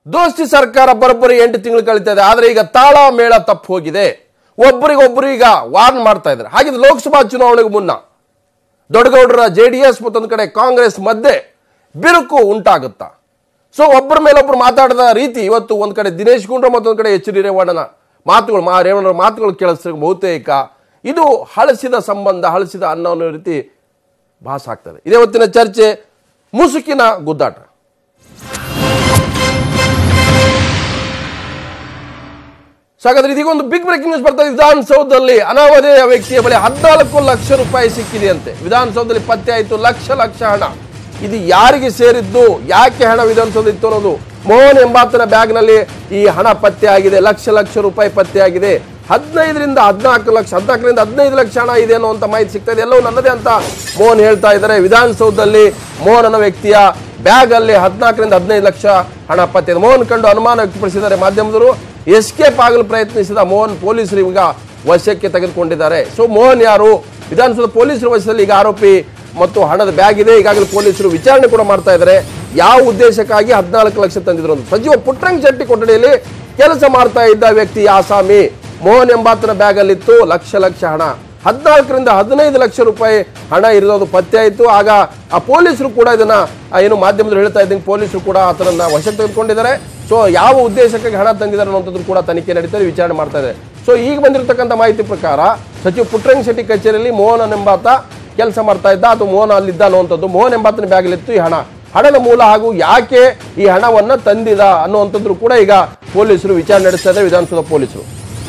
ದೋಸ್ತಿ ಸರ್ಕಾರ ಬರೋಬ್ಬರಿ ಎಂಟು ತಿಂಗಳು ಕಳೀತಾ ಇದೆ ಆದ್ರೆ ಈಗ ತಾಳ ಮೇಳ ತಪ್ಪು ಹೋಗಿದೆ ಒಬ್ಬರಿಗೊಬ್ಬರು ಈಗ ವಾರ್ನ್ ಮಾಡ್ತಾ ಇದ್ದಾರೆ ಹಾಗಿದ್ರೆ ಲೋಕಸಭಾ ಚುನಾವಣೆಗೂ ಮುನ್ನ ದೊಡ್ಡಗೌಡರ ಜೆ ಡಿ ಎಸ್ ಮತ್ತೊಂದು ಕಡೆ ಕಾಂಗ್ರೆಸ್ ಮಧ್ಯೆ ಬಿರುಕು ಉಂಟಾಗುತ್ತಾ ಸೊ ಒಬ್ಬರ ಮೇಲೊಬ್ಬರು ಮಾತಾಡಿದ ರೀತಿ ಇವತ್ತು ಒಂದು ಕಡೆ ದಿನೇಶ್ ಗುಂಡ್ರು ಮತ್ತೊಂದು ಕಡೆ ಎಚ್ ಡಿ ರೇವಣ್ಣನ ಮಾತುಗಳು ಮಾ ರೇವಣ್ಣರ ಮಾತುಗಳು ಕೇಳಿಸ್ ಬಹುತೇಕ ಇದು ಹಳಸಿದ ಸಂಬಂಧ ಹಳಸಿದ ಅನ್ನೋ ಅನ್ನೋ ರೀತಿ ಭಾಸ ಆಗ್ತದೆ ಇದೇ ಹೊತ್ತಿನ ಚರ್ಚೆ ಮುಸುಕಿನ ಗುದ್ದಾಟ ಸೊ ಹಾಗಾದ್ರೆ ಇದೀಗೊಂದು ಬಿಗ್ ಬ್ರೇಕಿಂಗ್ ನ್ಯೂಸ್ ಬರ್ತಾ ಇದೆ ವಿಧಾನಸೌಧದಲ್ಲಿ ಅನಾಮಧೇಯ ವ್ಯಕ್ತಿಯ ಬಳಿ ಹದಿನಾಲ್ಕು ಲಕ್ಷ ರೂಪಾಯಿ ಸಿಕ್ಕಿದೆಯಂತೆ ವಿಧಾನಸೌಧದಲ್ಲಿ ಪತ್ತೆ ಆಯಿತು ಲಕ್ಷ ಲಕ್ಷ ಹಣ ಇದು ಯಾರಿಗೆ ಸೇರಿದ್ದು ಯಾಕೆ ಹಣ ವಿಧಾನಸೌಧ ಇತ್ತು ಅನ್ನೋದು ಮೋಹನ್ ಎಂಬಾತನ ಬ್ಯಾಗ್ನಲ್ಲಿ ಈ ಹಣ ಪತ್ತೆ ಆಗಿದೆ ಲಕ್ಷ ಲಕ್ಷ ರೂಪಾಯಿ ಪತ್ತೆ ಆಗಿದೆ ಹದಿನೈದರಿಂದ ಹದಿನಾಲ್ಕು ಲಕ್ಷ ಹದಿನಾಲ್ಕರಿಂದ ಹದಿನೈದು ಲಕ್ಷ ಹಣ ಇದೆ ಅನ್ನುವಂಥ ಮಾಹಿತಿ ಸಿಗ್ತಾ ಇದೆ ಎಲ್ಲವೂ ನನ್ನದೇ ಅಂತ ಮೋಹನ್ ಹೇಳ್ತಾ ಇದ್ದಾರೆ ವಿಧಾನಸೌಧದಲ್ಲಿ ಮೋಹನ್ ಅನ್ನೋ ವ್ಯಕ್ತಿಯ ಬ್ಯಾಗ್ ಅಲ್ಲಿ ಹದಿನಾಲ್ಕರಿಂದ ಹದಿನೈದು ಲಕ್ಷ ಹಣ ಪತ್ತೆ ಇದೆ ಮೋಹನ್ ಕಂಡು ಅನುಮಾನ ವ್ಯಕ್ತಪಡಿಸಿದ್ದಾರೆ ಮಾಧ್ಯಮದವರು ಎಸ್ಕೇಪ್ ಆಗಲು ಪ್ರಯತ್ನಿಸಿದ ಮೋಹನ್ ಪೊಲೀಸರು ಈಗ ವಶಕ್ಕೆ ತೆಗೆದುಕೊಂಡಿದ್ದಾರೆ ಸೊ ಮೋಹನ್ ಯಾರು ವಿಧಾನಸೌಧ ಪೊಲೀಸರ ವಶದಲ್ಲಿ ಈಗ ಆರೋಪಿ ಮತ್ತು ಹಣದ ಬ್ಯಾಗ್ ಇದೆ ಈಗಾಗಲೇ ಪೊಲೀಸರು ವಿಚಾರಣೆ ಕೂಡ ಮಾಡ್ತಾ ಇದ್ದಾರೆ ಯಾವ ಉದ್ದೇಶಕ್ಕಾಗಿ ಹದಿನಾಲ್ಕು ಲಕ್ಷ ತಂದಿದ್ರು ಅಂತ ಸಚಿವ ಪುಟ್ಟರಂಗ್ ಶೆಟ್ಟಿ ಕೊಠಡಿಯಲ್ಲಿ ಕೆಲಸ ಮಾಡ್ತಾ ಇದ್ದ ವ್ಯಕ್ತಿ ಆಸಾಮಿ ಮೋಹನ್ ಎಂಬಾತನ ಬ್ಯಾಗ್ ಅಲ್ಲಿತ್ತು ಲಕ್ಷ ಲಕ್ಷ ಹಣ ಹದಿನಾಲ್ಕರಿಂದ ಹದಿನೈದು ಲಕ್ಷ ರೂಪಾಯಿ ಹಣ ಇರೋದು ಪತ್ತೆ ಆಯಿತು ಆಗ ಆ ಪೊಲೀಸರು ಕೂಡ ಇದನ್ನ ಆ, ಏನು ಮಾಧ್ಯಮದಲ್ಲಿ ಹೇಳ್ತಾ ಇದ್ದಂಗೆ ಪೊಲೀಸರು ಕೂಡ ಆತನನ್ನ ವಶಕ್ಕೆ ತೆಗೆದುಕೊಂಡಿದ್ದಾರೆ ಸೊ ಯಾವ ಉದ್ದೇಶಕ್ಕಾಗಿ ಹಣ ತಂದಿದ್ದಾರೆ ಅನ್ನೋಂಥದ್ದು ಕೂಡ ತನಿಖೆ ನಡೀತಾರೆ ವಿಚಾರಣೆ ಮಾಡ್ತಾ ಇದೆ ಸೊ ಈಗ ಬಂದಿರತಕ್ಕಂಥ ಮಾಹಿತಿ ಪ್ರಕಾರ ಸಚಿವ ಪುಟ್ಟರಂಗ ಶೆಟ್ಟಿ ಕಚೇರಿಯಲ್ಲಿ ಮೋಹನ್ ಎಂಬಾತ ಕೆಲಸ ಮಾಡ್ತಾ ಇದ್ದ ಅಥವಾ ಮೋಹನ್ ಅಲ್ಲಿದ್ದ ಅನ್ನುವಂಥದ್ದು ಮೋಹನ್ ಎಂಬಾತನ ಬ್ಯಾಗಲ್ಲಿತ್ತು ಈ ಹಣ ಹಣದ ಮೂಲ ಹಾಗೂ ಯಾಕೆ ಈ ಹಣವನ್ನ ತಂದಿದ ಅನ್ನುವಂಥದ್ದು ಕೂಡ ಈಗ ಪೊಲೀಸರು ವಿಚಾರಣೆ ನಡೆಸ್ತಾ ಇದ್ದಾರೆ ವಿಧಾನಸೌಧ ಪೊಲೀಸರು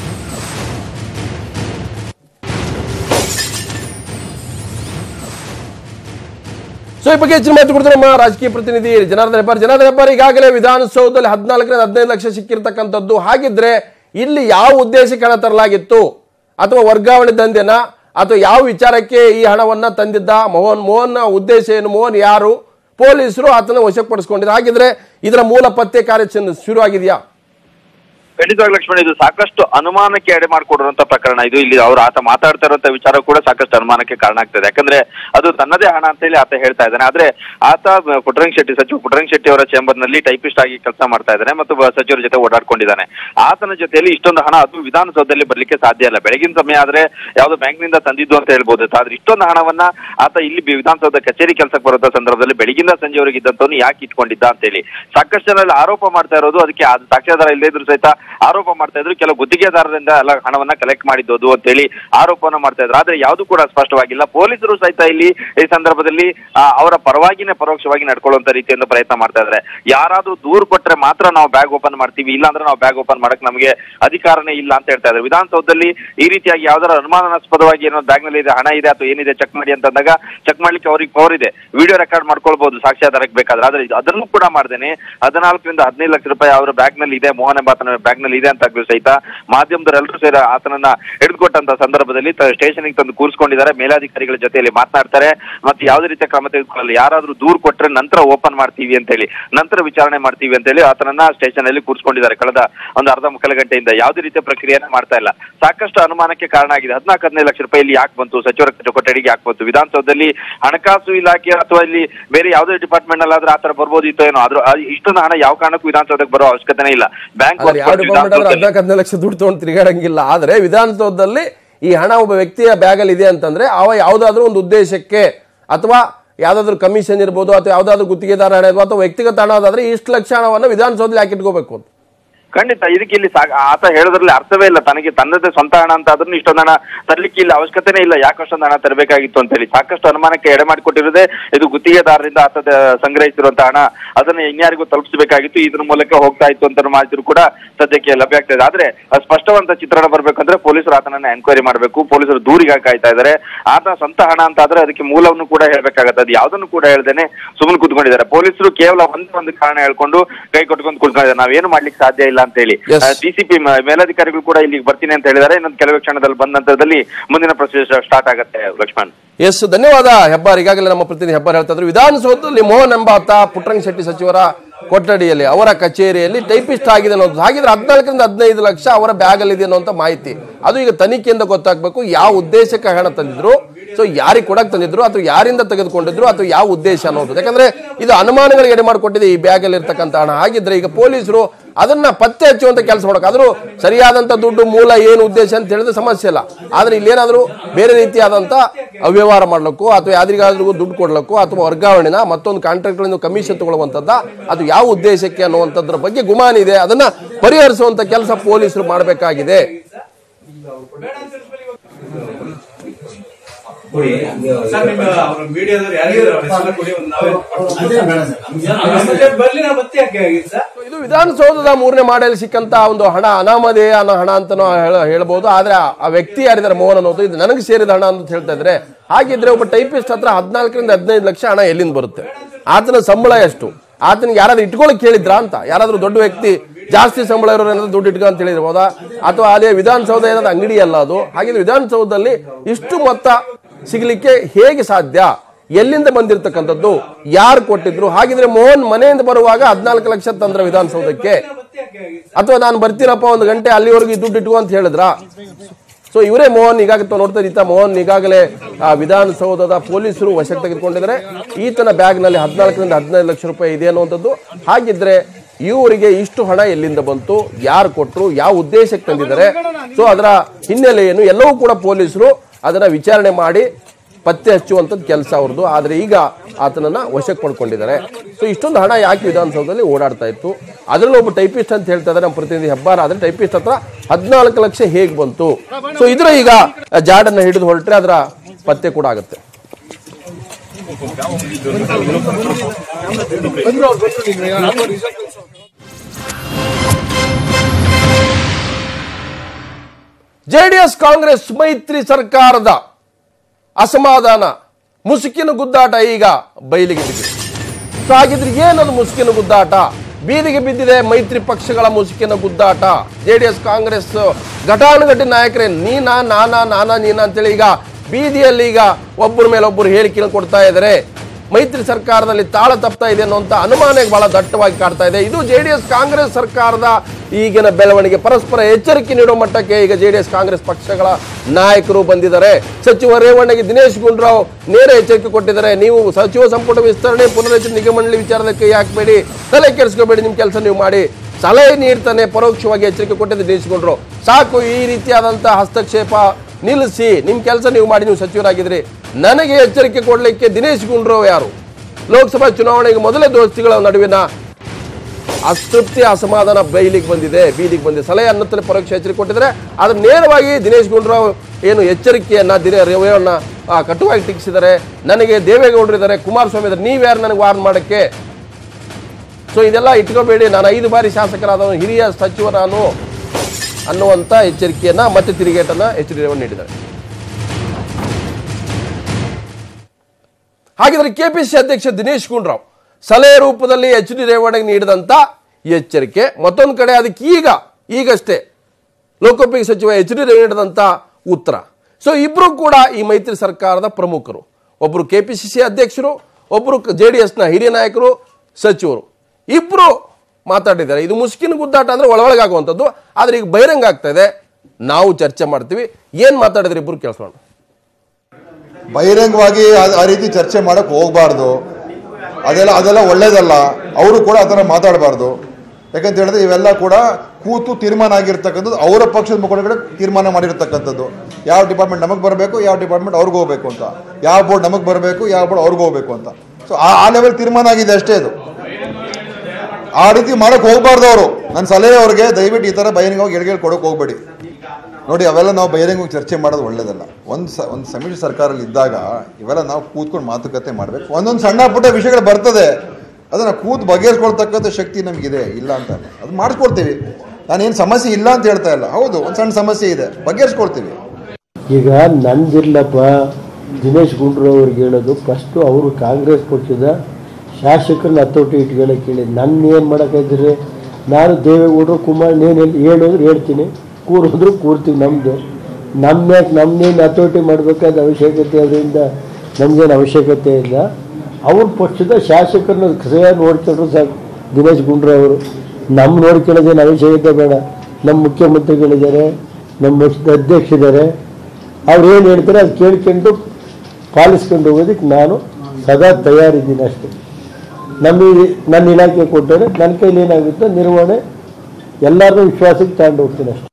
ಸೊ ಈ ಬಗ್ಗೆ ಹೆಚ್ಚಿನ ಮಾಹಿತಿ ಕೊಡ್ತಾರೆ ನಮ್ಮ ರಾಜಕೀಯ ಪ್ರತಿನಿಧಿ ಜನಾರ್ದನ್ ಹೆಬ್ಬಾರ್ ಜನಾರ್ದನ್ ಹೆಬ್ಬಾರ್ ಈಗಾಗಲೇ ವಿಧಾನಸೌಧದಲ್ಲಿ ಹದಿನಾಲ್ಕರಿಂದ ಹದಿನೈದು ಲಕ್ಷ ಸಿಕ್ಕಿರ್ತಕ್ಕಂಥದ್ದು ಹಾಗಿದ್ರೆ ಇಲ್ಲಿ ಯಾವ ಉದ್ದೇಶಕ್ಕೆ ಹಣ ತರಲಾಗಿತ್ತು ಅಥವಾ ವರ್ಗಾವಣೆ ದಂಧೆನ ಅಥವಾ ಯಾವ ವಿಚಾರಕ್ಕೆ ಈ ಹಣವನ್ನ ತಂದಿದ್ದ ಮೋಹನ್ ಮೋಹನ್ ಉದ್ದೇಶ ಏನು ಮೋಹನ್ ಯಾರು ಪೊಲೀಸರು ಆತನ ವಶಪಡಿಸಿಕೊಂಡಿದ್ದಾರೆ ಹಾಗಿದ್ರೆ ಇದರ ಮೂಲ ಪತ್ತೆ ಕಾರ್ಯಾಚರಣೆ ಶುರು ಆಗಿದೆಯಾ ಖಂಡಿತವಾಗಿ ಲಕ್ಷ್ಮಣ ಇದು ಸಾಕಷ್ಟು ಅನುಮಾನಕ್ಕೆ ಎಡೆ ಮಾಡಿಕೊಡುವಂತ ಪ್ರಕರಣ ಇದು ಇಲ್ಲಿ ಅವ್ರು ಆತ ಮಾತಾಡ್ತಾ ಇರುವಂತ ವಿಚಾರ ಕೂಡ ಸಾಕಷ್ಟು ಅನುಮಾನಕ್ಕೆ ಕಾರಣ ಆಗ್ತದೆ ಯಾಕಂದ್ರೆ ಅದು ತನ್ನದೇ ಹಣ ಅಂತ ಹೇಳಿ ಆತ ಹೇಳ್ತಾ ಇದ್ದಾನೆ ಆದ್ರೆ ಆತ ಪುಟ್ಟರಂಗ್ ಶೆಟ್ಟಿ ಸಚಿವ ಪುಟ್ಟರಂಗ್ ಶೆಟ್ಟಿ ಅವರ ಚೇಂಬರ್ ನಲ್ಲಿ ಟೈಪಿಸ್ಟ್ ಆಗಿ ಕೆಲಸ ಮಾಡ್ತಾ ಇದ್ದಾನೆ ಮತ್ತು ಬ- ಸಚಿವರ ಜೊತೆ ಓಡಾಡ್ಕೊಂಡಿದ್ದಾನೆ ಆತನ ಜೊತೆಯಲ್ಲಿ ಇಷ್ಟೊಂದು ಹಣ ಅದು ವಿಧಾನಸೌಧದಲ್ಲಿ ಬರ್ಲಿಕ್ಕೆ ಸಾಧ್ಯ ಇಲ್ಲ ಬೆಳಗಿನ ಸಮಯ ಆದ್ರೆ ಯಾವ್ದೋ ಬ್ಯಾಂಕ್ನಿಂದ ತಂದಿದ್ದು ಅಂತ ಹೇಳ್ಬೋದು ಆದ್ರೆ ಇಷ್ಟೊಂದು ಹಣವನ್ನ ಆತ ಇಲ್ಲಿ ಬಿ- ವಿಧಾನಸೌಧ ಕಚೇರಿ ಕೆಲಸಕ್ಕೆ ಬರುವಂತ ಸಂದರ್ಭದಲ್ಲಿ ಬೆಳಗಿಂದ ಸಂಜೆವರೆಗೆ ಇದ್ದಂತವನು ಯಾಕೆ ಇಟ್ಕೊಂಡಿದ್ದ ಅಂತ ಹೇಳಿ ಸಾಕಷ್ಟು ಜನ ಇಲ್ಲಿ ಆರೋಪ ಮಾಡ್ತಾ ಇರೋದು ಅದಕ್ಕೆ ಅದು ಸಾಕ್ಷ್ಯಾಧಾರ ಇಲ್ಲದೇ ಇದ್ರು ಸಹಿತ ಆರೋಪ ಮಾಡ್ತಾ ಇದ್ರು ಕೆಲವು ಗುತ್ತಿಗೆದಾರರಿಂದ ಎಲ್ಲ ಹಣವನ್ನ ಕಲೆಕ್ಟ್ ಮಾಡಿದ್ದು ಅಂತ ಹೇಳಿ ಆರೋಪವನ್ನ ಮಾಡ್ತಾ ಇದ್ರು ಆದ್ರೆ ಯಾವುದು ಕೂಡ ಸ್ಪಷ್ಟವಾಗಿಲ್ಲ ಪೊಲೀಸರು ಸಹಿತ ಇಲ್ಲಿ ಈ ಸಂದರ್ಭದಲ್ಲಿ ಆ, ಅವರ ಪರವಾಗಿನೇ ಪರೋಕ್ಷವಾಗಿ ನಡ್ಕೊಳ್ಳುವಂತ ರೀತಿಯಿಂದ ಪ್ರಯತ್ನ ಮಾಡ್ತಾ ಇದ್ದಾರೆ ಯಾರಾದ್ರೂ ದೂರು ಕೊಟ್ರೆ ಮಾತ್ರ ನಾವು ಬ್ಯಾಗ್ ಓಪನ್ ಮಾಡ್ತೀವಿ ಇಲ್ಲ ಅಂದ್ರೆ ನಾವು ಬ್ಯಾಗ್ ಓಪನ್ ಮಾಡಕ್ ನಮಗೆ ಅಧಿಕಾರನೇ ಇಲ್ಲ ಅಂತ ಹೇಳ್ತಾ ಇದ್ದಾರೆ ವಿಧಾನಸೌಧದಲ್ಲಿ ಈ ರೀತಿಯಾಗಿ ಯಾವ್ದಾರ ಅನುಮಾನಾಸ್ಪದವಾಗಿ ಏನೋ ಬ್ಯಾಗ್ ನಲ್ಲಿ ಇದೆ ಹಣ ಇದೆ ಅಥವಾ ಏನಿದೆ ಚೆಕ್ ಮಾಡಿ ಅಂತಂದಾಗ ಚೆಕ್ ಮಾಡ್ಲಿಕ್ಕೆ ಅವ್ರಿಗೆ ಪವರ್ ಇದೆ ವಿಡಿಯೋ ರೆಕಾರ್ಡ್ ಮಾಡ್ಕೊಳ್ಬಹುದು ಸಾಕ್ಷ್ಯಾಧಾರಕ್ಕೆ ಬೇಕಾದ್ರೆ ಆದ್ರೆ ಇದು ಅದನ್ನು ಕೂಡ ಮಾಡ್ದೇನೆ ಹದಿನಾಲ್ಕರಿಂದ ಹದಿನೈದು ಲಕ್ಷ ರೂಪಾಯಿ ಅವರ ಬ್ಯಾಗ್ ನಲ್ಲಿ ಇದೆ ಮೋಹನ್ ಎಂಬ ಆತನ ಬ್ಯಾಗ್ ನಲ್ಲಿ ಇದೆ ಅಂತ ಆಗ್ಲೂ ಸಹಿತ ಮಾಧ್ಯಮದವರೆಲ್ಲರೂ ಸೇರಿ ಆತನನ್ನ ಹಿಡಿದುಕೊಟ್ಟಂತ ಸಂದರ್ಭದಲ್ಲಿ ಸ್ಟೇಷನ್ಗೆ ತಂದು ಕೂರಿಸ್ಕೊಂಡಿದ್ದಾರೆ ಮೇಲಾಧಿಕಾರಿಗಳ ಜೊತೆಯಲ್ಲಿ ಮಾತನಾಡ್ತಾರೆ ಮತ್ತೆ ಯಾವುದೇ ರೀತಿಯ ಕ್ರಮ ತೆಗೆದುಕೊಳ್ಳಲ್ಲ ಯಾರಾದ್ರೂ ದೂರು ಕೊಟ್ರೆ ನಂತರ ಓಪನ್ ಮಾಡ್ತೀವಿ ಅಂತ ಹೇಳಿ ನಂತರ ವಿಚಾರಣೆ ಮಾಡ್ತೀವಿ ಅಂತ ಹೇಳಿ ಆತನನ್ನ ಸ್ಟೇಷನ್ ಅಲ್ಲಿ ಕೂರಿಸ್ಕೊಂಡಿದ್ದಾರೆ ಕಳೆದ ಒಂದು ಅರ್ಧ ಮುಕ್ಕಾಲು ಗಂಟೆಯಿಂದ ಯಾವುದೇ ರೀತಿಯ ಪ್ರಕ್ರಿಯೆಯನ್ನು ಮಾಡ್ತಾ ಇಲ್ಲ ಸಾಕಷ್ಟು ಅನುಮಾನಕ್ಕೆ ಕಾರಣ ಆಗಿದೆ ಹದಿನಾಲ್ಕು ಹದಿನೈದು ಲಕ್ಷ ರೂಪಾಯಿ ಇಲ್ಲಿ ಯಾಕೆ ಬಂತು ಸಚಿವರ ಕೊಠಡಿಗೆ ಯಾಕೆ ಬಂತು ವಿಧಾನಸೌಧದಲ್ಲಿ ಹಣಕಾಸು ಇಲಾಖೆ ಅಥವಾ ಇಲ್ಲಿ ಬೇರೆ ಯಾವುದೇ ಡಿಪಾರ್ಟ್ಮೆಂಟ್ ನಲ್ಲಾದ್ರೆ ಆತರ ಬರ್ಬೋದಿತ್ತೋ ಏನೋ ಆದ್ರೂ ಆ- ಇಷ್ಟೊಂದು ಹಣ ಯಾವ ಕಾರಣಕ್ಕೂ ವಿಧಾನಸೌಧಕ್ಕೆ ಬರೋ ಅವಶ್ಯಕತೆನೇ ಇಲ್ಲ ಬ್ಯಾಂಕ್ ಆದ್ರೆ ಯಾವ ಡಿಪಾರ್ಟ್ಮೆಂಟ್ ಆದ್ರೆ ಹದಿನಾಲ್ಕು ಹದಿನೈದು ಲಕ್ಷ ದುಡ್ಡು ತಗೊಂಡು ತಿರುಗಾಡಂಗಿಲ್ಲ ಆದ್ರೆ ವಿಧಾನಸೌಧದಲ್ಲಿ ಈ ಹಣ ಒಬ್ಬ ವ್ಯಕ್ತಿಯ ಬ್ಯಾಗ್ ಅಲ್ಲಿ ಇದೆ ಅಂತಂದ್ರೆ ಅವ ಯಾವ್ದಾದ್ರು ಒಂದು ಉದ್ದೇಶಕ್ಕೆ ಅಥವಾ ಯಾವ್ದಾದ್ರು ಕಮಿಷನ್ ಇರ್ಬೋದು ಅಥವಾ ಯಾವ್ದಾದ್ರು ಗುತ್ತಿಗೆದಾರ ಹಣ ಇರ್ಬೋದು ಅಥವಾ ವ್ಯಕ್ತಿಗತ ಹಣ ಅದಾದ್ರೆ ಇಷ್ಟು ಲಕ್ಷ ಹಣವನ್ನು ವಿಧಾನಸೌಧದಲ್ಲಿ ಯಾಕೆ ಇಟ್ಕೋಬೇಕು ಅಂತ ಖಂಡಿತ ಇದಕ್ಕೆ ಇಲ್ಲಿ ಸಾಕ್ ಆತ ಹೇಳೋದ್ರಲ್ಲಿ ಅರ್ಥವೇ ಇಲ್ಲ ತನಗೆ ತನ್ನದೇ ಸ್ವಂತ ಹಣ ಅಂತ ಅದನ್ನು ಇಷ್ಟೊಂದು ಹಣ ತರಲಿಕ್ಕೆ ಇಲ್ಲಿ ಅವಶ್ಯಕತೆನೇ ಇಲ್ಲ ಯಾಕೆ ಅಷ್ಟೊಂದು ಹಣ ತರಬೇಕಾಗಿತ್ತು ಅಂತ ಹೇಳಿ ಸಾಕಷ್ಟು ಅನುಮಾನಕ್ಕೆ ಎಡೆ ಮಾಡಿಕೊಟ್ಟಿರೋದೇ ಇದು ಗುತ್ತಿಗೆದಾರರಿಂದ ಆತ ಸಂಗ್ರಹಿಸಿರುವಂತ ಹಣ ಅದನ್ನ ಇನ್ಯಾರಿಗೂ ತಲುಪಿಸಬೇಕಾಗಿತ್ತು ಇದ್ರ ಮೂಲಕ ಹೋಗ್ತಾ ಇತ್ತು ಅಂತ ಮಾಹಿತಿ ಕೂಡ ಸದ್ಯಕ್ಕೆ ಲಭ್ಯ ಆಗ್ತಾ ಇದೆ ಆದ್ರೆ ಅದು ಸ್ಪಷ್ಟವಂತ ಚಿತ್ರಣ ಬರ್ಬೇಕಂದ್ರೆ ಪೊಲೀಸರು ಆತನನ್ನ ಎನ್ಕ್ವೈರಿ ಮಾಡಬೇಕು ಪೊಲೀಸರು ದೂರಿಗೆ ಕಾಯ್ತಾ ಇದ್ದಾರೆ ಆತ ಸ್ವಂತ ಹಣ ಅಂತ ಆದ್ರೆ ಅದಕ್ಕೆ ಮೂಲವನ್ನು ಕೂಡ ಹೇಳ್ಬೇಕಾಗತ್ತೆ ಅದು ಯಾವ್ದನ್ನು ಕೂಡ ಹೇಳ್ದೇನೆ ಸುಮ್ಮನೆ ಕೂತ್ಕೊಂಡಿದ್ದಾರೆ ಪೊಲೀಸರು ಕೇವಲ ಒಂದೇ ಒಂದು ಕಾರಣ ಹೇಳ್ಕೊಂಡು ಕೈ ಕೊಟ್ಕೊಂಡು ಕೂತ್ಕೊಂಡಿದ್ದಾರೆ ನಾವೇನು ಮಾಡ್ಲಿಕ್ಕೆ ಸಾಧ್ಯ ಇಲ್ಲ ಅಂತ ಹೇಳಿ Yes. ಡಿಸಿಪಿ ಮೇಲಧಿಕಾರಿಗಳು ಕೂಡ ಇಲ್ಲಿಗೆ ಬರ್ತೀನಿ ಅಂತ ಹೇಳಿದ್ದಾರೆ ಇನ್ನೊಂದು ಕೆಲವೇ ಕ್ಷಣದಲ್ಲಿ ಬಂದ ನಂತರದಲ್ಲಿ ಮುಂದಿನ ಪ್ರೊಸೀಜರ್ ಸ್ಟಾರ್ಟ್ ಆಗುತ್ತೆ ಲಕ್ಷ್ಮಣ್ ಎಸ್ ಧನ್ಯವಾದ ಹೆಬ್ಬಾರ್ ಈಗಾಗಲೇ ನಮ್ಮ ಪ್ರತಿನಿಧಿ ಹೆಬ್ಬಾರ್ ಹೇಳ್ತಾ ಇದ್ರು ವಿಧಾನಸೌಧದಲ್ಲಿ ಮೋಹನ್ ಎಂಬಾತ ಪುಟ್ಟರಂಗ ಶೆಟ್ಟಿ ಸಚಿವರ ಕೊಠಡಿಯಲ್ಲಿ ಅವರ ಕಚೇರಿಯಲ್ಲಿ ಟೈಪಿಸ್ಟ್ ಆಗಿದೆ ಅನ್ನೋದು ಹಾಗಿದ್ರೆ ಹದಿನಾಲ್ಕರಿಂದ ಹದಿನೈದು ಲಕ್ಷ ಅವರ ಬ್ಯಾಗ್ ಅಲ್ಲಿ ಇದೆ ಅನ್ನುವಂತ ಮಾಹಿತಿ ಅದು ಈಗ ತನಿಖೆಯಿಂದ ಗೊತ್ತಾಗಬೇಕು ಯಾವ ಉದ್ದೇಶಕ್ಕೆ ಹಣ ತಂದಿದ್ರು ಸೊ ಯಾರಿಗೆ ಕೊಡಕ್ ತಂದಿದ್ರು ಅಥವಾ ಯಾರಿಂದ ತೆಗೆದುಕೊಂಡಿದ್ರು ಅಥವಾ ಯಾವ ಉದ್ದೇಶ ಅನ್ನೋದು ಯಾಕಂದ್ರೆ ಇದು ಅನುಮಾನಗಳಿಗೆ ಎಡೆ ಮಾಡಿಕೊಟ್ಟಿದೆ ಈ ಬ್ಯಾಗ್ ಅಲ್ಲಿ ಇರ್ತಕ್ಕಂಥ ಹಣ ಹಾಗಿದ್ರೆ ಈಗ ಪೊಲೀಸರು ಅದನ್ನ ಪತ್ತೆ ಹಚ್ಚುವಂತ ಕೆಲಸ ಮಾಡಕ್ ಆದ್ರೂ ಸರಿಯಾದಂತ ದುಡ್ಡು ಮೂಲ ಏನು ಉದ್ದೇಶ ಅಂತ ಹೇಳಿದ್ರೆ ಸಮಸ್ಯೆ ಇಲ್ಲ ಆದ್ರೆ ಇಲ್ಲೇನಾದ್ರೂ ಬೇರೆ ರೀತಿಯಾದಂತ ಅವ್ಯವಹಾರ ಮಾಡ್ಲಿಕ್ಕೂ ಅಥವಾ ಯಾರಿಗಾದ್ರೂ ದುಡ್ಡು ಕೊಡ್ಲಿಕ್ಕೂ ಅಥವಾ ವರ್ಗಾವಣೆನ ಮತ್ತೊಂದು ಕಾಂಟ್ರಾಕ್ಟ್ಗಳಿಂದ ಕಮಿಷನ್ ತಗೊಳ್ಳುವಂತದ್ದ ಅದು ಯಾವ ಉದ್ದೇಶಕ್ಕೆ ಅನ್ನುವಂಥದ್ರ ಬಗ್ಗೆ ಗುಮಾನ ಇದೆ ಅದನ್ನ ಪರಿಹರಿಸುವಂತ ಕೆಲಸ ಪೊಲೀಸರು ಮಾಡಬೇಕಾಗಿದೆ ಸರ್ ನಿಮ್ಮ ಅವ್ರ ಮೀಡಿಯಾದವ್ರು ಯಾರಿಗಾದ್ರು ಅವ್ರ ಹೆಸರನ್ನ ಕೊಡಿ ಒಂದು ನಾವೇ ಮತ್ತೆ ಬರ್ಲಿ ನಾವು ಮತ್ತೆ ಯಾಕೆ ಆಗಿದ್ದು ಸರ್ ಇದು ವಿಧಾನಸೌಧದ ಮೂರನೇ ಮಾಡಲ್ ಸಿಕ್ಕಂತ ಒಂದು ಹಣ ಅನಾಮಧೇಯ ಅನ್ನೋ ಹಣ ಅಂತ ಹೇಳ್ಬೋದು ಆದ್ರೆ ಆ- ಆ ವ್ಯಕ್ತಿ ಯಾರಿದ್ದಾರೆ ಮೋಹನ್ ಅನ್ನೋದು ಇದು ನನಗೆ ಸೇರಿದ ಹಣ ಅಂತ ಹೇಳ್ತಾ ಇದ್ರೆ ಹಾಗಿದ್ರೆ ಒಬ್ಬ ಟೈಪಿಸ್ಟ್ ಹತ್ರ ಹದಿನಾಲ್ಕರಿಂದ ಹದಿನೈದು ಲಕ್ಷ ಹಣ ಎಲ್ಲಿಂದ ಬರುತ್ತೆ ಆತನ ಸಂಬಳ ಎಷ್ಟು ಆತನಿಗೆ ಯಾರಾದ್ರೂ ಇಟ್ಕೊಳಕ್ ಕೇಳಿದ್ರಾ ಅಂತ ಯಾರಾದ್ರೂ ದೊಡ್ಡ ವ್ಯಕ್ತಿ ಜಾಸ್ತಿ ಸಂಬಳ ಇರೋರು ಏನಾದ್ರು ದುಡ್ಡು ಇಟ್ಕೊ ಅಂತ ಹೇಳಿರ್ಬೋದಾ ಅಥವಾ ಅದೇ ವಿಧಾನಸೌಧ ಏನಾದ್ರು ಅಂಗಡಿ ಅಲ್ಲ ಅದು ಹಾಗಿದ್ರೆ ವಿಧಾನಸೌಧದಲ್ಲಿ ಇಷ್ಟು ಮೊತ್ತ ಸಿಗ್ಲಿಕ್ಕೆ ಹೇಗೆ ಸಾಧ್ಯ ಎಲ್ಲಿಂದ ಬಂದಿರತಕ್ಕಂಥದ್ದು ಯಾರು ಕೊಟ್ಟಿದ್ರು ಹಾಗಿದ್ರೆ ಮೋಹನ್ ಮನೆಯಿಂದ ಬರುವಾಗ ಹದಿನಾಲ್ಕು ಲಕ್ಷ ತಂದ್ರ ವಿಧಾನಸೌಧಕ್ಕೆ ಮತ್ತೆ ಯಾಕೆ ಆಗಿದ್ದು ಅಥವಾ ನಾನು ಬರ್ತೀನಪ್ಪ ಒಂದು ಗಂಟೆ ಅಲ್ಲಿವರೆಗೂ ಈ ದುಡ್ಡು ಇಟ್ಕೋ ಅಂತ ಹೇಳಿದ್ರ ಸೊ ಇವರೇ ಮೋಹನ್ ಈಗಾಗಲೇ ತಾವು ನೋಡ್ತಾ ಇದ್ದೀತ ಮೋಹನ್ ಈಗಾಗಲೇ ಆ ವಿಧಾನಸೌಧದ ಪೊಲೀಸರು ವಶಕ್ಕೆ ತೆಗೆದುಕೊಂಡಿದ್ದಾರೆ ಈತನ ಬ್ಯಾಗ್ ನಲ್ಲಿ ಹದಿನಾಲ್ಕರಿಂದ ಹದಿನೈದು ಲಕ್ಷ ರೂಪಾಯಿ ಇದೆ ಅನ್ನುವಂಥದ್ದು ಹಾಗಿದ್ರೆ ಇವರಿಗೆ ಇಷ್ಟು ಹಣ ಎಲ್ಲಿಂದ ಬಂತು ಯಾರು ಕೊಟ್ಟರು ಯಾವ ಉದ್ದೇಶಕ್ಕೆ ತಂದಿದ್ದಾರೆ ಸೊ ಅದರ ಹಿನ್ನೆಲೆ ಏನು ಎಲ್ಲವೂ ಕೂಡ ಪೊಲೀಸರು ಅದನ್ನ ವಿಚಾರಣೆ ಮಾಡಿ ಪತ್ತೆ ಹಚ್ಚುವಂಥದ್ದು ಕೆಲಸ ಅವ್ರದ್ದು ಆದರೆ ಈಗ ಆತನನ್ನ ವಶಕ್ಕೆ ಪಡ್ಕೊಂಡಿದ್ದಾರೆ ಸೊ ಇಷ್ಟೊಂದು ಹಣ ಯಾಕೆ ವಿಧಾನಸೌಧದಲ್ಲಿ ಓಡಾಡ್ತಾ ಇತ್ತು ಅದರಲ್ಲಿ ಒಬ್ಬ ಟೈಪಿಸ್ಟ್ ಅಂತ ಹೇಳ್ತಾ ಇದ್ದಾರೆ ನಮ್ಮ ಪ್ರತಿನಿಧಿ ಹೆಬ್ಬಾರ ಆದ್ರೆ ಟೈಪಿಸ್ಟ್ ಹತ್ರ ಹದಿನಾಲ್ಕು ಲಕ್ಷ ಹೇಗೆ ಬಂತು ಸೊ ಇದರ ಈಗ ಜಾಡನ್ನ ಹಿಡಿದು ಹೊರಟ್ರೆ ಅದರ ಪತ್ತೆ ಕೂಡ ಆಗುತ್ತೆ ಜೆಡಿಎಸ್ ಕಾಂಗ್ರೆಸ್ ಮೈತ್ರಿ ಸರ್ಕಾರದ ಅಸಮಾಧಾನ ಮುಸುಕಿನ ಗುದ್ದಾಟ ಈಗ ಬಯಲಿಗೆ ಬಿದ್ದಿದೆ ಸೊ ಹಾಗಿದ್ರೆ ಏನದು ಮುಸುಕಿನ ಗುದ್ದಾಟ ಬೀದಿಗೆ ಬಿದ್ದಿದೆ ಮೈತ್ರಿ ಪಕ್ಷಗಳ ಮುಸುಕಿನ ಗುದ್ದಾಟ ಜೆಡಿಎಸ್ ಕಾಂಗ್ರೆಸ್ ಘಟಾನುಘಟಿ ನಾಯಕರೇ ನೀನಾ ನಾನಾ ನಾನಾ ನೀನಾ ಅಂತೇಳಿ ಈಗ ಬೀದಿಯಲ್ಲಿ ಈಗ ಒಬ್ಬರ ಮೇಲೆ ಒಬ್ಬರು ಹೇಳಿಕೆಯನ್ನು ಕೊಡ್ತಾ ಇದ್ದಾರೆ ಮೈತ್ರಿ ಸರ್ಕಾರದಲ್ಲಿ ತಾಳ ತಪ್ತಾ ಇದೆ ಅನ್ನುವಂಥ ಅನುಮಾನ ಬಹಳ ದಟ್ಟವಾಗಿ ಕಾಡ್ತಾ ಇದೆ ಇದು ಜೆಡಿಎಸ್ ಕಾಂಗ್ರೆಸ್ ಸರ್ಕಾರದ ಈಗಿನ ಬೆಳವಣಿಗೆ ಪರಸ್ಪರ ಎಚ್ಚರಿಕೆ ನೀಡುವ ಮಟ್ಟಕ್ಕೆ ಈಗ ಜೆಡಿಎಸ್ ಕಾಂಗ್ರೆಸ್ ಪಕ್ಷಗಳ ನಾಯಕರು ಬಂದಿದ್ದಾರೆ ಸಚಿವ ರೇವಣ್ಣಗೆ ದಿನೇಶ್ ಗುಂಡೂರಾವ್ ನೇರ ಎಚ್ಚರಿಕೆ ಕೊಟ್ಟಿದ್ದಾರೆ ನೀವು ಸಚಿವ ಸಂಪುಟ ವಿಸ್ತರಣೆ ಪುನರಚನೆ ನಿಗಮ ಮಂಡಳಿ ವಿಚಾರದ ಕೈ ಹಾಕಬೇಡಿ ತಲೆ ಕೆಡಿಸ್ಕೋಬೇಡಿ ನಿಮ್ಮ ಕೆಲಸ ನೀವು ಮಾಡಿ ಸಲಹೆ ನೀಡ್ತಾನೆ ಪರೋಕ್ಷವಾಗಿ ಎಚ್ಚರಿಕೆ ಕೊಟ್ಟಿದ್ದ ದಿನೇಶ್ ಗುಂಡೂರಾವ್ ಸಾಕು ಈ ರೀತಿಯಾದಂತಹ ಹಸ್ತಕ್ಷೇಪ ನಿಲ್ಲಿಸಿ ನಿಮ್ಮ ಕೆಲಸ ನೀವು ಮಾಡಿ ನೀವು ಸಚಿವರಾಗಿದ್ರಿ ನನಗೆ ಎಚ್ಚರಿಕೆ ಕೊಡಲಿಕ್ಕೆ ದಿನೇಶ್ ಗುಂಡೂರಾವ್ ಯಾರು ಲೋಕಸಭಾ ಚುನಾವಣೆಗೆ ಮೊದಲೇ ದೋಸ್ತಿಗಳ ನಡುವಿನ ಅತೃಪ್ತಿ ಅಸಮಾಧಾನ ಬಯಲಿಗೆ ಬಂದಿದೆ ಬೀದಿಗೆ ಬಂದಿದೆ ಸಲಹೆ ಅನ್ನತ್ತಲೇ ಪರೋಕ್ಷ ಎಚ್ಚರಿಕೆ ಕೊಟ್ಟಿದ್ದಾರೆ ಆದ್ರೆ ನೇರವಾಗಿ ದಿನೇಶ್ ಗುಂಡೂರಾವ್ ಏನು ಎಚ್ಚರಿಕೆಯನ್ನ ದಿನೇ ರೇವಣ್ಣ ಆ, ಕಟುವಾಗಿ ಟೀಕಿಸಿದ್ದಾರೆ ನನಗೆ ದೇವೇಗೌಡರು ಇದ್ದಾರೆ ಕುಮಾರಸ್ವಾಮಿ ಇದ್ದಾರೆ ನೀವ್ಯಾರು ನನಗೆ ವಾರ್ನ್ ಮಾಡಕ್ಕೆ ಸೊ ಇದೆಲ್ಲ ಇಟ್ಕೋಬೇಡಿ ನಾನು ಐದು ಬಾರಿ ಶಾಸಕರಾದವನು ಹಿರಿಯ ಸಚಿವ ನಾನು ಅನ್ನುವಂಥ ಎಚ್ಚರಿಕೆಯನ್ನ ಮತ್ತೆ ತಿರುಗೇಟನ್ನ ಎಚ್ ಡಿ ರೇವಣ್ಣ ನೀಡಿದ್ದಾರೆ ಹಾಗಿದ್ರೆ ಕೆಪಿಸಿ ಅಧ್ಯಕ್ಷ ದಿನೇಶ್ ಗುಂಡೂರಾವ್ ಸಲಹೆ ರೂಪದಲ್ಲಿ ಎಚ್ ಡಿ ರೇವಣ್ಣಗೆ ನೀಡಿದಂತ ಎಚ್ಚರಿಕೆ ಮತ್ತೊಂದು ಕಡೆ ಅದಕ್ಕೆ ಈಗ ಈಗಷ್ಟೇ ಲೋಕೋಪಯೋಗಿ ಸಚಿವ ಎಚ್ ಡಿ ರೇವಣ್ಣ ನೀಡಿದಂತ ಉತ್ತರ ಸೊ ಇಬ್ರು ಕೂಡ ಈ ಮೈತ್ರಿ ಸರ್ಕಾರದ ಪ್ರಮುಖರು ಒಬ್ಬರು ಕೆಪಿಸಿಸಿ ಅಧ್ಯಕ್ಷರು ಒಬ್ಬರು ಜೆ ಡಿ ಎಸ್ನ ಹಿರಿಯ ನಾಯಕರು ಸಚಿವರು ಇಬ್ರು ಮಾತಾಡಿದ್ದಾರೆ ಇದು ಮುಸ್ಕಿನ ಗುದ್ದಾಟ ಅಂದ್ರೆ ಒಳಗೊಳಗಾಗುವಂಥದ್ದು ಆದ್ರೆ ಈಗ ಬಹಿರಂಗ ಆಗ್ತಾ ಇದೆ ನಾವು ಚರ್ಚೆ ಮಾಡ್ತೀವಿ ಏನ್ ಮಾತಾಡಿದ್ರೆ ಇಬ್ರು ಕೇಳಿಸೋಣ ಬಹಿರಂಗವಾಗಿ ಆ- ಆ ರೀತಿ ಚರ್ಚೆ ಮಾಡಕ್ ಹೋಗಬಾರ್ದು ಅದೆಲ್ಲ ಅದೆಲ್ಲ ಒಳ್ಳೇದಲ್ಲ ಅವರು ಕೂಡ ಆ ಥರ ಮಾತಾಡಬಾರ್ದು ಯಾಕಂತ ಹೇಳಿದ್ರೆ ಇವೆಲ್ಲ ಕೂಡ ಕೂತು ತೀರ್ಮಾನ ಆಗಿರ್ತಕ್ಕಂಥದ್ದು ಅವರ ಪಕ್ಷದ ಮುಖಂಡಗಳ ತೀರ್ಮಾನ ಮಾಡಿರ್ತಕ್ಕಂಥದ್ದು ಯಾವ ಡಿಪಾರ್ಟ್ಮೆಂಟ್ ನಮಗೆ ಬರಬೇಕು ಯಾವ ಡಿಪಾರ್ಟ್ಮೆಂಟ್ ಅವ್ರಿಗೆ ಹೋಗ್ಬೇಕು ಅಂತ ಯಾವ ಬೋರ್ಡ್ ನಮಗೆ ಬರಬೇಕು ಯಾವ ಬೋರ್ಡ್ ಅವ್ರಿಗೆ ಹೋಗ್ಬೇಕು ಅಂತ ಸೊ ಆ ಆ ಲೆವೆಲ್ ತೀರ್ಮಾನ ಆಗಿದೆ ಅಷ್ಟೇ ಅದು ಆ ರೀತಿ ಮಾಡಕ್ ಹೋಗ್ಬಾರ್ದು ಅವರು ನನ್ನ ಸಲಹೆ ಅವ್ರಿಗೆ ದಯವಿಟ್ಟು ಈ ಥರ ಬಹಿರಂಗವಾಗಿ ಎಡಗೇಳಿ ಕೊಡೋಕೆ ಹೋಗ್ಬೇಡಿ ನೋಡಿ ಅವೆಲ್ಲ ನಾವು ಬಹಿರಂಗವಾಗಿ ಚರ್ಚೆ ಮಾಡೋದು ಒಳ್ಳೇದಲ್ಲ ಒಂದು ಸ ಒಂದು ಸಮ್ಮಿಶ್ರ ಸರ್ಕಾರದಲ್ಲಿ ಇದ್ದಾಗ ಇವೆಲ್ಲ ನಾವು ಕೂತ್ಕೊಂಡು ಮಾತುಕತೆ ಮಾಡಬೇಕು ಒಂದೊಂದು ಸಣ್ಣ ಪುಟ್ಟ ವಿಷಯಗಳು ಬರ್ತದೆ ಅದನ್ನ ಕೂತು ಬಗೆಹರಿಸ್ಕೊಳ್ತಕ್ಕಂಥ ಶಕ್ತಿ ನಮಗಿದೆ ಇಲ್ಲ ಅಂತ ಅಲ್ಲ. ಅದು ಮಾಡಿಸ್ಕೊಡ್ತೀವಿ ನಾನೇನು ಸಮಸ್ಯೆ ಇಲ್ಲ ಅಂತ ಹೇಳ್ತಾ ಇಲ್ಲ ಹೌದು ಒಂದು ಸಣ್ಣ ಸಮಸ್ಯೆ ಇದೆ ಬಗೆಹರಿಸ್ಕೊಳ್ತೀವಿ ಈಗ ನಂದಿರ್ಲಪ್ಪ ದಿನೇಶ್ ಗುಂಡೂರಾವ್ ಅವ್ರಿಗೆ ಹೇಳೋದು ಫಸ್ಟು ಅವರು ಕಾಂಗ್ರೆಸ್ ಪಕ್ಷದ ಶಾಸಕರನ್ನ ಹತೋಟಿ ಇಟ್ಕೊಳ್ಳೋಕೆ ಹೇಳಿ ನನ್ನ ಏನು ಮಾಡೋಕ್ಕಾಯ್ತಾರೆ ನಾನು ದೇವೇಗೌಡರು ಕುಮಾರ್ ನೀನು ಎಲ್ಲಿ ಹೇಳೋದ್ರು ಹೇಳ್ತೀನಿ ಕೂರೋದ್ರು ಕೂರ್ತೀವಿ ನಮ್ಮದು ನಮ್ಮ ಯಾಕೆ ನಮ್ಮನ್ನೇನು ಹತೋಟಿ ಮಾಡಬೇಕಾದ ಅವಶ್ಯಕತೆ ಅದರಿಂದ ನಮಗೇನು ಅವಶ್ಯಕತೆ ಇಲ್ಲ ಅವ್ರ ಪಕ್ಷದ ಶಾಸಕರನ್ನ ಸರಿಯಾಗಿ ನೋಡ್ಕೊಂಡ್ರು ಸಾಕು ದಿನೇಶ್ ಗುಂಡೂರಾವ್ ಅವರು ನಮ್ಮ ನೋಡ್ಕೊಳ್ಳೋದೇನು ಅವಶ್ಯಕತೆ ಬೇಡ ನಮ್ಮ ಮುಖ್ಯಮಂತ್ರಿಗಳಿದ್ದಾರೆ ನಮ್ಮ ಪಕ್ಷದ ಅಧ್ಯಕ್ಷರಿದ್ದಾರೆ ಅವ್ರು ಏನು ಹೇಳ್ತಾರೆ ಅದು ಕೇಳ್ಕೊಂಡು ಪಾಲಿಸ್ಕೊಂಡು ಹೋಗೋದಕ್ಕೆ ನಾನು ಸದಾ ತಯಾರಿದ್ದೀನಿ ಅಷ್ಟೇ ನಮ್ಮ ಈ- ನನ್ನ ಇಲಾಖೆ ಕೊಟ್ಟರೆ ನನ್ನ ಕೈಲಿ ಏನಾಗುತ್ತೋ ನಿರ್ವಹಣೆ ಎಲ್ಲರನ್ನೂ ವಿಶ್ವಾಸಕ್ಕೆ ತಗೊಂಡು ಹೋಗ್ತೀನಿ ಅಷ್ಟೇ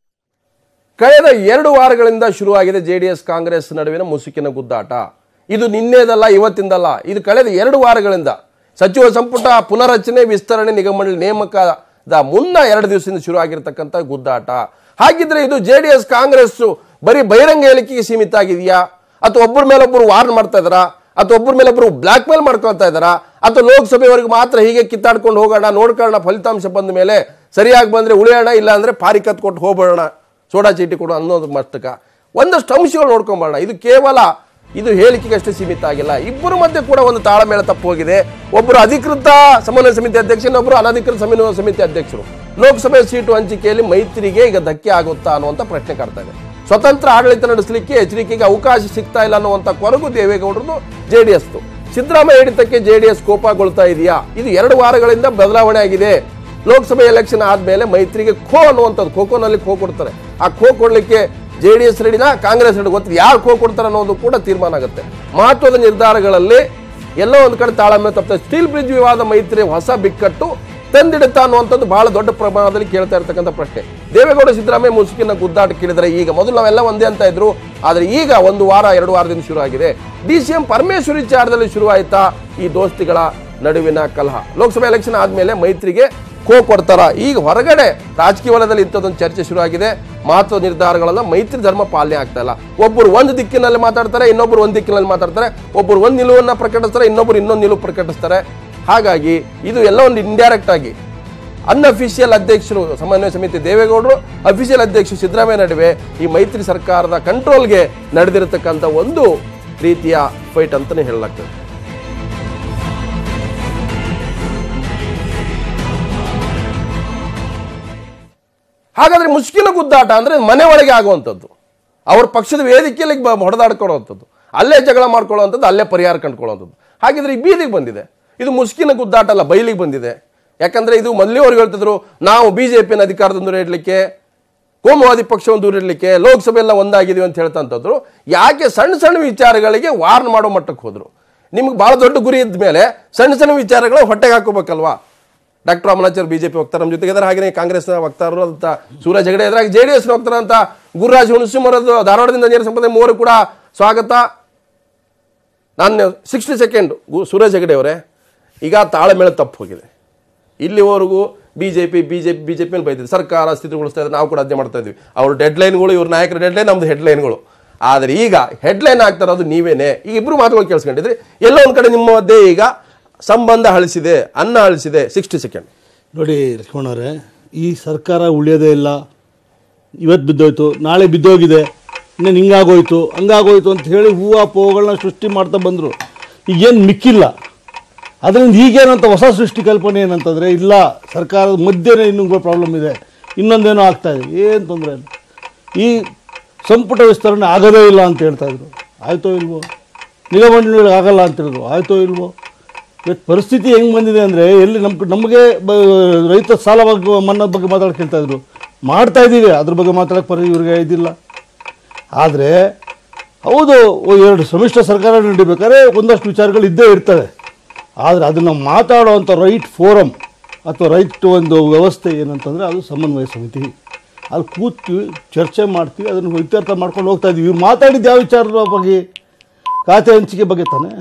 ಕಳೆದ ಎರಡು ವಾರಗಳಿಂದ ಶುರುವಾಗಿದೆ ಜೆಡಿಎಸ್ ಕಾಂಗ್ರೆಸ್ ನಡುವಿನ ಮುಸುಕಿನ ಗುದ್ದಾಟ ಇದು ನಿನ್ನೆದಲ್ಲ ಇವತ್ತಿಂದಲ್ಲ ಇದು ಕಳೆದ ಎರಡು ವಾರಗಳಿಂದ ಸಚಿವ ಸಂಪುಟ ಪುನರಚನೆ ವಿಸ್ತರಣೆ ನಿಗಮ ಮಂಡಳಿ ನೇಮಕದ ಮುನ್ನ ಎರಡು ದಿವಸದಿಂದ ಶುರು ಆಗಿರ್ತಕ್ಕಂಥ ಗುದ್ದಾಟ ಹಾಗಿದ್ರೆ ಇದು ಜೆಡಿಎಸ್ ಕಾಂಗ್ರೆಸ್ ಬರೀ ಬಹಿರಂಗ ಹೇಳಿಕೆಗೆ ಸೀಮಿತ ಆಗಿದೆಯಾ ಅಥವಾ ಒಬ್ಬರ ಮೇಲೊಬ್ಬರು ವಾರ್ನ್ ಮಾಡ್ತಾ ಇದಾರಾ ಅಥವಾ ಒಬ್ಬರ ಮೇಲೊಬ್ಬರು ಬ್ಲಾಕ್ ಮೇಲ್ ಮಾಡ್ಕೊಳ್ತಾ ಇದ್ದಾರಾ ಅಥವಾ ಲೋಕಸಭೆವರೆಗೂ ಮಾತ್ರ ಹೀಗೆ ಕಿತ್ತಾಡ್ಕೊಂಡು ಹೋಗೋಣ ನೋಡ್ಕೊಳ್ಳೋಣ ಫಲಿತಾಂಶ ಬಂದ ಮೇಲೆ ಸರಿಯಾಗಿ ಬಂದ್ರೆ ಉಳಿಯೋಣ ಇಲ್ಲ ಅಂದ್ರೆ ಪಾರಿಕತ್ ಕೊಟ್ಟು ಹೋಗ್ಬೇಡ ಸೋಡಾ ಚೀಟಿ ಕೊಡು ಅನ್ನೋದು ಮಟ್ಟಕ ಒಂದಷ್ಟು ಅಂಶಗಳು ನೋಡ್ಕೊಂಬರೋಣ ಇದು ಕೇವಲ ಇದು ಹೇಳಿಕೆಗಷ್ಟೇ ಸೀಮಿತ ಆಗಿಲ್ಲ ಇಬ್ಬರು ಮಧ್ಯೆ ಕೂಡ ಒಂದು ತಾಳಮೇಳ ತಪ್ಪು ಹೋಗಿದೆ ಒಬ್ಬರು ಅಧಿಕೃತ ಸಮನ್ವಯ ಸಮಿತಿ ಅಧ್ಯಕ್ಷ ಇನ್ನೊಬ್ಬರು ಅನಧಿಕೃತ ಸಮನ್ವಯ ಸಮಿತಿ ಅಧ್ಯಕ್ಷರು ಲೋಕಸಭೆ ಸೀಟು ಹಂಚಿಕೆಯಲ್ಲಿ ಮೈತ್ರಿಗೆ ಈಗ ಧಕ್ಕೆ ಆಗುತ್ತಾ ಅನ್ನುವಂಥ ಪ್ರಶ್ನೆ ಕಾಡ್ತಾ ಇದೆ ಸ್ವತಂತ್ರ ಆಡಳಿತ ನಡೆಸಲಿಕ್ಕೆ ಎಚ್ಚರಿಕೆಗೆ ಅವಕಾಶ ಸಿಗ್ತಾ ಇಲ್ಲ ಅನ್ನುವಂಥ ಕೊರಗು ದೇವೇಗೌಡರದು ಜೆ ಡಿ ಎಸ್ದು ಸಿದ್ದರಾಮಯ್ಯ ಹಿಡಿತಕ್ಕೆ ಜೆ ಡಿ ಎಸ್ ಕೋಪಗೊಳ್ತಾ ಇದೆಯಾ ಇದು ಎರಡು ವಾರಗಳಿಂದ ಬದಲಾವಣೆ ಆಗಿದೆ ಲೋಕಸಭೆ ಎಲೆಕ್ಷನ್ ಆದ್ಮೇಲೆ ಮೈತ್ರಿಗೆ ಖೋ ಅನ್ನುವಂಥದ್ದು ಖೋಖೋನಲ್ಲಿ ಖೋ ಕೊಡ್ತಾರೆ ಆ ಖೋ ಕೊಡ್ಲಿಕ್ಕೆ ಜೆ ಡಿ ಎಸ್ ರೆಡಿನ ಕಾಂಗ್ರೆಸ್ ರೆಡಿ ಗೊತ್ತಿಲ್ಲ ಯಾರು ಖೋ ಕೊಡ್ತಾರೆ ಅನ್ನೋದು ಕೂಡ ತೀರ್ಮಾನ ಆಗುತ್ತೆ ಮಹತ್ವದ ನಿರ್ಧಾರಗಳಲ್ಲಿ ಎಲ್ಲೋ ಒಂದು ಕಡೆ ತಾಳಮೆ ತಪ್ಪ ಸ್ಟೀಲ್ ಬ್ರಿಡ್ಜ್ ವಿವಾದ ಮೈತ್ರಿ ಹೊಸ ಬಿಕ್ಕಟ್ಟು ತಂದಿಡುತ್ತಾ ಅನ್ನುವಂಥದ್ದು ಬಹಳ ದೊಡ್ಡ ಪ್ರಮಾಣದಲ್ಲಿ ಕೇಳ್ತಾ ಇರ್ತಕ್ಕಂಥ ಪ್ರಶ್ನೆ ದೇವೇಗೌಡ ಸಿದ್ದರಾಮಯ್ಯ ಮುಸುಕಿನ ಗುದ್ದಾಟ ಕೇಳಿದರೆ ಈಗ ಮೊದಲು ನಾವೆಲ್ಲ ಒಂದೇ ಅಂತ ಇದ್ರು ಆದ್ರೆ ಈಗ ಒಂದು ವಾರ ಎರಡು ವಾರದಿಂದ ಶುರು ಆಗಿದೆ ಡಿ ಸಿ ಎಂ ಪರಮೇಶ್ವರ್ ವಿಚಾರದಲ್ಲಿ ಶುರುವಾಯಿತಾ ಈ ದೋಸ್ತಿಗಳ ನಡುವಿನ ಕಲಹ ಲೋಕಸಭೆ ಎಲೆಕ್ಷನ್ ಆದ್ಮೇಲೆ ಮೈತ್ರಿಗೆ ಖೋ ಕೊಡ್ತಾರ ಈಗ ಹೊರಗಡೆ ರಾಜಕೀಯ ವಲಯದಲ್ಲಿ ಇಂಥದ್ದೊಂದು ಚರ್ಚೆ ಶುರುವಾಗಿದೆ ಮಹತ್ವ ನಿರ್ಧಾರಗಳೆಲ್ಲ ಮೈತ್ರಿ ಧರ್ಮ ಪಾಲನೆ ಆಗ್ತಾ ಇಲ್ಲ ಒಬ್ಬರು ಒಂದು ದಿಕ್ಕಿನಲ್ಲಿ ಮಾತಾಡ್ತಾರೆ ಇನ್ನೊಬ್ಬರು ಒಂದು ದಿಕ್ಕಿನಲ್ಲಿ ಮಾತಾಡ್ತಾರೆ ಒಬ್ಬರು ಒಂದು ನಿಲುವನ್ನ ಪ್ರಕಟಿಸ್ತಾರೆ ಇನ್ನೊಬ್ಬರು ಇನ್ನೊಂದು ನಿಲುವು ಪ್ರಕಟಿಸ್ತಾರೆ ಹಾಗಾಗಿ ಇದು ಎಲ್ಲ ಒಂದು ಇಂಡೈರೆಕ್ಟ್ ಆಗಿ ಅನ್ಅಫಿಷಿಯಲ್ ಅಧ್ಯಕ್ಷರು ಸಮನ್ವಯ ಸಮಿತಿ ದೇವೇಗೌಡರು ಅಫಿಷಿಯಲ್ ಅಧ್ಯಕ್ಷರು ಸಿದ್ದರಾಮಯ್ಯ ನಡುವೆ ಈ ಮೈತ್ರಿ ಸರ್ಕಾರದ ಕಂಟ್ರೋಲ್ಗೆ ನಡೆದಿರತಕ್ಕಂಥ ಒಂದು ರೀತಿಯ ಫೈಟ್ ಅಂತಾನೆ ಹೇಳಲಾಗ್ತದೆ ಹಾಗಾದ್ರೆ ಮುಷ್ಕಿಲ ಗುದ್ದಾಟ ಅಂದ್ರೆ ಮನೆ ಒಳಗೆ ಆಗುವಂಥದ್ದು ಅವ್ರ ಪಕ್ಷದ ವೇದಿಕೆಯಲ್ಲಿ ಬ- ಹೊಡೆದಾಡ್ಕೊಳ್ಳುವಂಥದ್ದು ಅಲ್ಲೇ ಜಗಳ ಮಾಡ್ಕೊಳ್ಳುವಂಥದ್ದು ಅಲ್ಲೇ ಪರಿಹಾರ ಕಂಡುಕೊಳ್ಳುವಂಥದ್ದು ಹಾಗಿದ್ರೆ ಈ ಬೀದಿಗೆ ಬಂದಿದೆ ಇದು ಮುಷ್ಕಿನ ಗುದ್ದಾಟ ಅಲ್ಲ ಬಯಲಿಗೆ ಬಂದಿದೆ ಯಾಕಂದ್ರೆ ಇದು ಮೊದಲೇ ಅವ್ರು ಹೇಳ್ತಿದ್ರು ನಾವು ಬಿಜೆಪಿನ ಅಧಿಕಾರದಿಂದ ದೂರ ಇಡಲಿಕ್ಕೆ ಕೋಮುವಾದಿ ಪಕ್ಷವನ್ನು ದೂರ ಇಡಲಿಕ್ಕೆ ಲೋಕಸಭೆ ಎಲ್ಲ ಒಂದಾಗಿದೀವಿ ಅಂತ ಹೇಳ್ತಂತಂದ್ರು ಯಾಕೆ ಸಣ್ಣ ಸಣ್ಣ ವಿಚಾರಗಳಿಗೆ ವಾರ್ನ್ ಮಾಡೋ ಮಟ್ಟಕ್ಕೆ ಹೋದ್ರು ನಿಮ್ಗೆ ಬಹಳ ದೊಡ್ಡ ಗುರಿ ಇದ್ದ ಮೇಲೆ ಸಣ್ಣ ಸಣ್ಣ ವಿಚಾರಗಳು ಹೊಟ್ಟೆಗೆ ಹಾಕೋಬೇಕಲ್ವಾ ಡಾಕ್ಟರ್ ಅಮಲಾಚಾರ್ ಬಿಜೆಪಿ ವಕ್ತಾರ ನಮ್ಮ ಜೊತೆಗೆ ಇದ್ದಾರೆ ಹಾಗೆ ಕಾಂಗ್ರೆಸ್ನ ವಕ್ತಾರರು ಅಂತ ಸೂರಜ್ ಹೆಗಡೆ ಇದ್ರಾಗ ಜೆ ಡಿ ಎಸ್ನ ವಕ್ತಾರ ಅಂತ ಗುರುರಾಜ್ ಹುಣಸಿಮರದು ಧಾರವಾಡದಿಂದ ನೇರ ಸಂಪದ ಮೂವರು ಕೂಡ ಸ್ವಾಗತ ನಾನು ಸಿಕ್ಸ್ಟಿ ಸೆಕೆಂಡ್ ಸೂರಜ್ ಹೆಗಡೆ ಅವರೇ ಈಗ ತಾಳಮೇಳ ತಪ್ಪು ಹೋಗಿದೆ ಇಲ್ಲಿವರೆಗೂ ಬಿಜೆಪಿ ಬಿಜೆಪಿ ಬಿಜೆಪಿ ಮೇಲೆ ಬೈತಿದೆ ಸರ್ಕಾರ ಸ್ಥಿತಿಗೊಳಿಸ್ತಾ ಇದ್ದಾರೆ ನಾವು ಕೂಡ ಅಧ್ಯಯನ ಮಾಡ್ತಾ ಇದ್ವಿ ಅವ್ರ ಡೆಡ್ಲೈನ್ಗಳು ಇವ್ರ ನಾಯಕರ ಡೆಡ್ಲೈನ್ ನಮ್ದು ಹೆಡ್ಲೈನ್ಗಳು ಆದರೆ ಈಗ ಹೆಡ್ಲೈನ್ ಆಗ್ತಾರದು ನೀವೇನೆ ಈಗ ಇಬ್ರು ಮಾತುಗಳು ಕೇಳಿಸ್ಕೊಂಡಿದ್ರಿ ಎಲ್ಲೋ ಒಂದು ಕಡೆ ನಿಮ್ಮ ಮಧ್ಯೆ ಈಗ ಸಂಬಂಧ ಹಳಿಸಿದೆ ಅನ್ನ ಹಳಿಸಿದೆ ಸಿಕ್ಸ್ಟಿ ಸೆಕೆಂಡ್ ನೋಡಿ ಲಕ್ಷ್ಮಣವ್ರೆ ಈ ಸರ್ಕಾರ ಉಳಿಯೋದೇ ಇಲ್ಲ ಇವತ್ತು ಬಿದ್ದೋಯ್ತು ನಾಳೆ ಬಿದ್ದೋಗಿದೆ ಇನ್ನೇನು ಹಿಂಗಾಗೋಯ್ತು ಹಂಗಾಗೋಯ್ತು ಅಂತ ಹೇಳಿ ಹೂವು ಪೋಗಳನ್ನ ಸೃಷ್ಟಿ ಮಾಡ್ತಾ ಬಂದರು ಈಗೇನು ಮಿಕ್ಕಿಲ್ಲ ಅದರಿಂದ ಈಗೇನಂತ ಹೊಸ ಸೃಷ್ಟಿ ಕಲ್ಪನೆ ಏನಂತಂದರೆ ಇಲ್ಲ ಸರ್ಕಾರದ ಮಧ್ಯೆನೇ ಇನ್ನೂ ಪ್ರಾಬ್ಲಮ್ ಇದೆ ಇನ್ನೊಂದೇನೋ ಆಗ್ತಾ ಇದೆ ಏನು ತೊಂದರೆ ಇಲ್ಲ ಈ ಸಂಪುಟ ವಿಸ್ತರಣೆ ಆಗೋದೇ ಇಲ್ಲ ಅಂತ ಹೇಳ್ತಾ ಇದ್ರು ಆಯ್ತೋ ಇಲ್ವೋ ನಿಗಮ ಮಂಡಳಿಗಳಿಗೆ ಆಗಲ್ಲ ಅಂತ ಹೇಳಿದ್ರು ಆಯ್ತೋ ಇಲ್ವೋ ಇವತ್ತು ಪರಿಸ್ಥಿತಿ ಹೆಂಗೆ ಬಂದಿದೆ ಅಂದರೆ ಎಲ್ಲಿ ನಮ್ಮ ನಮಗೆ ಬ ರೈತ ಸಾಲ ಬಗ್ಗೆ ಮನ್ನಾ ಬಗ್ಗೆ ಮಾತಾಡಕ್ಕೆ ಹೇಳ್ತಾ ಇದ್ರು ಮಾಡ್ತಾ ಇದ್ದೀವಿ ಅದ್ರ ಬಗ್ಗೆ ಮಾತಾಡಕ್ಕೆ ಪರ ಇವ್ರಿಗೆ ಇದಿಲ್ಲ ಆದರೆ ಹೌದು ಓ ಎರಡು ಸಮ್ಮಿಶ್ರ ಸರ್ಕಾರ ನಡಿಬೇಕಾದ್ರೆ ಒಂದಷ್ಟು ವಿಚಾರಗಳು ಇದ್ದೇ ಇರ್ತವೆ ಆದರೆ ಅದನ್ನು ಮಾತಾಡುವಂಥ ರೈಟ್ ಫೋರಮ್ ಅಥವಾ ರೈಟ್ ಒಂದು ವ್ಯವಸ್ಥೆ ಏನಂತಂದರೆ ಅದು ಸಮನ್ವಯ ಸಮಿತಿ ಅಲ್ಲಿ ಕೂತ್ತೀವಿ ಚರ್ಚೆ ಮಾಡ್ತೀವಿ ಅದನ್ನು ಇತ್ಯರ್ಥ ಮಾಡ್ಕೊಂಡು ಹೋಗ್ತಾ ಇದ್ದೀವಿ ಇವ್ರು ಮಾತಾಡಿದ್ದು ಯಾವ ವಿಚಾರದ ಬಗ್ಗೆ ಖಾತೆ ಹಂಚಿಕೆ ಬಗ್ಗೆ ತಾನೇ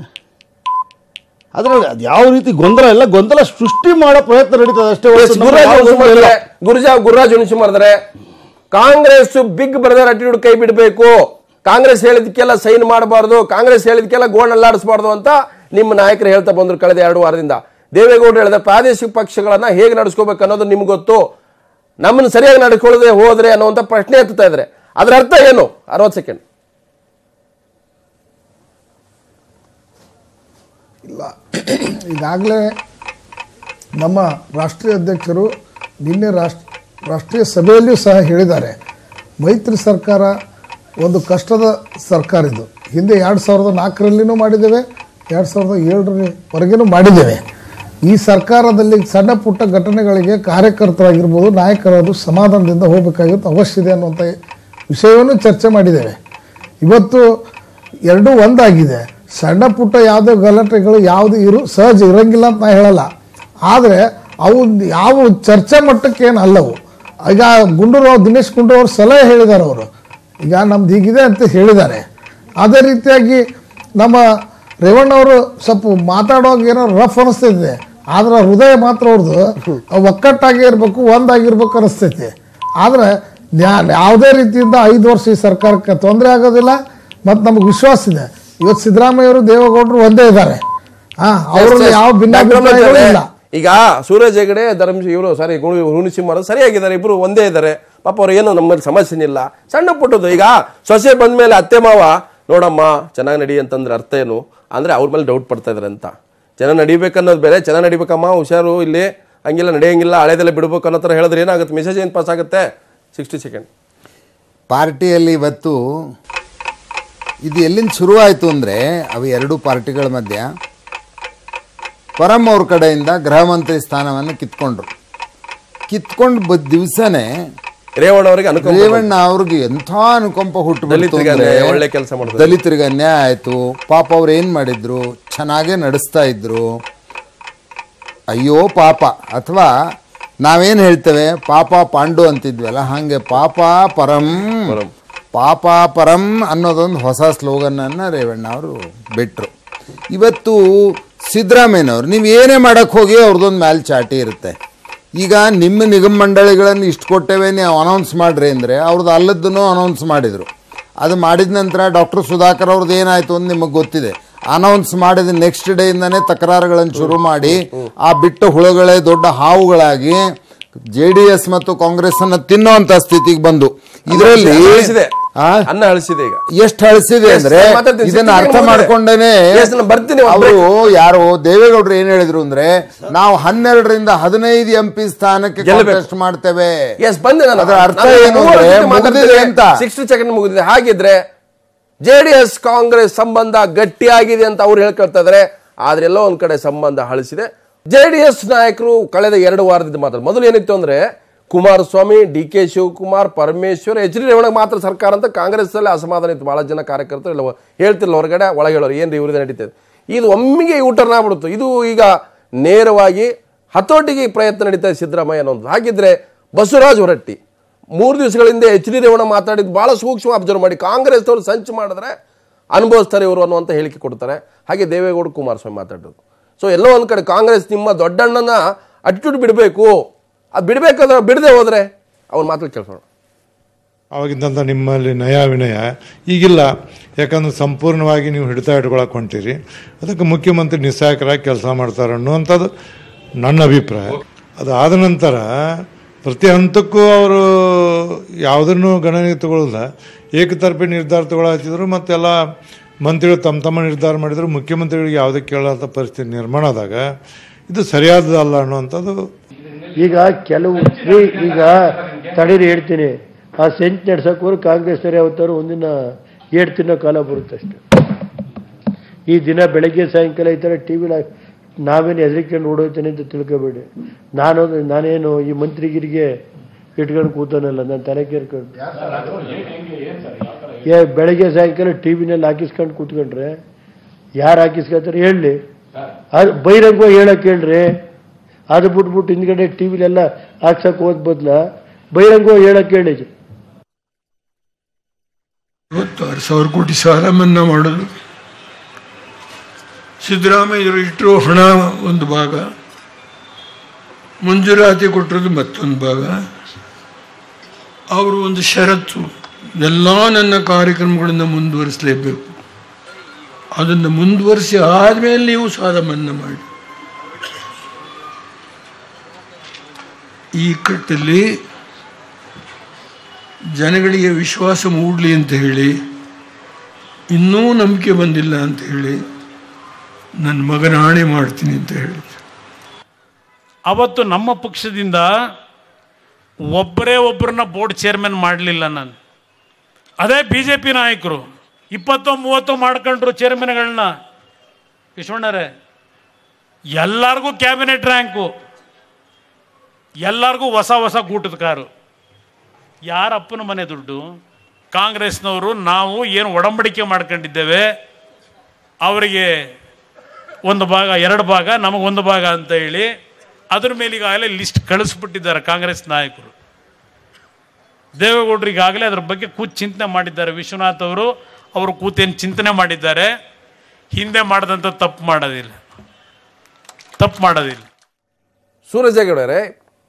ಅದರಲ್ಲಿ ಅದು ಯಾವ ರೀತಿ ಗೊಂದಲ ಇಲ್ಲ ಗೊಂದಲ ಸೃಷ್ಟಿ ಮಾಡೋ ಪ್ರಯತ್ನ ನಡೀತದೆ ಅಷ್ಟೇ ಹೊರತು ನಮ್ಮ ಗುರುರಾಜ್ ಯಾವ ಗೊಂದಲ ಇಲ್ಲ. ಹುಣಸಮರ್ದ್ರೆ ಗುರುಜಾ ಗುರುರಾಜ್ ಹುಣಸಮರ್ದ್ರೆ ಕಾಂಗ್ರೆಸ್ ಬಿಗ್ ಬ್ರದರ್ ಅಟಿಟ್ಯೂಡ್ ಕೈ ಬಿಡಬೇಕು ಕಾಂಗ್ರೆಸ್ ಹೇಳಿದಕ್ಕೆಲ್ಲ ಸೈನ್ ಮಾಡಬಾರ್ದು ಕಾಂಗ್ರೆಸ್ ಹೇಳಿದಕ್ಕೆಲ್ಲ ಗೋಲ್ಡ್ ಅಲ್ಲಾಡಿಸಬಾರ್ದು ಅಂತ ನಿಮ್ಮ ನಾಯಕರು ಹೇಳ್ತಾ ಬಂದ್ರು ಕಳೆದ ಎರಡು ವಾರದಿಂದ ದೇವೇಗೌಡರು ಹೇಳಿದ ಪ್ರಾದೇಶಿಕ ಪಕ್ಷಗಳನ್ನ ಹೇಗೆ ನಡೆಸ್ಕೋಬೇಕು ಅನ್ನೋದು ನಿಮ್ಗೆ ಗೊತ್ತು ನಮ್ಮನ್ನು ಸರಿಯಾಗಿ ನಡೆಸ್ಕೊಳ್ಳದೆ ಹೋದ್ರೆ ಅನ್ನುವಂಥ ಪ್ರಶ್ನೆ ಎತ್ತುತ್ತಾ ಇದ್ದಾರೆ ಅದರ ಅರ್ಥ ಏನು ಅರವತ್ತು ಸೆಕೆಂಡ್ ಇಲ್ಲ ಈಗಾಗಲೇ ನಮ್ಮ ರಾಷ್ಟ್ರೀಯ ಅಧ್ಯಕ್ಷರು ನಿನ್ನೆ ರಾಷ್ಟ್ರ ರಾಷ್ಟ್ರೀಯ ಸಭೆಯಲ್ಲಿಯೂ ಸಹ ಹೇಳಿದ್ದಾರೆ ಮೈತ್ರಿ ಸರ್ಕಾರ ಒಂದು ಕಷ್ಟದ ಸರ್ಕಾರ ಇದು ಹಿಂದೆ ಎರಡು ಸಾವಿರದ ನಾಲ್ಕರಲ್ಲಿನೂ ಮಾಡಿದ್ದೇವೆ ಎರಡು ಸಾವಿರದ ಏಳರವರೆಗೂ ಮಾಡಿದ್ದೇವೆ ಈ ಸರ್ಕಾರದಲ್ಲಿ ಸಣ್ಣ ಪುಟ್ಟ ಘಟನೆಗಳಿಗೆ ಕಾರ್ಯಕರ್ತರಾಗಿರ್ಬೋದು ನಾಯಕರಾದ್ರು ಸಮಾಧಾನದಿಂದ ಹೋಗಬೇಕಾಗಿತ್ತು ಅವಶ್ಯ ಇದೆ ಅನ್ನುವಂಥ ವಿಷಯವನ್ನು ಚರ್ಚೆ ಮಾಡಿದ್ದೇವೆ ಇವತ್ತು ಎರಡೂ ಒಂದಾಗಿದೆ ಸಣ್ಣ ಪುಟ್ಟ ಯಾವುದೇ ಗಲಾಟೆಗಳು ಯಾವುದು ಇರು ಸಹಜ ಇರಂಗಿಲ್ಲ ಅಂತ ನಾ ಹೇಳಲ್ಲ ಆದರೆ ಅವು ಯಾವ ಚರ್ಚೆ ಮಟ್ಟಕ್ಕೆ ಏನು ಅಲ್ಲವು ಈಗ ಗುಂಡೂರು ದಿನೇಶ್ ಗುಂಡೂರು ಅವ್ರು ಸಲಹೆ ಹೇಳಿದ್ದಾರೆ ಅವರು ಈಗ ನಮ್ದು ಹೀಗಿದೆ ಅಂತ ಹೇಳಿದ್ದಾರೆ ಅದೇ ರೀತಿಯಾಗಿ ನಮ್ಮ ರೇವಣ್ಣವರು ಸ್ವಲ್ಪ ಮಾತಾಡುವಾಗ ಏನೋ ರಫ್ ಅನಿಸ್ತೈತೆ ಆದ್ರೆ ಹೃದಯ ಮಾತ್ರ ಅವ್ರದ್ದು ಒಕ್ಕಟ್ಟಾಗಿ ಇರಬೇಕು ಒಂದಾಗಿರ್ಬೇಕು ಅನಿಸ್ತೈತಿ ಆದ್ರೆ ನ್ಯಾ- ಯಾವುದೇ ರೀತಿಯಿಂದ ಐದು ವರ್ಷ ಈ ಸರ್ಕಾರಕ್ಕೆ ತೊಂದರೆ ಆಗೋದಿಲ್ಲ ಮತ್ತು ನಮಗೆ ವಿಶ್ವಾಸ ಇದೆ ಇವತ್ತು ಸಿದ್ದರಾಮಯ್ಯವರು ದೇವೇಗೌಡರು ಒಂದೇ ಇದ್ದಾರೆ ಹಾ ಅವರಲ್ಲಿ ಯಾವ ಭಿನ್ನಾಭಿಪ್ರಾಯಗಳು ಇಲ್ಲ ಈಗ ಸೂರಜ್ ಹೆಗಡೆ ಧರ್ಮ ಇವರು ಸಾರಿ ಹುಣಸಿಂಹ ಸರಿಯಾಗಿದ್ದಾರೆ ಇಬ್ರು ಒಂದೇ ಇದ್ದಾರೆ ಪಾಪ ಅವ್ರು ಏನು ನಮ್ಮಲ್ಲಿ ಸಮಸ್ಯೆ ಇಲ್ಲ ಸಣ್ಣ ಪುಟ್ಟದ್ದು ಈಗ ಸೊಸೆ ಬಂದ್ಮೇಲೆ ಅತ್ತೆ ಮಾವ ನೋಡಮ್ಮ ಚೆನ್ನಾಗಿ ನಡಿ ಅಂತಂದ್ರೆ ಅರ್ಥ ಏನು ಅಂದ್ರೆ ಅವ್ರ ಮೇಲೆ ಡೌಟ್ ಪಡ್ತಾ ಇದಾರೆ ಅಂತ ಚೆನ್ನಾಗಿ ನಡಿಬೇಕನ್ನೋದು ಬೇರೆ ಚೆನ್ನಾಗಿ ನಡಿಬೇಕಮ್ಮ ಹುಷಾರು ಇಲ್ಲಿ ಹಂಗಿಲ್ಲ ನಡೆಯಂಗಿಲ್ಲ ಹಳೆದೆಲ್ಲ ಬಿಡ್ಬೇಕು ಅನ್ನೋ ಥರ ಹೇಳಿದ್ರೆ ಏನಾಗುತ್ತೆ ಮೆಸೇಜ್ ಏನು ಪಾಸ್ ಆಗುತ್ತೆ ಸಿಕ್ಸ್ಟಿ ಸೆಕೆಂಡ್ ಪಾರ್ಟಿಯಲ್ಲಿ ಇವತ್ತು ಇದು ಎಲ್ಲಿಂದ ಶುರುವಾಯಿತು ಅಂದರೆ ಅವು ಎರಡು ಪಾರ್ಟಿಗಳ ಮಧ್ಯ ಪರಮ್ ಅವ್ರ ಕಡೆಯಿಂದ ಗೃಹ ಮಂತ್ರಿ ಸ್ಥಾನವನ್ನು ಕಿತ್ಕೊಂಡ್ರು ಕಿತ್ಕೊಂಡು ಬದ್ ದಿವಸನೇ ರೇವಣ್ಣ ಅವರಿಗೆ ಅನುಕೂಲ ರೇವಣ್ಣ ಅವ್ರಿಗೆ ಎಂಥ ಅನುಕಂಪ ಹುಟ್ಟುಬಿಡ್ತು ದಲಿತರಿಗೆ ಅಂದ್ರೆ ಅನ್ಯಾಯ, ಒಳ್ಳೆ ಕೆಲ್ಸ ಮಾಡಿದ್ರು. ದಲಿತರಿಗೆ ಅನ್ಯಾಯ ಆಯಿತು ಪಾಪ ಅವ್ರು ಏನು ಮಾಡಿದ್ರು ಚೆನ್ನಾಗೇ ನಡೆಸ್ತಾ ಇದ್ರು ಅಯ್ಯೋ ಪಾಪ ಅಥವಾ ನಾವೇನು ಹೇಳ್ತೇವೆ ಪಾಪ ಪಾಂಡು ಅಂತಿದ್ವಲ್ಲ ಹಾಗೆ ಪಾಪ ಪರಂ ಪಾಪ ಪರಂ ಅನ್ನೋದೊಂದು ಹೊಸ ಸ್ಲೋಗನನ್ನು ರೇವಣ್ಣ ಅವರು ಬಿಟ್ಟರು ಇವತ್ತು ಸಿದ್ದರಾಮಯ್ಯನವ್ರು ನೀವು ಏನೇ ಮಾಡೋಕ್ಕೆ ಹೋಗಿ ಅವ್ರದ್ದೊಂದು ಮ್ಯಾಲ್ ಚಾಟಿ ಇರುತ್ತೆ ಈಗ ನಿಮ್ಮ ನಿಗಮ ಮಂಡಳಿಗಳನ್ನು ಇಷ್ಟು ಕೊಟ್ಟೇವೆ ನೀವು ಅನೌನ್ಸ್ ಮಾಡ್ರಿ ಅಂದರೆ ಅವ್ರದ್ದು ಅಲ್ಲದ್ದನ್ನು ಅನೌನ್ಸ್ ಮಾಡಿದರು ಅದು ಮಾಡಿದ ನಂತರ ಡಾಕ್ಟರ್ ಸುಧಾಕರ್ ಅವ್ರದ್ದು ಏನಾಯಿತು ಅಂತ ನಿಮಗೆ ಗೊತ್ತಿದೆ ಅನೌನ್ಸ್ ಮಾಡಿದ ನೆಕ್ಸ್ಟ್ ಡೇಯಿಂದನೇ ತಕರಾರುಗಳನ್ನು ಶುರು ಮಾಡಿ ಆ ಬಿಟ್ಟ ಹುಳುಗಳೇ ದೊಡ್ಡ ಹಾವುಗಳಾಗಿ ಜೆ ಡಿ ಎಸ್ ಮತ್ತು ಕಾಂಗ್ರೆಸ್ ಅನ್ನು ತಿನ್ನುವಂತ ಸ್ಥಿತಿಗೆ ಬಂದು ಇದರಲ್ಲಿ ಅಳಿಸಿದೆ ಆ? ಅನ್ನ ಅಳಿಸಿದೆ ಈಗ ಎಷ್ಟು ಹಳಿಸಿದೆ Yes, ಅಂದ್ರೆ ನಾನು ಮಾತಾಡ್ತೀನಿ. ಇದನ್ನ ಅರ್ಥ ಸಿಟ್ಟಿಗೆ ಮಾಡ್ಕೊಂಡೇನೆ Yes, ನಾನು ಬರ್ತೀನಿ ಒಂದು ಅವರು ಯಾರು ದೇವೇಗೌಡರು ಏನ್ ಹೇಳಿದ್ರು ಅಂದ್ರೆ ನಾವು ಹನ್ನೆರಡರಿಂದ ಹದಿನೈದು ಎಂ ಪಿ ಸ್ಥಾನಕ್ಕೆ ಗೆಲ್ಲಬೇಕು. ಕಾಂಟೆಸ್ಟ್ ಮಾಡ್ತೇವೆ ಎಸ್ ಬಂದೆ ನಾನು ಅದರ ಅರ್ಥ ನಾನು ಏನು ಮೂವತ್ತು ಅಂದ್ರೆ ಜೊತೆ ಮುಗಿದಿದೆ ಅಂತ ಸಿಕ್ಸ್ಟಿ ಸೆಕೆಂಡ್ ಮುಗಿದಿದೆ ಹಾಗಿದ್ರೆ ಜೆಡಿಎಸ್ ಕಾಂಗ್ರೆಸ್ ಸಂಬಂಧ ಗಟ್ಟಿಯಾಗಿದೆ ಅಂತ ಅವ್ರು ಹೇಳ್ಕೊಳ್ತಾ ಇದಾರೆ ಆದ್ರೆ ಎಲ್ಲೋ ಒಂದ್ ಕಡೆ ಸಂಬಂಧ ಹಳಿಸಿದೆ ಜೆಡಿಎಸ್ ನಾಯಕರು ಕಳೆದ ಎರಡು ವಾರದಿಂದ ಮಾತ್ರ ಮೊದಲು ಏನಿತ್ತು ಅಂದ್ರೆ Kumaraswamy D K Shivakumar Parameshwar H D Revanna ಮಾತ್ರ ಸರ್ಕಾರ ಅಂತ ಕಾಂಗ್ರೆಸ್ ಅಲ್ಲಿ ಅಸಮಾಧಾನ ಇತ್ತು ಬಹಳ ಜನ ಕಾರ್ಯಕರ್ತರು ಎಲ್ಲ ಹೇಳ್ತಿಲ್ಲ ಹೊರಗಡೆ ಒಳಗೆ ಹೇಳೋರು ಏನ್ರಿ ಇವ್ರದ್ದು ನಡೀತದೆ ಇದು ಒಮ್ಮಿಗೆ ಯೂಟರ್ನ್ ಆಗ್ಬಿಡ್ತು ಇದು ಈಗ ನೇರವಾಗಿ ಹತೋಟಿಗೆ ಪ್ರಯತ್ನ ನಡೀತಾ ಇದೆ ಸಿದ್ದರಾಮಯ್ಯ ಅನ್ನೋದು ಹಾಗಿದ್ರೆ ಬಸವರಾಜ್ ಹೊರಟ್ಟಿ ಮೂರು ದಿವಸಗಳಿಂದ ಎಚ್ ಡಿ ರೇವಣ್ಣ ಮಾತಾಡಿದ್ದು ಭಾಳ ಸೂಕ್ಷ್ಮ ಅಬ್ಸರ್ವ್ ಮಾಡಿ ಕಾಂಗ್ರೆಸ್ನವರು ಸಂಚು ಮಾಡಿದ್ರೆ ಅನುಭವಿಸ್ತಾರೆ ಇವರು ಅನ್ನುವಂಥ ಹೇಳಿಕೆ ಕೊಡ್ತಾರೆ ಹಾಗೆ ದೇವೇಗೌಡ ಕುಮಾರಸ್ವಾಮಿ ಮಾತಾಡೋದು ಸೊ ಎಲ್ಲೋ ಒಂದು ಕಡೆ ಕಾಂಗ್ರೆಸ್ ನಿಮ್ಮ ದೊಡ್ಡಣ್ಣನ ಅಟ್ಟಿಟ್ಯೂಡ್ ಬಿಡಬೇಕು ಅದು ಬಿಡಬೇಕಾದ್ರೆ ಬಿಡದೆ ಹೋದ್ರೆ ಅವ್ನ ಮಾತು ಕೇಳ್ಸೋಣ ಅವಾಗಿದ್ದಂಥ ನಿಮ್ಮಲ್ಲಿ ನಯ ವಿನಯ ಈಗಿಲ್ಲ ಯಾಕಂದ್ರೆ ಸಂಪೂರ್ಣವಾಗಿ ನೀವು ಹಿಡಿತ ಇಟ್ಕೊಳಕ್ಕೆ ಹೊಂಟಿರಿ ಅದಕ್ಕೆ ಮುಖ್ಯಮಂತ್ರಿ ನಿಸ್ಸಹಾಯಕರಾಗಿ ಕೆಲಸ ಮಾಡ್ತಾರೆ ಅನ್ನುವಂಥದ್ದು ನನ್ನ ಅಭಿಪ್ರಾಯ ಅದು ಆದ ನಂತರ ಪ್ರತಿ ಹಂತಕ್ಕೂ ಅವರು ಯಾವುದನ್ನು ಗಣನೆಗೆ ತಗೊಳ್ಳಲ್ಲ ಏಕತರ್ಫಿ ನಿರ್ಧಾರ ತಗೊಳತ್ತಿದ್ರು ಮತ್ತೆಲ್ಲ ಮಂತ್ರಿಗಳು ತಮ್ಮ ತಮ್ಮ ನಿರ್ಧಾರ ಮಾಡಿದ್ರು ಮುಖ್ಯಮಂತ್ರಿಗಳಿಗೆ ಯಾವುದೇ ಕೇಳೋಂಥ ಪರಿಸ್ಥಿತಿ ನಿರ್ಮಾಣ ಆದಾಗ ಇದು ಸರಿಯಾದದಲ್ಲ ಅನ್ನುವಂಥದ್ದು ಈಗ ಕೆಲವು ಈ- ಈಗ ತಡೀರಿ ಹೇಳ್ತೀನಿ ಆ ಸೆಂಚ್ ನಡ್ಸಕ್ಕೆ ಹೋದ್ರೆ ಕಾಂಗ್ರೆಸ್ನವ್ರು ಯಾವತ್ತಾರು ಒಂದಿನ ಏಟ್ ತಿನ್ನೋ ಕಾಲ ಬರುತ್ತೆ ಅಷ್ಟೆ ಈ ದಿನ ಬೆಳಗ್ಗೆ ಸಾಯಂಕಾಲ ಈ ಥರ ಟಿ ವಿಲಿ ನಾವೇನು ಹೆದರಿಕೊಂಡು ಓಡೋಗ್ತೇನೆ ಅಂತ ತಿಳ್ಕೊಬೇಡಿ ನಾನು ನಾನೇನು ಈ ಮಂತ್ರಿಗಿರಿಗೆ ಇಟ್ಕೊಂಡು ಕೂತಾನಲ್ಲ ನಾನು ತಲೆ ಕೇರ್ಕೊಂಡು ಏ ಬೆಳಗ್ಗೆ ಸಾಯಂಕಾಲ ಟಿ ವಿನಲ್ಲಿ ಹಾಕಿಸ್ಕೊಂಡು ಕೂತ್ಕೊಂಡ್ರೆ ಯಾರು ಹಾಕಿಸ್ಕೊತಾರೆ ಹೇಳಲಿ ಅದು ಬಹಿರಂಗವಾಗಿ ಹೇಳಕ್ಕೆ ಹೇಳ್ರಿ ಅದು ಬಿಟ್ಬಿಟ್ಟು ಹಿಂದ್ಗಡೆ ಟಿ ವಿಲೆಲ್ಲ ಹಾಕ್ಸಕ್ಕೆ ಹೋದ್ ಬದ್ಲ ಬಹಿರಂಗವಾಗಿ ಹೇಳಕ್ಕೆ ಹೇಳಿ ಇವತ್ತಾರು ಸಾವಿರ ಕೋಟಿ ಸಾಲ ಮನ್ನಾ ಮಾಡೋದು ಸಿದ್ದರಾಮಯ್ಯರು ಇಟ್ಟಿರೋ ಹಣ ಒಂದು ಭಾಗ ಮಂಜೂರಾತಿ ಕೊಟ್ಟಿರೋದು ಮತ್ತೊಂದು ಭಾಗ ಅವರು ಒಂದು ಷರತ್ತು ಎಲ್ಲ ನನ್ನ ಕಾರ್ಯಕ್ರಮಗಳನ್ನು ಮುಂದುವರಿಸಲೇಬೇಕು ಅದನ್ನು ಮುಂದುವರಿಸಿ ಆದಮೇಲೆ ನೀವು ಸಾಲ ಮನ್ನಾ ಮಾಡಿ ಈ ಕಟ್ಟಲ್ಲಿ ಜನಗಳಿಗೆ ವಿಶ್ವಾಸ ಮೂಡಲಿ ಅಂತ ಹೇಳಿ ಇನ್ನೂ ನಂಬಿಕೆ ಬಂದಿಲ್ಲ ಅಂತ ಹೇಳಿ ನನ್ನ ಮಗನ ಆಣೆ ಮಾಡ್ತೀನಿ ಅಂತ ಹೇಳಿ ಅವತ್ತು ನಮ್ಮ ಪಕ್ಷದಿಂದ ಒಬ್ಬರೇ ಒಬ್ಬರನ್ನ ಬೋರ್ಡ್ ಚೇರ್ಮನ್ ಮಾಡಲಿಲ್ಲ ನಾನು ಅದೇ ಬಿ ಜೆ ಪಿ ನಾಯಕರು ಇಪ್ಪತ್ತೋ ಮೂವತ್ತೋ ಮಾಡ್ಕೊಂಡ್ರು ಚೇರ್ಮನ್ಗಳನ್ನ ವಿಶ್ವಣ್ಣರೇ ಎಲ್ಲರಿಗೂ ಕ್ಯಾಬಿನೆಟ್ ರ್ಯಾಂಕು ಎಲ್ಲರಿಗೂ ಹೊಸ ಹೊಸ ಗೂಟದ ಕಾರು ಯಾರ ಅಪ್ಪನ ಮನೆ ದುಡ್ಡು ಕಾಂಗ್ರೆಸ್ನವರು ನಾವು ಏನು ಒಡಂಬಡಿಕೆ ಮಾಡ್ಕೊಂಡಿದ್ದೇವೆ ಅವರಿಗೆ ಒಂದು ಭಾಗ ಎರಡು ಭಾಗ ನಮಗೊಂದು ಭಾಗ ಅಂತ ಹೇಳಿ ಅದ್ರ ಮೇಲೆ ಈಗಾಗಲೇ ಲಿಸ್ಟ್ ಕಳಿಸ್ಬಿಟ್ಟಿದ್ದಾರೆ ಕಾಂಗ್ರೆಸ್ ನಾಯಕರು ದೇವೇಗೌಡರು ಈಗಾಗಲೇ ಅದ್ರ ಬಗ್ಗೆ ಕೂತ್ ಚಿಂತನೆ ಮಾಡಿದ್ದಾರೆ ವಿಶ್ವನಾಥ್ ಅವರು ಅವರು ಕೂತೇನು ಚಿಂತನೆ ಮಾಡಿದ್ದಾರೆ ಹಿಂದೆ ಮಾಡಿದಂಥ ತಪ್ಪು ಮಾಡೋದಿಲ್ಲ ತಪ್ಪು ಮಾಡೋದಿಲ್ಲ ಸೂರಜೇಗೌಡರೇ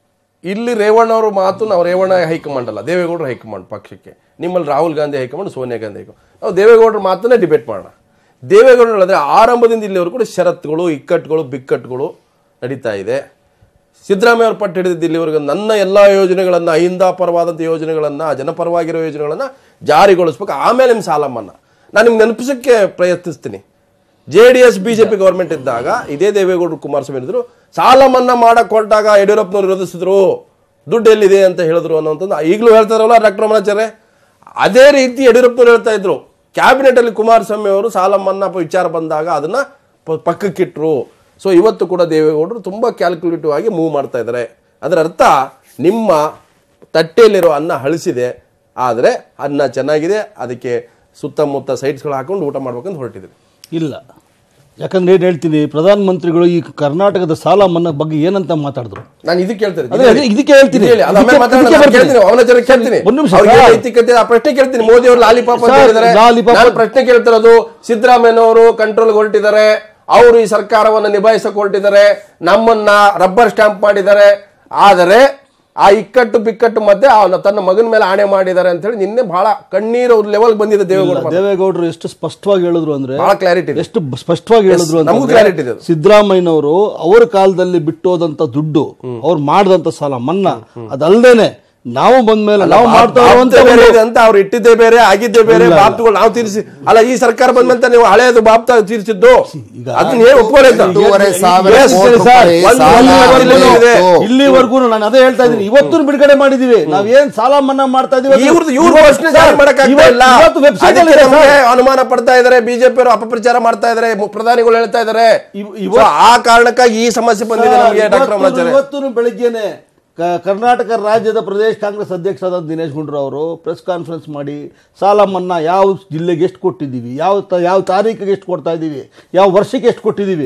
ಇಲ್ಲಿ ರೇವಣ್ಣ ಅವರು ಮಾತು ನಾವು ರೇವಣ್ಣ ಹೈಕಮಾಂಡ್ ಅಲ್ಲ ದೇವೇಗೌಡರು ಹೈಕಮಾಂಡ್ ಪಕ್ಷಕ್ಕೆ ನಿಮ್ಮಲ್ಲಿ ರಾಹುಲ್ ಗಾಂಧಿ ಹೈಕಮಾಂಡ್ ಸೋನಿಯಾ ಗಾಂಧಿ ಹೈಕಮಾಂಡ್ ನಾವು ದೇವೇಗೌಡರ ಮಾತನ್ನೇ ಡಿಬೇಟ್ ಮಾಡೋಣ ದೇವೇಗೌಡರು ಹೇಳಿದ್ರೆ ಆರಂಭದಿಂದ ಇಲ್ಲಿವರೆಗೂ ಕೂಡ ಷರತ್ತುಗಳು ಇಕ್ಕಟ್ಟುಗಳು ಬಿಕ್ಕಟ್ಟುಗಳು ನಡೀತಾ ಇದೆ ಸಿದ್ದರಾಮಯ್ಯ ಅವರು ಪಟ್ಟು ಹಿಡಿದಿದ್ದು ಇಲ್ಲಿವರೆಗೂ ನನ್ನ ಎಲ್ಲ ಯೋಜನೆಗಳನ್ನು ಅಹಿಂದಾಪರವಾದಂಥ ಯೋಜನೆಗಳನ್ನು ಜನಪರವಾಗಿರೋ ಯೋಜನೆಗಳನ್ನು ಜಾರಿಗೊಳಿಸ್ಬೇಕು ಆಮೇಲೆ ನಿಮ್ಮ ಸಾಲ ಮನ್ನಾ ನಾನು ನಿಮ್ಗೆ ನೆನಪಿಸೋಕ್ಕೆ ಪ್ರಯತ್ನಿಸ್ತೀನಿ J D S B J P government ಇದ್ದಾಗ ಇದೇ ದೇವೇಗೌಡರು ಕುಮಾರಸ್ವಾಮಿ ಹೇಳಿದ್ರು ಸಾಲ ಮನ್ನಾ ಮಾಡಕ್ ಹೊರಟಾಗ ಯಡಿಯೂರಪ್ಪನವ್ರು ವಿರೋಧಿಸಿದ್ರು ದುಡ್ಡು ಎಲ್ಲಿದೆ ಅಂತ ಹೇಳಿದ್ರು ಅನ್ನೋಂಥದ್ದು ಈಗಲೂ ಹೇಳ್ತಾರಲ್ಲ ಡಾಕ್ಟರ್ ರಮಣಾಚಾರ್ಯ ಅದೇ ರೀತಿ ಯಡಿಯೂರಪ್ಪನವ್ರು ಹೇಳ್ತಾ ಇದ್ರು ಕ್ಯಾಬಿನೆಟ್ ಅಲ್ಲಿ ಕುಮಾರಸ್ವಾಮಿ ಅವರು ಸಾಲ ಮನ್ನಾ ಪ- ವಿಚಾರ ಬಂದಾಗ ಅದನ್ನ ಪ- ಪಕ್ಕಕ್ಕಿಟ್ರು ಸೊ ಇವತ್ತು ಕೂಡ ದೇವೇಗೌಡರು ತುಂಬಾ ಕ್ಯಾಲ್ಕುಲೇಟಿವ್ ಆಗಿ ಮೂವ್ ಮಾಡ್ತಾ ಇದ್ದಾರೆ ಅದರ ಅರ್ಥ ನಿಮ್ಮ ತಟ್ಟೆಯಲ್ಲಿರೋ ಅನ್ನ ಹಳಿಸಿದೆ ಆದರೆ ಅನ್ನ ಚೆನ್ನಾಗಿದೆ ಅದಕ್ಕೆ ಸುತ್ತಮುತ್ತ ಸೈಟ್ಸ್ಗಳು ಹಾಕೊಂಡು ಊಟ ಮಾಡ್ಬೇಕಂತ ಹೊರಟಿದ್ರು ಇಲ್ಲ ಯಾಕಂದ್ರೆ ಏನು ಹೇಳ್ತೀನಿ ಪ್ರಧಾನಮಂತ್ರಿಗಳು ಈ ಕರ್ನಾಟಕದ ಸಾಲ ಮನ್ನಾ ಬಗ್ಗೆ ಏನಂತ ಮಾತಾಡಿದ್ರು ನಾನು ಇದಕ್ಕೆ ಹೇಳ್ತೇನೆ ಅದೇ, ಅದೇ, ಇದಕ್ಕೆ ಹೇಳ್ತೀನಿ. ಇದು ಹೇಳಿ, ಅದು ಆಮೇಲೆ ಇದಕ್ಕೆ- ಮಾತಾಡೋಣ, ಇದಕ್ಕೆ ನಾನು ಬರ್ತೀನಿ. ಕೇಳ್ತೀನಿ, ಅವನ ಹತ್ರ ಕೇಳ್ತೀನಿ ಒಂದು ನಿಮಿಷ, ಅವ್ರಿಗೆ ಸರ್. ನೈತಿಕತೆ ಆ ಪ್ರಶ್ನೆ ಕೇಳ್ತೀನಿ ಮೋದಿ ಅವರು ಲಾಲಿಪಾಪ್ ಅಂತ ಸರ್, ಹೇಳಿದ್ದಾರೆ ಲಾಲಿಪಾಪ್ ನಾನು ಅಂತ- ಪ್ರಶ್ನೆ ಕೇಳ್ತಿರೋದು ಸಿದ್ದರಾಮಯ್ಯನವರು ಕಂಟ್ರೋಲ್ ಹೊರಟಿದ್ದಾರೆ ಅವರು ಈ ಸರ್ಕಾರವನ್ನು ನಿಭಾಯಿಸಕ್ಕೆ ಹೊರಟಿದ್ದಾರೆ ನಮ್ಮನ್ನ ರಬ್ಬರ್ ಸ್ಟಾಂಪ್ ಮಾಡಿದ್ದಾರೆ ಆದರೆ ಆ ಇಕ್ಕಟ್ಟು ಬಿಕ್ಕಟ್ಟು ಮಧ್ಯೆ ಅವನ ತನ್ನ ಮಗನ ಮೇಲೆ ಆಣೆ ಮಾಡಿದ್ದಾರೆ ಅಂತ ಹೇಳಿ ನಿನ್ನೆ ಬಹಳ ಕಣ್ಣೀರು ಲೆವೆಲ್ ಬಂದಿದೆ ದೇವೇಗೌಡ ಮಾತು. ದೇವೇಗೌಡರು ಎಷ್ಟು ಸ್ಪಷ್ಟವಾಗಿ ಹೇಳಿದ್ರು ಅಂದ್ರೆ ಬಹಳ ಕ್ಲಾರಿಟಿ ಇದೆ ಎಷ್ಟು ಬ- ಸ್ಪಷ್ಟವಾಗಿ Yes, ಹೇಳಿದ್ರು ನಮಗೂ ಅಂತಂದ್ರೆ, clarity ಇದೆ ಅದು. ಸಿದ್ದರಾಮಯ್ಯನವರು ಅವ್ರ ಕಾಲದಲ್ಲಿ ಬಿಟ್ಟೋದಂತ ದುಡ್ಡು ಅವ್ರು ಮಾಡಿದಂತ ಸಾಲ ಮನ್ನಾ ಅದಲ್ದೇನೆ ನಾವು ಬಂದ್ಮೇಲೆ ನಾವು ಮಾಡ್ತಾ ಇರುವಂತ ಬಾಪ್ತೆ ಬೇರೆ ಒಂದು- ಇದೆ ಅಂತ ಅವ್ರು ಇಟ್ಟಿದ್ದೇ ಬೇರೆ ಆಗಿದ್ದೇ ಬೇರೆ ಇಲ್ಲ, ಇಲ್ಲ. ಬಾಪ್ತುಗಳು ನಾವು ತೀರಿಸಿ ಅಲ್ಲ ಈ ಸರ್ಕಾರ ಬಂದ್ಮೇಲೆ ನೀವು ಹಳೆಯದು ಬಾಪ್ತ ತೀರಿಸಿದ್ದು ಅದನ್ನ ಏನು ಒಪ್ಕೊಳ್ಳಿ ಅಂತ. ಒಂದೂವರೆ ಸಾವಿರ Yes, ಕೋಟಿ ಸರ್, ರೂಪಾಯಿ ಒಂದು ಸಾಲ ಇಲ್ಲಿವರೆಗೂ ಇದೆ. ಇತ್ತು. ಇಲ್ಲಿವರೆಗೂ ನಾನು ಅದೇ ಹೇಳ್ತಾ ಇದ್ದೀನಿ ಇವತ್ತು ಬಿಡುಗಡೆ ಮಾಡಿದೀವಿ ನಾವೇನ್ ಸಾಲ ಮನ್ನಾ ಮಾಡ್ತಾ ಇದೀವಿ ಅದು- ಇವ್ರದ್ದು ಇವ್ರ ಇವತ್ತು- ಘೋಷಣೆ ಜಾರಿ ಮಾಡಕ್ಕಾಗ್ತಾ ಇವತ್ತು- ಇಲ್ಲ ಇವತ್ತು ವೆಬ್ಸೈಟ್ ಅದಕ್ಕೆ ಅಲ್ಲಿ ಇದೆ ನಮ್ಗೆ ಸರ್. ಅನುಮಾನ ಪಡ್ತಾ ಇದಾರೆ ಬಿಜೆಪಿ ಅವರು ಅಪಪ್ರಚಾರ ಮಾಡ್ತಾ ಇದಾರೆ ಮು- ಪ್ರಧಾನಿಗಳು ಹೇಳ್ತಾ ಇದಾರೆ So, ಆ ಕಾರಣಕ್ಕಾಗಿ ಈ ಸಮಸ್ಯೆ ಬಂದಿದೆ ನಮಗೆ ಡಾಕ್ಟರ್ ರಮಣಾಚಾರ್ಯ ಇವತ್ತು ಬೆಳಿಗ್ಗೆನೆ ಕ- ಕರ್ನಾಟಕ ರಾಜ್ಯದ ಪ್ರದೇಶ ಕಾಂಗ್ರೆಸ್ ಅಧ್ಯಕ್ಷರಾದ ದಿನೇಶ್ ಗುಂಡೂರಾವ್ ಅವರು ಪ್ರೆಸ್ ಕಾನ್ಫರೆನ್ಸ್ ಮಾಡಿ ಸಾಲ ಮನ್ನಾ ಯಾವ ಜಿಲ್ಲೆಗೆ ಎಷ್ಟು ಕೊಟ್ಟಿದ್ದೀವಿ ಯಾವ ತ- ಯಾವ ತಾರೀಕಿಗೆ ಎಷ್ಟು ಕೊಡ್ತಾ ಇದ್ದೀವಿ ಯಾವ ವರ್ಷಕ್ಕೆ ಎಷ್ಟು ಕೊಟ್ಟಿದ್ದೀವಿ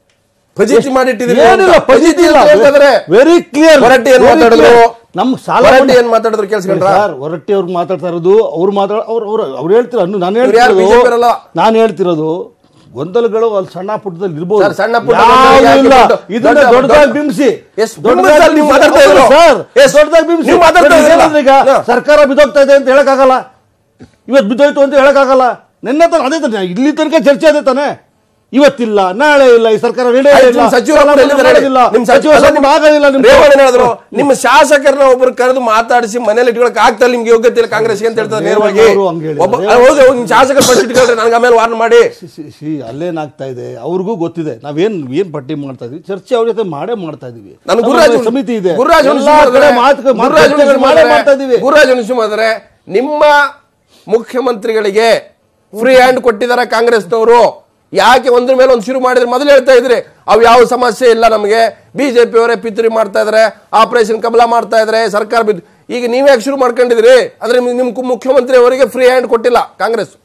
ಫಜೀತಿ ಮಾಡಿಟ್ಟಿದ್ದೀರಿ ಏನಿಲ್ಲ ಅಂತ. ಫಜೀತಿ ಇಲ್ಲ ಅಂತ ಹೇಳ್ತಿದ್ದಾರೆ. ವೆರಿ ಕ್ಲಿಯರ್ ಹೊರಟ್ಟಿ ಏನ್ ಮಾತಾಡಿದ್ರು ನಮ್ಮ ಸಾಲ ಹೊರಟ್ಟಿ ಮನ್ನಾ- ಏನ್ ಮಾತಾಡಿದ್ರು ಕೇಳಿಸ್ಕೊಂಡ್ರ ಸರ್ ಹೊರಟ್ಟಿ ಅವ್ರು ಮಾತಾಡ್ತಾ ಇರೋದು ಅವ್ರು ಮಾತಾಡ ಅವ್ರು ಅವ್ರು ಅವ್ರು ಹೇಳ್ತಿರೋ ನಾನು ಇವ್ರು ಯಾರು BJP ಹೇಳ್ತಿರೋದು ಅವರಲ್ಲ? ನಾನು ಹೇಳ್ತಿರೋದು ಗೊಂದಲಗಳು ಅಲ್ಲಿ ಸಣ್ಣ ಪುಟ್ಟದಲ್ಲಿ ಇರ್ಬೋದು ಸರ್, ಸಣ್ಣ ಪುಟ್ಟ ಯಾವ್ದೂ ಗೊಂದಲ ಯಾಕೆ ಇಲ್ಲ ದೊಡ್ಡ- ಇದನ್ನ ದೊಡ್ಡ- ದೊಡ್ಡದಾಗಿ ದೊಡ್ಡ- ಬಿಂಬಿಸಿ ಎಸ್, ದೊಡ್ಡದಾಗಿ ಬಿಂಬಿಸಿ ನೀವು ಮಾತಾಡ್ತಾ ಹೌದು ಇದ್ರು. ಸರ್ ಎಸ್, ದೊಡ್ಡದಾಗಿ ಬಿಂಬಿಸಿ ನೀವು ಮಾತಾಡ್ತಾ ಬಟ್ ಇದ್ರಲ್ಲ? ಏನಂದ್ರೆ ಈಗ ಹಾ. ಸರ್ಕಾರ ಬಿದ್ದೋಗ್ತಾ ಇದೆ ಅಂತ ಹೇಳಕ್ಕಾಗಲ್ಲ ಇವತ್ತು ಬಿದ್ದೋಯ್ತು ಅಂತ ಹೇಳಕ್ಕಾಗಲ್ಲ ನಿನ್ನೆ ತನಕ ಅದೇ ತಾನೆ ಇಲ್ಲಿ ತನಕ ಚರ್ಚೆ ಅದೇ ತಾನೆ ಇವತ್ತಿಲ್ಲ ನಾಳೆ ಇಲ್ಲ ಈ ಸರ್ಕಾರ ರೆಡಿ ಆಯ್ತು, ಇಲ್ಲ ನಿಮ್ ಸಚಿವರು ಸಾಲ ಮನ್ನಾ ಎಲ್ಲಿದ್ದಾರೆ? ಮಾಡೋದಿಲ್ಲ. ನಿಮ್ ಸಚಿವ ಸಚಿವ ಸಂಪುಟ ಆಗೋದಿಲ್ಲ ನಿಮ್ ರೇವಣ್ಣ ಹೇಳಿದ್ರು ನಿಮ್ಮ ಶಾಸಕರನ್ನ ಒಬ್ರು ಕರೆದು ಮಾತಾಡಿಸಿ ಮನೇಲಿ ಇಟ್ಕೊಳಕ್ ಆಗ್ತಾ ನಿಮ್ಗೆ ಯೋಗ್ಯತೆ ಇಲ್ಲ ಕಾಂಗ್ರೆಸ್ ಅಂತ ಹೇಳ್ತಾರೆ ನೇರವಾಗಿ ರೇವಣ್ಣ ಅವರು ಹಂಗೆ ಹೇಳಿದ್ದಾರೆ. ಒಬ್ಬ ಅಲ್ಲ, ಹೌದು ಹೌದು, ನಿಮ್ ಶಾಸಕರ ಫಸ್ಟ್ ಇಟ್ಕೊಳ್ರಿ ನನಗೆ ಆಮೇಲೆ ವಾರ್ನ್ ಮಾಡಿ ಸಿ- ಸಿ ಅಲ್ಲೇನಾಗ್ತಾ ಇದೆ ಅವ್ರಿಗೂ ಗೊತ್ತಿದೆ ನಾವೇನ್ ಏನ್ ಪಟ್ಟಿ ಮಾಡ್ತಾ ಇದೀವಿ ಚರ್ಚೆ ಅವ್ರ ಜೊತೆ ಮಾಡೇ ಮಾಡ್ತಾ ಇದೀವಿ ನಾನು ನಮ್ಮ ಗುರುರಾಜ್ ಸಮಿತಿ ಇದೆ ಗುರುರಾಜ್ ಎಲ್ಲಾ ಕಡೆ ಮಾತು ಗುರುರಾಜ್ ಚರ್ಚೆಗಳು ಮಾಡೇ ಮಾಡ್ತಾ ಇದೀವಿ ಗುರುರಾಜ್ ಹುಣಸುಮಾದ್ರೆ ನಿಮ್ಮ ಮುಖ್ಯಮಂತ್ರಿಗಳಿಗೆ ಫ್ರೀ ಹ್ಯಾಂಡ್ ಕೊಟ್ಟಿದ್ದಾರೆ ಕಾಂಗ್ರೆಸ್ನವರು ಯಾಕೆ ಒಂದ್ರ ಮೇಲೆ ಒಂದು ಶುರು ಮಾಡಿದ್ರೆ ಮೊದಲು ಹೇಳ್ತಾ ಇದ್ರಿ ಅವು ಯಾವ ಸಮಸ್ಯೆ ಇಲ್ಲ ನಮಗೆ ಬಿಜೆಪಿ ಅವರೇ ಪಿತೂರಿ ಮಾಡ್ತಾ ಇದಾರೆ ಆಪರೇಷನ್ ಕಮಲ ಮಾಡ್ತಾ ಇದಾರೆ ಸರ್ಕಾರ ಬಿದ್ದು ಈಗ ನೀವೇ ಯಾಕೆ ಶುರು ಮಾಡ್ಕೊಂಡಿದ್ರಿ ಅಂದ್ರೆ ನಿಮ್- ನಿಮ್ ಕು- ಮುಖ್ಯಮಂತ್ರಿ ಅವರಿಗೆ ಫ್ರೀ ಹ್ಯಾಂಡ್ ಕೊಟ್ಟಿಲ್ಲ ಕಾಂಗ್ರೆಸ್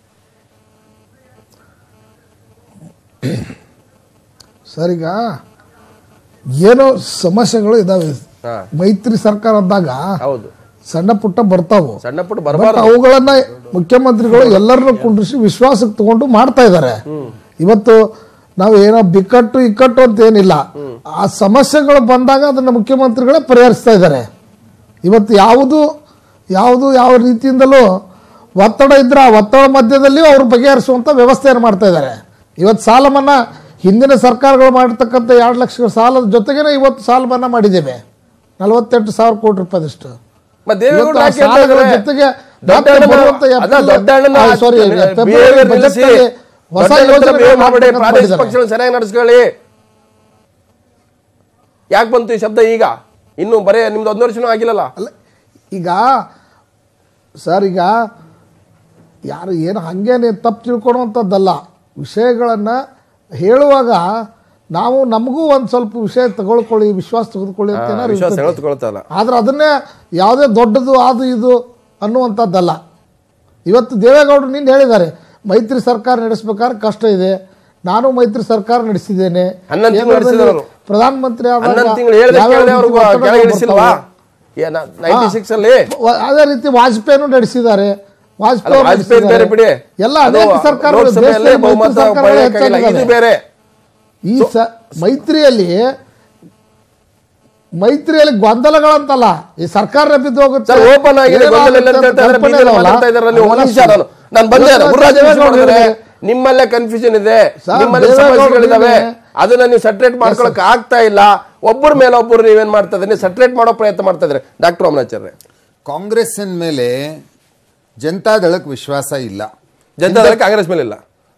ಸರ್ ಈಗ ಏನೋ ಸಮಸ್ಯೆಗಳು ಇದಾವೆ ಹಾ. ಮೈತ್ರಿ ಸರ್ಕಾರ ಅಂದಾಗ ಹೌದು ಸಣ್ಣ ಪುಟ್ಟ ಬರ್ತಾವು ಸಣ್ಣ ಪುಟ್ಟ ಬಟ್ ಬರಬಾರ್ದು ಅವುಗಳನ್ನ ಮುಖ್ಯಮಂತ್ರಿಗಳು ಎಲ್ಲರನ್ನು ಕುಂಡ್ರಿಸಿ ವಿಶ್ವಾಸಕ್ಕೆ ತಗೊಂಡು ಮಾಡ್ತಾ ಇದ್ದಾರೆ ಇವತ್ತು ನಾವು ಏನೋ ಬಿಕ್ಕಟ್ಟು ಇಕ್ಕಟ್ಟು ಅಂತ ಏನಿಲ್ಲ ಆ ಸಮಸ್ಯೆಗಳು ಬಂದಾಗ ಅದನ್ನ ಮುಖ್ಯಮಂತ್ರಿಗಳೇ ಪರಿಹರಿಸ್ತಾ ಇದ್ದಾರೆ ಇವತ್ತು ಯಾವುದು ಯಾವುದು ಯಾವ ರೀತಿಯಿಂದಲೂ ಒತ್ತಡ ಇದ್ರೆ ಆ ಒತ್ತಡ ಮಧ್ಯದಲ್ಲಿ ಅವರು ಬಗೆಹರಿಸುವಂತ ವ್ಯವಸ್ಥೆಯನ್ನು ಮಾಡ್ತಾ ಇದ್ದಾರೆ ಇವತ್ತು ಸಾಲ ಮನ್ನಾ ಹಿಂದಿನ ಸರ್ಕಾರಗಳು ಮಾಡಿರ್ತಕ್ಕಂಥ ಎರಡು ಲಕ್ಷ ಸಾಲದ ಜೊತೆಗೇನೆ ಇವತ್ತು ಸಾಲ ಮನ್ನಾ ಮಾಡಿದ್ದೇವೆ ನಲವತ್ತೆಂಟು ಸಾವಿರ ಕೋಟಿ ರೂಪಾಯಿದಷ್ಟು ಮತ್ತೆ ದೇವೇಗೌಡರು ಇವತ್ತು ಆ ಯಾಕೆ ಹೇಳ್ತಾ ಸಾಲಗಳ ಇದ್ದಾರೆ? ಜೊತೆಗೆ ದೊಡ್ಡ ಮತ್ತೆ ಅಣ್ಣನ- ಬರುವಂತ ಅದ ಏಪ್ರಿಲ್- ದೊಡ್ಡ ಅಣ್ಣನ ಆ, sorry, behavior ಫೆಬ್ರವರಿ ನಿಲ್ಲಿಸಿ, ಬಜೆಟ್ನಲ್ಲಿ ಹೊಸ ದೊಡ್ಡ ಅಣ್ಣನ ಯೋಜನೆಗಳನ್ನ behavior ಮಾಡಬೇಡಿ, ಮಾಡ್ಬೇಕಂತ ಪ್ರಾದೇಶಿಕ ಮಾಡಿದ್ದಾರೆ. ಪಕ್ಷಗಳನ್ನು ಸರಿಯಾಗಿ ನಡೆಸ್ಕೊಳ್ಳಿ ಯಾಕೆ ಬಂತು ಈ ಶಬ್ದ ಈಗ ಇನ್ನು ಬರೇ ನಿಮ್ದು ಒಂದು ವರ್ಷನೂ ಆಗಿಲ್ಲಲ್ಲ ಅಲ್ಲ ಈಗ ಸರ್ ಈಗ ಯಾರು ಏನು ಹಂಗೇನೆ ತಪ್ಪು ತಿಳ್ಕೊಳುವಂಥದ್ದಲ್ಲ ವಿಷಯಗಳನ್ನು ಹೇಳುವಾಗ ನಾವು ನಮಗೂ ಒಂದು ಸ್ವಲ್ಪ ವಿಷಯ ತಗೊಳ್ಕೊಳ್ಳಿ ವಿಶ್ವಾಸ ತೆಗೆದುಕೊಳ್ಳಿ ಅಂತ ಏನಾದ್ರು ವಿಶ್ವಾಸ ಇರ್ತೈತಿ. ತೆಗೆದುಕೊಳ್ತಲ್ಲ ಆದ್ರೆ ಅದನ್ನೇ ಯಾವುದೇ ದೊಡ್ಡದು ಅದು ಇದು ಅನ್ನುವಂಥದ್ದಲ್ಲ ಇವತ್ತು ದೇವೇಗೌಡರು ನಿನ್ನೆ ಹೇಳಿದ್ದಾರೆ ಮೈತ್ರಿ ಸರ್ಕಾರ ನಡೆಸ್ಬೇಕಾದ್ರೆ ಕಷ್ಟ ಇದೆ ನಾನು ಮೈತ್ರಿ ಸರ್ಕಾರ ನಡೆಸಿದ್ದೇನೆ ಹನ್ನೊಂದು ತಿಂಗಳು ಕೇಂದ್ರದಲ್ಲಿ ನಡೆಸಿದವರು. ಪ್ರಧಾನಮಂತ್ರಿ ಆದಾಗ ಹನ್ನೊಂದು ತಿಂಗಳು ಹೇಳ್ದೆ ಯಾವ್ಯಾವ ಕೇಳದೆ ರೀತಿ ಅವ್ರಿಗೂ ಒತ್ತಡಗಳು ಕೆಳಗೆ ಇಳಿಸಿಲ್ವಾ ಬರ್ತಾವೆ? ನೈಂಟಿ ಹಾ. ಸಿಕ್ಸ್ ಅಲ್ಲಿ ವ- ಅದೇ ರೀತಿ ವಾಜಪೇಯಿನೂ ನಡೆಸಿದ್ದಾರೆ ವಾಜಪೇಯಿ ಅಲ್ಲ, ಅವರು ವಾಜಪೇಯಿ ಬೇರೆ ನಡೆಸಿದ್ದಾರೆ. ಬಿಡಿ ಎಲ್ಲ ಅದು ಅನೇಕ ಸರ್ಕಾರಗಳು ಲೋಕಸಭೆಯಲ್ಲೇ ದೇಶದಲ್ಲಿ ಮೈತ್ರಿ ಬಹುಮತ ಸರ್ಕಾರಗಳು ಪಡೆಯಕ್ಕಾಗಿಲ್ಲ. ಇದು ಹೆಚ್ಚಾಗಿದ್ದಾವೆ. ಬೇರೆ ಈ ಸ ಮೈತ್ರಿಯಲ್ಲಿ ಮೈತ್ರಿಯಲ್ಲಿ ಗೊಂದಲಗಳಂತಲ್ಲ ಈ ಸರ್ಕಾರ ಬಿದ್ದು ಹೋಗುತ್ತೆ ಸರ್ ಓಪನ್ ಆಗಿದೆ ಏನಾಗುತ್ತೆ ಗೊಂದಲ ಇಲ್ಲ ಅಂತ ಅಂತ ಹೇಳ್ತಾ ಇದ್ದಾರೆ, ಕಲ್ಪನೆ ಬೀದಿಯಲ್ಲಿ ಇರಲ್ಲ. ಮಾತಾಡ್ತಾ ಇದ್ದಾರೆ ನೀವು ಒಂದು ನಿಮಿಷ ನಾನು ನಾನು ಬಂದೆ ಗುರುರಾಜ್ ಮಾಡಿದ್ರೆ ನಿಮ್ಮಲ್ಲೇ ಕನ್ಫ್ಯೂಷನ್ ಇದೆ ಸರ್, ನಿಮ್ಮಲ್ಲಿ ದೇವೇಗೌಡರು ಸಮಸ್ಯೆಗಳಿದಾವೆ ಇದೆ. ಅದನ್ನ ನೀವು ಸಟ್ರೇಟ್ ಮಾಡ್ಕೊಳಕ್ ಆಗ್ತಾ ಇಲ್ಲ ಒಬ್ಬರ ಮೇಲೆ ಒಬ್ಬರು ನೀವೇನ್ ಮಾಡ್ತಾ ಇದ್ದೀರಿ ನೀವು ಸಟ್ರೇಟ್ ಮಾಡೋ ಪ್ರಯತ್ನ ಮಾಡ್ತಾ ಇದ್ರೆ ಡಾಕ್ಟರ್ ಅಮನಾಚಾರ್ಯ ಕಾಂಗ್ರೆಸ್ಸಿನ ಮೇಲೆ ಜನತಾದಳಕ್ಕೆ ವಿಶ್ವಾಸ ಇಲ್ಲ ಜನತಾ ಕಾಂಗ್ರೆಸ್ ಮೇಲೆ ಇಲ್ಲ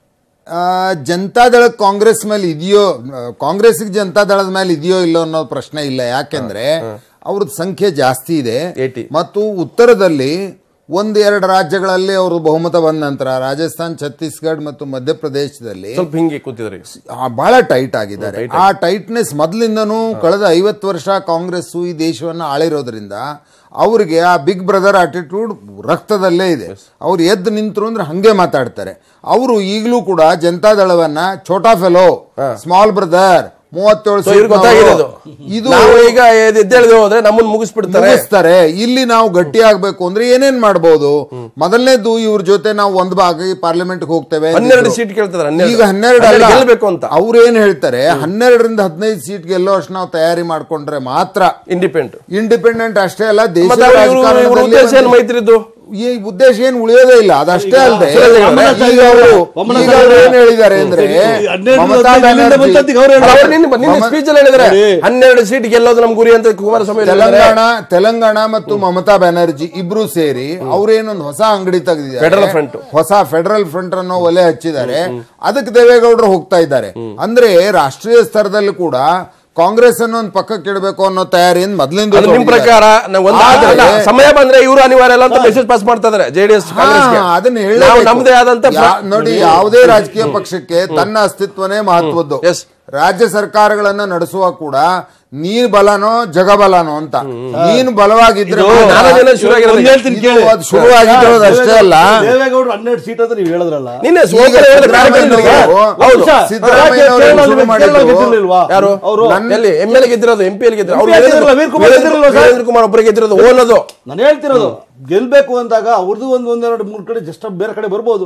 ಆ, ಜನತಾದಳಕ್ಕೆ ಕಾಂಗ್ರೆಸ್ ಮೇಲೆ ಇದೆಯೋ ಕಾಂಗ್ರೆಸ್ಗೆ ಜನತಾದಳದ ಮೇಲೆ ಇದೆಯೋ ಇಲ್ಲೋ ಅನ್ನೋ ಪ್ರಶ್ನೆ ಇಲ್ಲ ಯಾಕೆಂದ್ರೆ ಅವ್ರದ್ದು ಸಂಖ್ಯೆ ಜಾಸ್ತಿ ಇದೆ ಮತ್ತು ಉತ್ತರದಲ್ಲಿ ಒಂದ್ ಎರಡು ರಾಜ್ಯಗಳಲ್ಲಿ ಅವರು ಬಹುಮತ ಬಂದ ನಂತರ ರಾಜಸ್ಥಾನ್ ಛತ್ತೀಸ್ಗಢ ಮತ್ತು ಮಧ್ಯಪ್ರದೇಶದಲ್ಲಿ ಸ್ವಲ್ಪ ಹಿಂಗೆ ಕೂತಿದ್ರಿ ಆ, ಬಹಳ ಟೈಟ್ ಆಗಿದ್ದಾರೆ ಆ ಟೈಟ್ನೆಸ್ ಮೊದಲಿಂದನೂ ಕಳೆದ ಐವತ್ತು ವರ್ಷ ಕಾಂಗ್ರೆಸ್ ಈ ದೇಶವನ್ನು ಆಳಿರೋದ್ರಿಂದ ಅವ್ರಿಗೆ ಆ ಬಿಗ್ ಬ್ರದರ್ ಆಟಿಟ್ಯೂಡ್ ರಕ್ತದಲ್ಲೇ ಇದೆ ಅವ್ರು ಎದ್ದು ನಿಂತರು ಅಂದ್ರೆ ಹಂಗೆ ಮಾತಾಡ್ತಾರೆ ಅವರು ಈಗಲೂ ಕೂಡ ಜನತಾದಳವನ್ನ ಛೋಟಾ ಫೆಲೋ ಸ್ಮಾಲ್ ಬ್ರದರ್ ಮೂವತ್ತೇಳು So, ಇವ್ರಿಗೆ ಗೊತ್ತಾಗಿರೋದು ಇದು ನಾವು ಈಗ ಎದ್ದೇಳಿದೆ ಹೋದ್ರೆ ನಮ್ಮನ್ನ ಮುಗಿಸ್ಬಿಡ್ತಾರೆ ಮುಗಿಸ್ತಾರೆ ಇಲ್ಲಿ ನಾವು ಗಟ್ಟಿ ಆಗ್ಬೇಕು ಅಂದ್ರೆ ಏನೇನ್ ಮಾಡ್ಬೋದು ಮೊದಲನೇದು ಇವ್ರ ಜೊತೆ ನಾವು ಒಂದ್ ಭಾಗ ಪಾರ್ಲಿಮೆಂಟ್ ಹೋಗ್ತೇವೆ ಹನ್ನೆರಡು ಅಂದಿದ್ರು. ಸೀಟ್ ಕೇಳ್ತಿದ್ದಾರೆ, ಹನ್ನೆರಡು. ಈಗ ಹನ್ನೆರಡು ಹನ್ನೆರಡು ಅಲ್ಲ ಗೆಲ್ಬೇಕು ಅಂತ. ಅವ್ರು ಏನ್ ಹೇಳ್ತಾರೆ ಹನ್ನೆರಡರಿಂದ ಹದಿನೈದು ಸೀಟ್ ಗೆಲ್ಲೋ ಅಷ್ಟು ನಾವು ತಯಾರಿ ಮಾಡ್ಕೊಂಡ್ರೆ ಮಾತ್ರ ಇಂಡಿಪೆಂಡೆಂಟ್ ಇಂಡಿಪೆಂಡೆಂಟ್ ಅಷ್ಟೇ ಅಲ್ಲ ಮತ್ತೆ ದೇಶದ ಅವ್ರು- ಇವ್ರು- ಇವ್ರ ರಾಜಕಾರಣದಲ್ಲಿ ಉದ್ದೇಶ ಏನು ಒಂದು- ಮೈತ್ರಿದ್ದು ಈ ಉದ್ದೇಶ ಏನ್ ಉಳಿಯೋದೇ ಇಲ್ಲ ಅದಷ್ಟೇ ಈಗ ಅಲ್ಲದೆ ಸುರೇಶ್ ಅವರೇ, ಈಗ ಅವರು ಒಮ್ಮನ ಈಗ ಅವ್ರು ಏನ್ ಹೇಳಿದ್ದಾರೆ ಅಂದ್ರೆ ಹನ್ನೆರಡು ಮಮತಾ ಹದಿನೈದರಿಂದ ಬ್ಯಾನರ್ಜಿ- ಬಂತಂತ ಅವ್ರು ಹೇಳಿದ್ರು. ಅವ್ರು ನಿನ್ನೆ ನಿನ್ನೆ ಮಮ- ಸ್ಪೀಚ್ ಅಲ್ಲಿ ಹೇಳಿದ್ರೆ ಹನ್ನೆರಡು ಸೀಟ್ ಗೆಲ್ಲೋದು ನಮ್ ಗುರಿ ಅಂತ ಕುಮಾರಸ್ವಾಮಿ ಹೇಳಿದ್ದಾರೆ. ತೆಲಂಗಾಣ ತೆಲಂಗಾಣ ಮತ್ತು ಮಮತಾ ಬ್ಯಾನರ್ಜಿ ಇಬ್ರು ಸೇರಿ ಅವ್ರೇನೊಂದು ಹೊಸ ಅಂಗಡಿ ತೆಗೆದಿದ್ದಾರೆ Federal Front. ಹೊಸ ಫೆಡರಲ್ ಫ್ರಂಟ್ ಅನ್ನೋ ಒಲೆ ಹಚ್ಚಿದ್ದಾರೆ ಅದಕ್ಕೆ ದೇವೇಗೌಡರು ಹೋಗ್ತಾ ಇದ್ದಾರೆ ಅಂದ್ರೆ ರಾಷ್ಟ್ರೀಯ ಸ್ತರದಲ್ಲಿ ಕೂಡ ಕಾಂಗ್ರೆಸ್ ಅನ್ನು ಒಂದು ಪಕ್ಕಕ್ಕೆ ಇಡಬೇಕು ಅನ್ನೋ ತಯಾರಿಯಿಂದ ಮೊದಲಿಂದ ಅದು ನಿಮ್ ಪ್ರಕಾರ ನಾವು ಒಂದು ಅಲ್ಲ, ಸಮಯ ಬಂದ್ರೆ ಇವರು ಅನಿವಾರ್ಯ ಅಲ್ಲ ಅಂತ ಮೆಸೇಜ್ ಪಾಸ್ ಮಾಡ್ತಾ ಇದಾರೆ ಜೆಡಿಎಸ್ ಅದನ್ನ ನಾವು ಹೇಳಲೇಬೇಕು. ನಮ್ದೇ ಆದಂತ ಪ್ರ- ಯಾ- ನೋಡಿ ಯಾವುದೇ ರಾಜಕೀಯ ಪಕ್ಷಕ್ಕೆ ತನ್ನ ಅಸ್ತಿತ್ವನೇ ಮಹತ್ವದ್ದು ರಾಜ್ಯ ಸರ್ಕಾರಗಳನ್ನ ನಡೆಸುವ ಕೂಡ ನೀನ್ ಬಲನೋ ಜಗಬಲನೋ ಅಂತ ನೀನು ಬಲವಾಗಿದ್ರೆ ಇದು ಮಾತ್ರ ನಾನಾ ಜನ ಶುರು ಆಗಿರೋದು. ಇದು ಒಂದ್ ಹೇಳ್ತೀನಿ ಕೇಳಿ. ಅದು ಶುರುವಾಗಿರೋದು ಅಷ್ಟೇ ಅಲ್ಲ ದೇವೇಗೌಡರು ಹನ್ನೆರಡು ಸೀಟ್ ಅಂತ ನೀವು ಹೇಳಿದ್ರಲ್ಲ ನಿನ್ನೆ ಈಗ ಸಿದ್ದರಾಮಯ್ಯನವರು ಹೌದು ಸಿದ್ದರಾಮಯ್ಯನವರು ಕೇರಳ ಶುರು ಮಾಡಿದ್ರು. ಗೆದ್ದಿರ್ಲಿಲ್ವಾ? ಯಾರು ಅವರು ಎಲ್ಲಿ ಎಂ ಎಲ್ ಗೆದ್ದಿರೋದು ಎಂ ಪಿ ಎಲ್ ಗೆದ್ದಿರೋದು ಅವ್ರು MP ಗೆದ್ದಿರಲ್ಲ, ವೀರೇಂದ್ರ- ವೀರ್ ಕುಮಾರ್ ಗೆದ್ದಿರಲ್ವಾ ಸರ್? ವೀರೇಂದ್ರ ಕುಮಾರ್ ಒಬ್ಬರಿಗೆ ಗೆದ್ದಿರೋದು ಓನದು ನಾನು ಹೇಳ್ತಿರೋದು ಗೆಲ್ಬೇಕು ಅಂದಾಗ ಅವ್ರದ್ದು ಒಂದ್ ಒಂದೆರಡು ಮೂರು ಕಡೆ ಜಸ್ಟ್ ಬೇರೆ ಕಡೆ ಬರ್ಬೋದು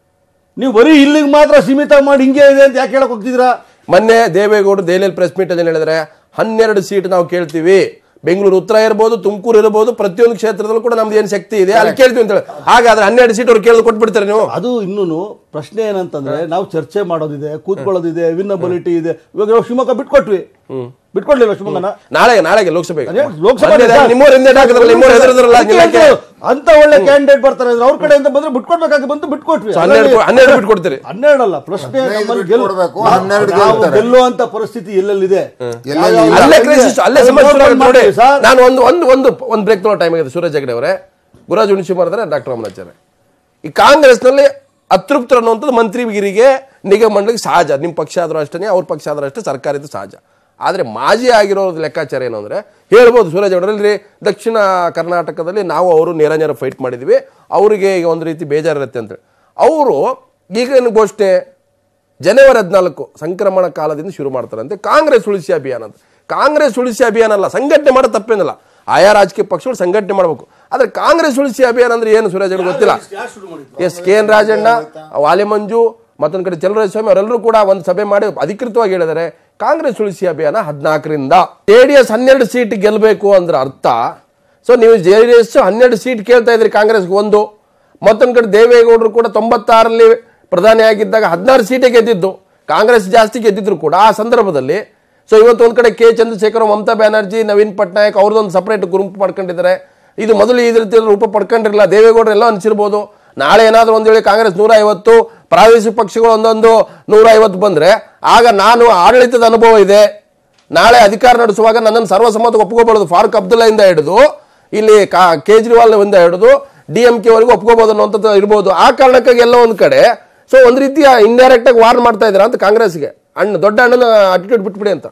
ನೀವು ಬರೀ ಇಲ್ಲಿಗೆ ಮಾತ್ರ ಸೀಮಿತ ಮಾಡಿ ಹಿಂಗೆ ಇದೆ ಅಂತ ಯಾಕೆ ಹೇಳಕ್ ಹೋಗ್ತಿದ್ದೀರಾ ಮೊನ್ನೆ ದೇವೇಗೌಡರು ದೆಹಲಿಯಲ್ಲಿ ಪ್ರೆಸ್ ಮೀಟ್ ಅಲ್ಲಿ ಹೇಳಿದ್ರೆ ಹನ್ನೆರಡು ಸೀಟ್ ನಾವು ಕೇಳ್ತೀವಿ ಬೆಂಗಳೂರು ಉತ್ತರ ಇರ್ಬೋದು ತುಮಕೂರು ಇರ್ಬೋದು ಪ್ರತಿಯೊಂದು ಕ್ಷೇತ್ರದಲ್ಲೂ ಕೂಡ ನಮ್ದು ಏನ್ ಶಕ್ತಿ ಇದೆ ಅಲ್ಲಿ ಕೇಳ್ತೀವಿ ಅಂತ ಹೇಳಿ ಹಾಗಾದ್ರೆ ಹನ್ನೆರಡು ಸೀಟ್ ಅವ್ರು ಕೇಳಿದ್ ಕೊಟ್ಬಿಡ್ತಾರೆ ನೀವು ಅದು ಇನ್ನೂ ಪ್ರಶ್ನೆ ಏನಂತಂದ್ರೆ ನಾವು ಚರ್ಚೆ ಮಾಡೋದಿದೆ ಕೂತ್ಕೊಳ್ಳೋದಿದೆ ವಿನ್ನಬಿಲಿಟಿ ಇದೆ ಇವಾಗ ನಾವು ಶಿವಮೊಗ್ಗ ಬಿಟ್ಕೊಟ್ವಿ ಬಿಟ್ಕೊಡ್ಲಿಲ್ಲ ಶಿವಮೊಗ್ಗನ ನಾಳೆ ನಾಳೆಗೆ ಲೋಕಸಭೆಗೆ ಅದೇ ಲೋಕಸಭೆ ಮೊನ್ನೆ ಸರ್. ನಿಮ್ಮವ್ರು ಹಿಂದೆ ಹಾಕಿದ್ರಲ್ಲ ನಿಮ್ಮವ್ರು ಹೆದರಿದ್ರಲ್ಲ ಅದಕ್ಕೆ ನಿಲ್ಲಕ್ಕೆ. ಹೇಳ್ತು, ಅಂತ ಒಳ್ಳೆ ಕ್ಯಾಂಡಿಡೇಟ್ ಬರ್ತಾರೆ ಅಂದ್ರೆ ಅವ್ರ ಕಡೆಯಿಂದ ಬಂದ್ರೆ ಬಿಟ್ಕೊಡ್ಬೇಕಾಗಿ ಬಂದು ಬಿಟ್ಕೊಟ್ವಿ So, ಹನ್ನೆರಡು ಕೊ- ಹನ್ನೆರಡು ಬಿಟ್ಕೊಡ್ತೀರಿ ಹನ್ನೆರಡಲ್ಲ ಪ್ರಶ್ನೆ ಹದಿನೈದು ನಮ್ಮಲ್ಲಿ ಗೆಲ್- ಬಿಟ್ಕೊಡ್ಬೇಕು, ಹನ್ನೆರಡು ನಾವು ಗೆಲ್ತಾರೆ. ಗೆಲ್ಲುವಂತ ಪರಿಸ್ಥಿತಿ ಎಲ್ಲೆಲ್ಲಿದೆ ಎಲ್ಲೆಲ್ಲಿ ಯಾವ- ಇಲ್ಲ. ಅಲ್ಲೇ ಯಾವ- ಕ್ರೈಸಿಸ್ ಅಲ್ಲೇ ಅದನ್ನ ಸಮಸ್ಯೆ ನೋಡ್ಕೊಂಡು ನೋಡಿ ಮಾಡ್ತೀವಿ ಸರ್. ನಾನು ಒಂದು ಒಂದು ಒಂದು ಒಂದು ಬ್ರೇಕ್ ತಗೊಳ್ಳೋ ಟೈಮ್ ಆಗಿದೆ ಸೂರಜ್ ಹೆಗಡೆ ಅವರೇ ಗುರುರಾಜ್ ಹುಣಸಿ ಮಾಡಿದ್ರೆ ಡಾಕ್ಟರ್ ರಾಮನಾಚಾರ್ಯ ಈ ಕಾಂಗ್ರೆಸ್ನಲ್ಲಿ ಅತೃಪ್ತರು ಅನ್ನುವಂಥದ್ದು ಮಂತ್ರಿಗಿರಿಗೆ ನಿಗಮ ಮಂಡಳಿಗೆ ಸಹಜ ನಿಮ್ಮ ಪಕ್ಷ ಆದರೂ ಅಷ್ಟೇ ಅವ್ರ ಪಕ್ಷ ಆದರೂ ಅಷ್ಟೇ ಸರ್ಕಾರದ್ದು ಸಹಜ ಆದರೆ ಮಾಜಿ ಆಗಿರೋ ಲೆಕ್ಕಾಚಾರ ಏನು ಅಂದರೆ ಹೇಳ್ಬೋದು ಸೂರಜ್ ಅವರಲ್ಲಿ ದಕ್ಷಿಣ ಕರ್ನಾಟಕದಲ್ಲಿ ನಾವು ಅವರು ನೇರ ನೇರ ಫೈಟ್ ಮಾಡಿದ್ವಿ ಅವರಿಗೆ ಈಗ ಒಂದು ರೀತಿ ಬೇಜಾರಿರುತ್ತೆ ಅಂತೇಳಿ ಅವರು ಈಗಿನ ಘೋಷಣೆ ಜನವರಿ ಹದಿನಾಲ್ಕು ಸಂಕ್ರಮಣ ಕಾಲದಿಂದ ಶುರು ಮಾಡ್ತಾರಂತೆ ಕಾಂಗ್ರೆಸ್ ಉಳಿಸಿ ಅಭಿಯಾನ ಅಂತ ಕಾಂಗ್ರೆಸ್ ಉಳಿಸಿ ಅಭಿಯಾನ ಅಲ್ಲ ಸಂಘಟನೆ ಮಾಡೋದು ತಪ್ಪೇನಲ್ಲ ಆಯಾ ರಾಜಕೀಯ ಪಕ್ಷಗಳು ಸಂಘಟನೆ ಮಾಡಬೇಕು ಆದರೆ ಕಾಂಗ್ರೆಸ್ ಉಳಿಸಿ ಅಭಿಯಾನ ಅಂದ್ರೆ ಏನು ಸುರೇಶ್ ಅವ್ರಿಗೆ ಗೊತ್ತಿಲ್ಲ ಎಸ್ ಕೆ ಎನ್ ರಾಜಣ್ಣ ವಾಲಿ ಮಂಜು ಮತ್ತೊಂದು ಕಡೆ ಚಲರಾಜ ಸ್ವಾಮಿ ಅವರೆಲ್ಲರೂ ಕೂಡ ಒಂದು ಸಭೆ ಮಾಡಿ ಅಧಿಕೃತವಾಗಿ ಹೇಳಿದ್ದಾರೆ ಕಾಂಗ್ರೆಸ್ ಉಳಿಸಿ ಅಭಿಯಾನ ಹದಿನಾಲ್ಕರಿಂದ ಜೆ ಡಿ ಎಸ್ ಹನ್ನೆರಡು ಸೀಟ್ ಗೆಲ್ಲಬೇಕು ಅಂದ್ರೆ ಅರ್ಥ ಸೊ ನೀವು ಜೆ ಡಿ ಎಸ್ ಹನ್ನೆರಡು ಸೀಟ್ ಕೇಳ್ತಾ ಇದ್ರಿ ಕಾಂಗ್ರೆಸ್ಗೆ ಒಂದು ಮತ್ತೊಂದು ಕಡೆ ದೇವೇಗೌಡರು ಕೂಡ ತೊಂಬತ್ತಾರಲ್ಲಿ ಪ್ರಧಾನಿ ಆಗಿದ್ದಾಗ ಹದಿನಾರು ಸೀಟೇ ಗೆದ್ದಿದ್ದು ಕಾಂಗ್ರೆಸ್ ಜಾಸ್ತಿ ಗೆದ್ದಿದ್ರು ಕೂಡ ಆ ಸಂದರ್ಭದಲ್ಲಿ ಸೊ ಇವತ್ತು ಒಂದು ಕಡೆ ಕೆ ಚಂದ್ರಶೇಖರ್ ಮಮತಾ ಬ್ಯಾನರ್ಜಿ ನವೀನ್ ಪಟ್ನಾಯಕ್ ಅವ್ರದ್ದೊಂದು ಸಪರೇಟ್ ಗುಂಪು ಮಾಡ್ಕೊಂಡಿದ್ದಾರೆ ಇದು ಮೊದಲು ಈ ರೀತಿ ರೂಪ ಪಡ್ಕೊಂಡಿರಲಿಲ್ಲ ದೇವೇಗೌಡರು ಎಲ್ಲ ಅನಿಸಿರ್ಬೋದು ನಾಳೆ ಏನಾದರೂ ಒಂದು ವೇಳೆ ಕಾಂಗ್ರೆಸ್ ನೂರ ಐವತ್ತು ಪ್ರಾದೇಶಿಕ ಪಕ್ಷಗಳು ಒಂದೊಂದು ನೂರ ಐವತ್ತು ಬಂದರೆ ಆಗ ನಾನು ಆಡಳಿತದ ಅನುಭವ ಇದೆ ನಾಳೆ ಅಧಿಕಾರ ನಡೆಸುವಾಗ ನನ್ನನ್ನು ಸರ್ವಸಮ್ಮತ ಒಪ್ಕೋಬಹುದು ಫಾರೂಕ್ ಅಬ್ದುಲ್ಲಾ ಇಂದ ಹಿಡಿದು ಇಲ್ಲಿ ಕಾ ಕೇಜ್ರಿವಾಲ್ ಇಂದ ಹಿಡಿದು ಡಿ ಎಂ ಕೆ ವರೆಗೂ ಒಪ್ಕೋಬಹುದು ಅನ್ನೋಂಥದ್ದು ಇರ್ಬೋದು ಆ ಕಾರಣಕ್ಕಾಗಿ ಎಲ್ಲ ಒಂದು ಕಡೆ ಸೊ ಒಂದು ರೀತಿಯ ಇಂಡೈರೆಕ್ಟ್ ಆಗಿ ವಾರ್ನ್ ಮಾಡ್ತಾ ಇದ್ದೀರಾ ಅಂತ ಕಾಂಗ್ರೆಸ್ಗೆ ಅಣ್ಣ ದೊಡ್ಡ ಅಣ್ಣನ ಅಟಿಟ್ಯೂಡ್ ಬಿಟ್ಬಿಡಿ ಅಂತ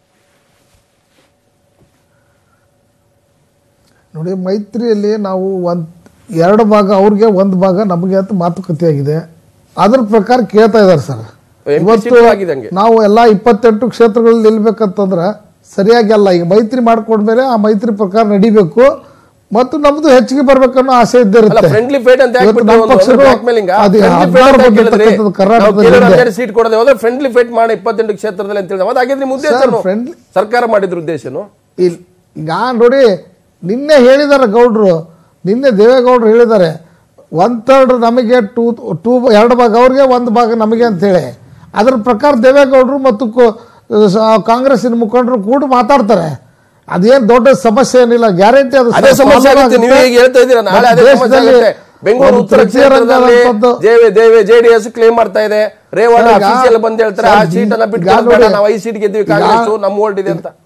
ನೋಡಿ ಮೈತ್ರಿಯಲ್ಲಿ ನಾವು ಒಂದು ಎರಡು ಭಾಗ ಅವ್ರಿಗೆ ಒಂದು ಭಾಗ ನಮಗೆ ಅಂತ ಮಾತುಕತೆ ಆಗಿದೆ ಅದ್ರ ಪ್ರಕಾರ ಕೇಳ್ತಾ ಇದ್ದಾರೆ ಸರ್ MP ಇವತ್ತು ಸೀಟು ಆಗಿದೆ ಹಂಗೆ. ನಾವು ಎಲ್ಲ ಇಪ್ಪತ್ತೆಂಟು ಕ್ಷೇತ್ರಗಳಲ್ಲಿ ನಿಲ್ಬೇಕಂತಂದ್ರೆ ಸರಿಯಾಗಿ ಅಲ್ಲ ಈಗ ಮೈತ್ರಿ ಮಾಡ್ಕೊಂಡ್ಮೇಲೆ ಆ ಮೈತ್ರಿ ಪ್ರಕಾರ ನಡಿಬೇಕು ಮತ್ತು ನಮ್ದು ಹೆಚ್ಚಿಗೆ ಬರ್ಬೇಕನ್ನೋ ಆಸೆ ಇದ್ದೇ ಅಲ್ಲ ಇರುತ್ತೆ ಫ್ರೆಂಡ್ಲಿ ಫೈಟ್ ಅಂತ ಇವತ್ತು ನಮ್ಮ ಪಕ್ಷಗಳು ಅದು ಹದಿನಾರು ಬಂದಿರ್ತಕ್ಕಂಥದ್ದು ಕರ್ನಾಟಕದಲ್ಲಿ ಸೀಟ್ ಕೊಡದೆ ಹೋದ್ರೆ ಫ್ರೆಂಡ್ಲಿ ಫೈಟ್ ಮಾಡಿ ಇಪ್ಪತ್ತೆಂಟು ಕ್ಷೇತ್ರದಲ್ಲಿ ಅಂತ ಹೇಳಿದ್ರೆ ಅದಾಗಿದ್ರೆ ನಿಮ್ಮ ಉದ್ದೇಶ Sir, friendly- ಸರ್ಕಾರ ಮಾಡಿದ್ರ ಉದ್ದೇಶನು ಇಲ್- ಈಗ ನೋಡಿ ನಿನ್ನೆ ಹೇಳಿದ್ದಾರೆ ಗೌಡ್ರು ನಿನ್ನೆ ದೇವೇಗೌಡರು ಹೇಳಿದ್ದಾರೆ ಒನ್ ಥರ್ಡ್ ನಮಗೆ ಟೂ ಟೂ ಎರಡು ಭಾಗ ಅವ್ರಿಗೆ ಒಂದು ಭಾಗ ನಮಗೆ ಅಂತೇಳಿ ಅದರ ಪ್ರಕಾರ ದೇವೇಗೌಡರು ಮತ್ತು ಕೊ- ಸ- ಕಾಂಗ್ರೆಸ್ಸಿನ ಮುಖಂಡರು ಕೂಡ ಮಾತಾಡ್ತಾರೆ ಅದೇನು ದೊಡ್ಡ ಸಮಸ್ಯೆ ಏನಿಲ್ಲ ಗ್ಯಾರಂಟಿ ಅದು ಅದೇ ಸಮಸ್ಯೆ ಆಗುತ್ತೆ ನೀವು ಈಗ ಹೇಳ್ತಾ ಇದ್ದೀರಾ ನಾಳೆ ಅದೇ ಸಮಸ್ಯೆ ದೇಶದಲ್ಲಿ ಆಗುತ್ತೆ ಬೆಂಗಳೂರು ಒಂದು ಉತ್ತರ ತೃತೀಯ ರಂಗ ಕ್ಷೇತ್ರದಲ್ಲಿ ಅನ್ನೋಂಥದ್ದು- ಜೆ- ದೇವೆ ಜೆಡಿಎಸ್ ಕ್ಲೇಮ್ ಮಾಡ್ತಾ ಇದೆ ರೇವಣ್ಣ ಸರ್, ಈಗ- ಅಫೀಸಿಯಲ್ ಬಂದ್ ಹೇಳ್ತಾರೆ ಆ ಸರ್, ಸೀಟ್ ಅನ್ನ ಈಗ ಬಿಟ್ಟು ನೋಡಿ, ನಾವು ಐದು ಸೀಟ್ ಗೆದ್ದಿವಿ ಈಗ- ಕಾಂಗ್ರೆಸ್ ನಮ್ಮ ಓಲ್ಡ್ ಇದೆ ಅಂತ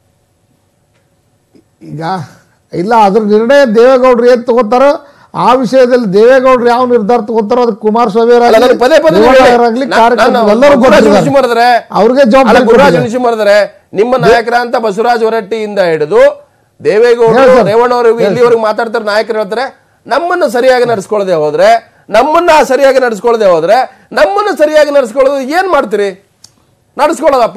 ಈಗ ಇಲ್ಲ ಅದ್ರ ನಿರ್ಣಯ ದೇವೇಗೌಡರು ಏನ್ ತಗೋತಾರೋ ಆ ವಿಷಯದಲ್ಲಿ ದೇವೇಗೌಡರು ಯಾವ ನಿರ್ಧಾರ ತಗೋತಾರೋ ಅದಕ್ಕೆ ಕುಮಾರಸ್ವಾಮಿ ಅಲ್ಲ, ನಾನು ಪದೇ ಪದೇ ಹೇಳಿ. ಅವರಾಗ್ಲಿ ನಾ- ನಾನು ಎಲ್ಲರೂ ಬಸವರಾಜ ಗೊತ್ತಿದ್ದಾರೆ. ಹುಣಸಿಮರದ್ರೆ ಅವ್ರಿಗೆ ಅಲ್ಲ, ಜವಾಬ್ದಾರಿ ಗುರುರಾಜ್ ಕೊಟ್ಟಿದ್ದಾರೆ. ಹುಣಸಿಮರದ್ರೆ ನಿಮ್ಮ ನಾಯಕರ ಅಂತ ಬಸವರಾಜ ಹೊರಟ್ಟಿಯಿಂದ ಹಿಡಿದು ದೇವೇಗೌಡರು ಹೇಳಿ ಸರ್. ರೇವಣ್ಣ ಅವರು ಹೇಳಿ ಇಲ್ಲಿವರೆಗೂ ಮಾತಾಡ್ತಾರೆ ನಾಯಕರು ಹೇಳ್ತಾರೆ ನಮ್ಮನ್ನು ಸರಿಯಾಗಿ ನಡೆಸ್ಕೊಳ್ಳದೆ ಹೋದ್ರೆ ನಮ್ಮನ್ನ ಸರಿಯಾಗಿ ನಡೆಸ್ಕೊಳ್ಳದೆ ಹೋದ್ರೆ ನಮ್ಮನ್ನು ಸರಿಯಾಗಿ ನಡೆಸ್ಕೊಳ್ಳೋದು ಏನ್ ಮಾಡ್ತೀರಿ ನಡೆಸ್ಕೊಳ್ಳೋದಪ್ಪ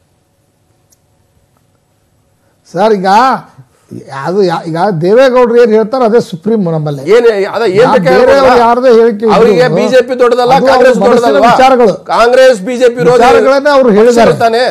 ಸರ್ ಈಗ ಅದು ಯಾ- ಈಗ ದೇವೇಗೌಡರು ಏನ್ ಹೇಳ್ತಾರೆ ಅದೇ ಸುಪ್ರೀಂ ನಮ್ಮಲ್ಲಿ ಏನ್ ಅದ ಏನ್ ನಾ ಬೇಕಾದ್ರೂ ಬೇರೆಯವ್ರು ಹೇಳ್ಬೋದಾ? ಯಾರ್ದೇ ಹೇಳಿಕೆ ಇದ್ರು, ಅವರಿಗೆ ಬಿಜೆಪಿ ದೊಡ್ಡದಲ್ಲ ಅದು ಅವ್ರ ಕಾಂಗ್ರೆಸ್ ಮನಸ್ಸಿನ ದೊಡ್ಡದಲ್ವಾ ವಿಚಾರಗಳು. ಕಾಂಗ್ರೆಸ್ ಬಿಜೆಪಿ ವಿಚಾರಗಳನ್ನೇ ಅವ್ರು ಹೇಳಿದ್ದಾರೆ. ತಾನೆ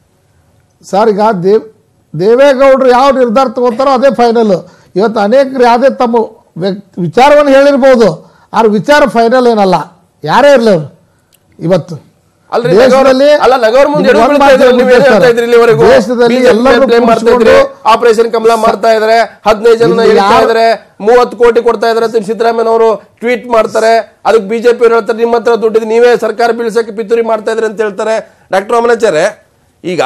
ಸರ್ ಈಗ ದೇವ್ ದೇವೇಗೌಡರು ಯಾವ ನಿರ್ಧಾರ ತಗೋತಾರೋ ಅದೇ ಫೈನಲ್ ಇವತ್ತು ಅನೇಕರು ಯಾವುದೇ ತಮ್ಮ ವ್ಯಕ್ತಿ ವಿಚಾರವನ್ನು ಹೇಳಿರ್ಬೋದು ಆದ್ರೆ ವಿಚಾರ ಫೈನಲ್ ಏನಲ್ಲ ಯಾರೇ ಇರಲಿ ಅವರು ಇವತ್ತು ಅಲ್ರಿ ದೇಶದಲ್ಲಿ ನಗೌರ್- ಅಲ್ಲ ನಗೌರ್ ಮುಂದೆ ಇದು ಎಡವು ಒಂದು ಬೀಳ್ತಾ ಇದ್ರು, ಮಾತು ನೀವು ಏನ್ ಹೇಳ್ತಾ ಇದ್ರಿ ಇಲ್ಲಿವರೆಗೂ ದೇಶದಲ್ಲಿ BJP ಎಲ್ಲರೂ blame ಮಾಡ್ತಾ ಇದ್ರಿ ಕೂತ್ಕೊಂಡು ಆಪರೇಷನ್ ಕಮಲ ಮಾಡ್ತಾ ಇದಾರೆ ಹದಿನೈದು ಜನ ಇಲ್ಲಿ ಹೇಳ್ತಾ ಯಾರು- ಇದಾರೆ ಮೂವತ್ತು ಕೋಟಿ ಕೊಡ್ತಾ ಇದಾರೆ ಅಂತ ಸಿದ್ದರಾಮಯ್ಯ ಅವರು ಟ್ವೀಟ್ ಮಾಡ್ತಾರೆ ಅದಕ್ಕೆ ಬಿಜೆಪಿ ಹೇಳ್ತಾರೆ ನಿಮ್ಮ ಹತ್ರ ದುಡ್ಡಿದೆ ನೀವೇ ಸರ್ಕಾರ ಬೀಳ್ಸಕ್ಕೆ ಪಿತೂರಿ ಮಾಡ್ತಾ ಇದ್ರಿ ಅಂತ ಹೇಳ್ತಾರೆ ಡಾಕ್ಟರ್ ಅಮಲಾಚಾರ್ಯ ಈಗ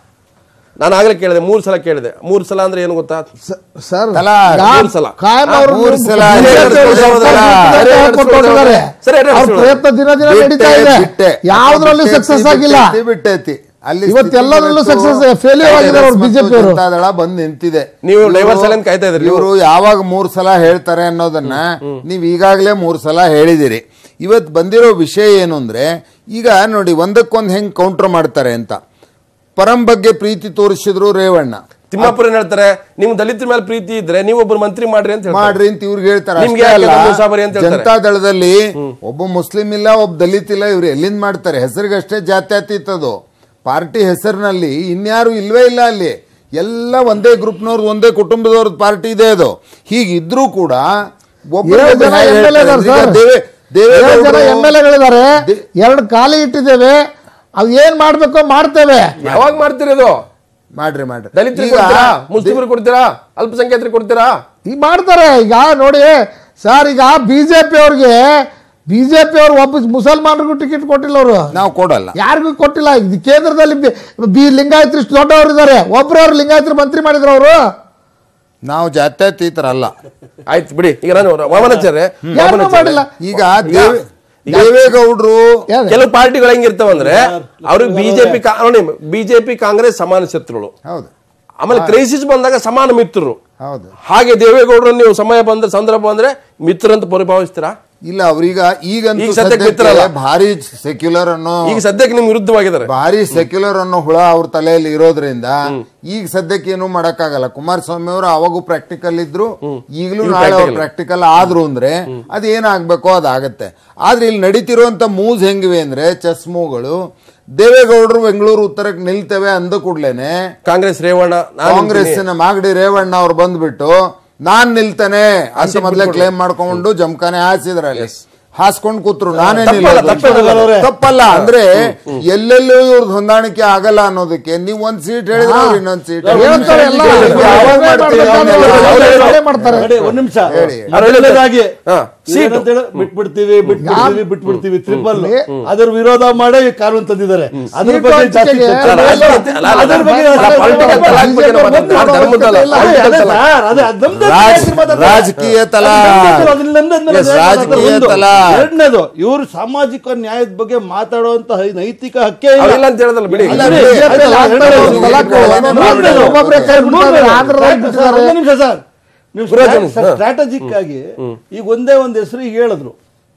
ನಾನು ಆಗ್ಲೇ ಕೇಳಿದೆ ಮೂರ್ ಸಲ ಕೇಳಿದೆ ಮೂರ್ ಸಲ ಅಂದ್ರೆ ಏನು ಗೊತ್ತಾ ಸರ್ ಅಲ್ಲ, ಮೂರ್ ಸಲ ಕಾಯಂ ಅವರು ಮೂರು ಸಲ ಬಿಜೆಪಿ ಅವರು ಸರ್ಕಾರ ಸರಿ, ಬಿಟ್ಟರೆ ಕೊಟ್ಟು ಹೋಗಿದ್ದಾರೆ. ಸರಿ, ಸರಿ, ಅವ್ರ ಪ್ರಯತ್ನ ದಿನ ದಿನ ನಡೀತಾ ಇದೆ ಯಾವ್ದ್ರಲ್ಲಿ ಸಕ್ಸಸ್ ಆಗಿಲ್ಲ ಬಿಟ್ಟೈತಿ ಅಲ್ಲಿ ಇವತ್ತು ಎಲ್ಲದರಲ್ಲೂ success, failure ಆಗಿದ್ದಾರೆ ಅವ್ರು BJP ಅವರು. ದಳ ಬಂದ್ ನಿಂತಿದೆ ನೀವು ಇವ್ರು- driver ಸಲ ಕಾಯ್ತಾ ಇದ್ರಿ ನೀವು? ಇವರು ಯಾವಾಗ ಮೂರ್ ಸಲ ಹೇಳ್ತಾರೆ ಅನ್ನೋದನ್ನ ನೀವ್ ಈಗಾಗಲೇ ಮೂರ್ ಸಲ ಹೇಳಿದಿರಿ ಇವತ್ ಬಂದಿರೋ ವಿಷಯ ಏನು ಅಂದ್ರೆ ಈಗ ನೋಡಿ ಒಂದಕ್ಕೊಂದ್ ಹೆಂಗ್ ಕೌಂಟರ್ ಮಾಡ್ತಾರೆ ಅಂತ ಪರಂ ಬಗ್ಗೆ ಪ್ರೀತಿ ತೋರಿಸಿದ್ರು ರೇವಣ್ಣ ತಿಮ್ಮಾಪುರ ಏನ್ ಹೇಳ್ತಾರೆ ನಿಮ್ ದಲಿತರ ಮೇಲೆ ಪ್ರೀತಿ ಇದ್ರೆ ನೀವು ಒಬ್ಬರು ಮಂತ್ರಿ ಮಾಡ್ರಿ ಅಂತ ಹೇಳ್ತಾರೆ. ಮಾಡ್ರಿ ಅಂತ ಇವ್ರಿಗೆ ಹೇಳ್ತಾರೆ ನಿಮ್ಗೆ ಅಷ್ಟೇ ಯಾಕೆ ಅಲ್ಲ, ಗಮನ ಸಾಬರಿ ಅಂತ ಹೇಳ್ತಾರೆ. ಜನತಾ ದಳದಲ್ಲಿ ಒಬ್ಬ ಮುಸ್ಲಿಂ ಇಲ್ಲ ಒಬ್ಬ ದಲಿತ್ ಇಲ್ಲ ಇವ್ರು ಎಲ್ಲಿಂದ ಮಾಡ್ತಾರೆ ಹೆಸರಿಗಷ್ಟೇ ಜಾತ್ಯತೀತ ಅದು ಪಾರ್ಟಿ ಹೆಸರಿನಲ್ಲಿ ಇನ್ಯಾರು ಇಲ್ವೇ ಇಲ್ಲ ಅಲ್ಲಿ ಎಲ್ಲ ಒಂದೇ ಗ್ರೂಪ್ನವ್ರದ್ದು ಒಂದೇ ಕುಟುಂಬದವ್ರದ್ದು ಪಾರ್ಟಿ ಇದೆ ಅದು ಹೀಗಿದ್ರೂ ಕೂಡ ಒಬ್ಬರು ಏಳು ಜನ ಹೇಗೆ MLA ಹೇಳ್ತಾರೆ? ಇದ್ದಾರೆ ಈಗ ಸರ್. ದೇವೆ- ಏಳು ಜನ ದೇವೇಗೌಡರು- ಎಂ ಎಲ್ ಎಗಳಿದ್ದಾರೆ ದೇ- ಎರಡು ಖಾಲಿ ಇಟ್ಟಿದ್ದೇವೆ ಅವು ಏನ್ ಮಾಡ್ಬೇಕೋ ಮಾಡ್ತೇವೆ ಯಾವಾಗ ಮಾಡ್ತಿರೋದು ಮಾಡ್ರಿ ಮಾಡ್ರಿ ದಲಿತರಿಗೆ ಈಗ ಕೊಡ್ತೀರಾ ಮುಸ್ಲಿಮರಿಗೆ ಕೊಡ್ತೀರಾ ಅಲ್ಪಸಂಖ್ಯಾತರಿಗೆ ಕೊಡ್ತೀರಾ ಈಗ ಮಾಡ್ತಾರೆ ಈಗ ನೋಡಿ ಸರ್ ಈಗ ಬಿಜೆಪಿ ಅವ್ರಿಗೆ ಬಿಜೆಪಿ ಅವ್ರು ಒಬ್ಬ ಮುಸಲ್ಮಾನರಿಗೂ ಟಿಕೆಟ್ ಕೊಟ್ಟಿಲ್ಲ ಅವರು ನಾವು ಕೊಡಲ್ಲ ಯಾರಿಗೂ ಕೊಟ್ಟಿಲ್ಲ ಇದು ಕೇಂದ್ರದಲ್ಲಿ ಬಿ- ಬಿ ಲಿಂಗಾಯತರು ಇಷ್ಟು ದೊಡ್ಡವರು ಇದ್ದಾರೆ ಒಬ್ರು ಅವ್ರು ಲಿಂಗಾಯತರು ಮಂತ್ರಿ ಮಾಡಿದ್ರು ಅವರು ನಾವು ಜಾತ್ಯತೀತರಲ್ಲ ಆಯ್ತು ಬಿಡಿ ಈಗ ನಾನು ವಾಮನಾಚಾರ್ಯ ಯಾರನ್ನೂ ಮಾಡಿಲ್ಲ ಈಗ ದೇವೆ- ದೇವೇಗೌಡರು ಕೆಲವು ಪಾರ್ಟಿಗಳು ಹೆಂಗಿರ್ತಾವಂದ್ರೆ ಅವ್ರಿಗೆ ಬಿಜೆಪಿ ನೋಡಿ ಬಿಜೆಪಿ ಕಾಂಗ್ರೆಸ್ ಸಮಾನ ಶತ್ರುಗಳು ಹೌದು ಆಮೇಲೆ ಕ್ರೈಸಿಸ್ ಬಂದಾಗ ಸಮಾನ ಮಿತ್ರರು ಹೌದು ಹಾಗೆ ದೇವೇಗೌಡರು ನೀವು ಸಮಯ ಬಂದ್ರೆ ಸಂದರ್ಭ ಬಂದ್ರೆ ಮಿತ್ರ ಅಂತ ಪರಿಭಾವಿಸ್ತೀರಾ ಇಲ್ಲ ಅವ್ರೀಗ ಈಗಂತೂ ಈಗ ಸದ್ಯಕ್ಕೆ ಸದ್ಯಕ್ಕೆ ಬಿತ್ತರಲ್ಲ. ಭಾರಿ ಸೆಕ್ಯುಲರ್ ಅನ್ನೋ ಈಗ ಸದ್ಯಕ್ಕೆ ನಿಮ್ ವಿರುದ್ಧವಾಗಿದ್ದಾರೆ ಭಾರಿ ಸೆಕ್ಯುಲರ್ ಅನ್ನೋ ಹುಳ ಅವ್ರ ತಲೆಯಲ್ಲಿ ಇರೋದ್ರಿಂದ ಈಗ ಸದ್ಯಕ್ಕೆ ಏನು ಮಾಡಕ್ಕಾಗಲ್ಲ ಕುಮಾರಸ್ವಾಮಿ ಅವರು ಅವಾಗೂ ಪ್ರಾಕ್ಟಿಕಲ್ ಇದ್ರು ಈಗಲೂ ಈಗ ನಾಳೆ ಅವ್ರು practical. ಪ್ರಾಕ್ಟಿಕಲ್ ಆದ್ರು ಅಂದ್ರೆ ಅದ್ ಏನಾಗ್ಬೇಕೋ ಅದಾಗತ್ತೆ ಆದ್ರೆ ಇಲ್ಲಿ ನಡೀತಿರುವಂತ ಮೂವ್ಸ್ ಹೆಂಗಿವೆ ಅಂದ್ರೆ ಚೆಸ್ ಮೂವ್ಗಳು ದೇವೇಗೌಡರು ಬೆಂಗಳೂರು ಉತ್ತರಕ್ಕೆ ನಿಲ್ತೇವೆ ಅಂದ ಕೂಡ್ಲೇನೆ ಕಾಂಗ್ರೆಸ್ ರೇವಣ್ಣ ನಾನು ಕಾಂಗ್ರೆಸ್ಸಿನ ಮಾಗಡಿ ರೇವಣ್ಣ ಅವ್ರು ಬಂದ್ಬಿಟ್ಟು ನಾನ್ ನಿಲ್ತಾನೆ ಅಂತ ಮೊದ್ಲೇ ಕ್ಲೇಮ್ ಮಾಡ್ಕೊಂಡು ಜಮ್ಕಾನೆ ಹಾಸಿದ್ರಲ್ಲಿ ಹಾಸ್ಕೊಂಡ್ ಕೂತ್ರು ನಾನೇ ತಪ್ಪಲ್ಲ, ನಿಲ್ಲೋದು. ತಪ್ಪಲ್ಲ. ತಪ್ಪಲ್ಲ ಅಂದ್ರೆ ಎಲ್ಲೆಲ್ಲೂ ಇವ್ರದ್ದು ಹೊಂದಾಣಿಕೆ ಆಗಲ್ಲ ಅನ್ನೋದಕ್ಕೆ ನೀವ್ ಒಂದ್ ಸೀಟ್ ಹೇಳಿದ್ರೆ ಅವ್ರು ಇನ್ನೊಂದ್ ಸೀಟ್ ಹೇಳ್ತಾರೆ ಎಲ್ಲ. ಯಾವಾಗ ಮಾಡ್ತೀವಿ ಅವನ್ನೆಲ್ಲ? ಅವರೇ ಮಾಡ್ತಾರೆ ನೋಡಿ, ಒಂದ್ ನಿಮಿಷ ಹೇಳಿ. ಮೊದಲನೇದಾಗಿ ಹಾ, ಸೀಟು. ಏನಂತ ಹೇಳಿ, ಬಿಟ್ಬಿಡ್ತೀವಿ ಬಿಟ್ಬಿಡ್ತೀವಿ ಬಿಟ್ಬಿಡ್ತೀವಿ ಟ್ರಿಪಲ್ ಅದ್ರ ವಿರೋಧ ಮಾಡೇ ಈ ಕಾನೂನು ತಂದಿದ್ದಾರೆ ಅದ್ರ ಸೀಟು ಬಗ್ಗೆ ಜಾಸ್ತಿ ಹಂಚಿಕೆಗೆ ಚರ್ಚೆ ಅಲ್ಲ, ಮಾಡಲ್ಲ. ಅಲ್ಲ, ಅಲ್ಲ, ಅಲ್ಲ, ಅದ್ರ ಬಗ್ಗೆ ಅಲ್ಲ, ಜಾಸ್ತಿ political ಮಾತಾಡಲ್ಲ. ತಲಾಖ್ ಬಗ್ಗೆ ನಾವು ಒಂದು ಮಾತಾಡ್ತಾ ಧರ್ಮದ್ದಲ್ಲ. ಅದೇ, ಅದೇ ಸರ್, ಅದೇ, ಅದ್ ನಮ್ದೇ ರಾಜ್- ಜಾಸ್ತಿ ಮಾತಾಡ್ತಾರೆ. ರಾಜಕೀಯ ತಲಾ. ಅದು ನಮ್ದೇ, ಅದು ನಮ್ದೇ, ನಮ್ದೇ, Yes, ನಮ್ದೇ, ರಾಜಕೀಯ ಒಂದು. ತಲಾ. ಎರಡನೇದು ಇವರು ಸಾಮಾಜಿಕ ನ್ಯಾಯದ ಬಗ್ಗೆ ಮಾತಾಡುವಂತ ನೈತಿಕ ಹಕ್ಕೇ ಇಲ್ಲ ಅವಿಲ್ಲ ಅಂತ ಹೇಳೋದಲ್ಲ ಬಿಡಿ ಅಲ್ಲ, ಬಿಡಿ, ಬಿಡಿ. ಆಯ್ತಲ್ಲ, ಎರಡನೇದು. ತಲಾಖು, ಒಂದೊಂದು ಮೂರನೇದು. ಒಬ್ಬೊಬ್ರೇ ಕೈ ಬಿಡ್ತಾರೆ, ಆಂಧ್ರದಲ್ಲಿ ಸರ್, ಬಿಟ್ಟಿದ್ದಾರೆ. ಒಂದು ನಿಮಿಷ ಸರ್ ನೀವು ಗುರುರಾಜನ್, ಹಾ. ಸ್ಟ್ರಾಟಜಿಕ್ ಆಗಿ ಈಗ ಒಂದೇ ಒಂದು ಹೆಸರು ಈಗ ಹೇಳಿದ್ರು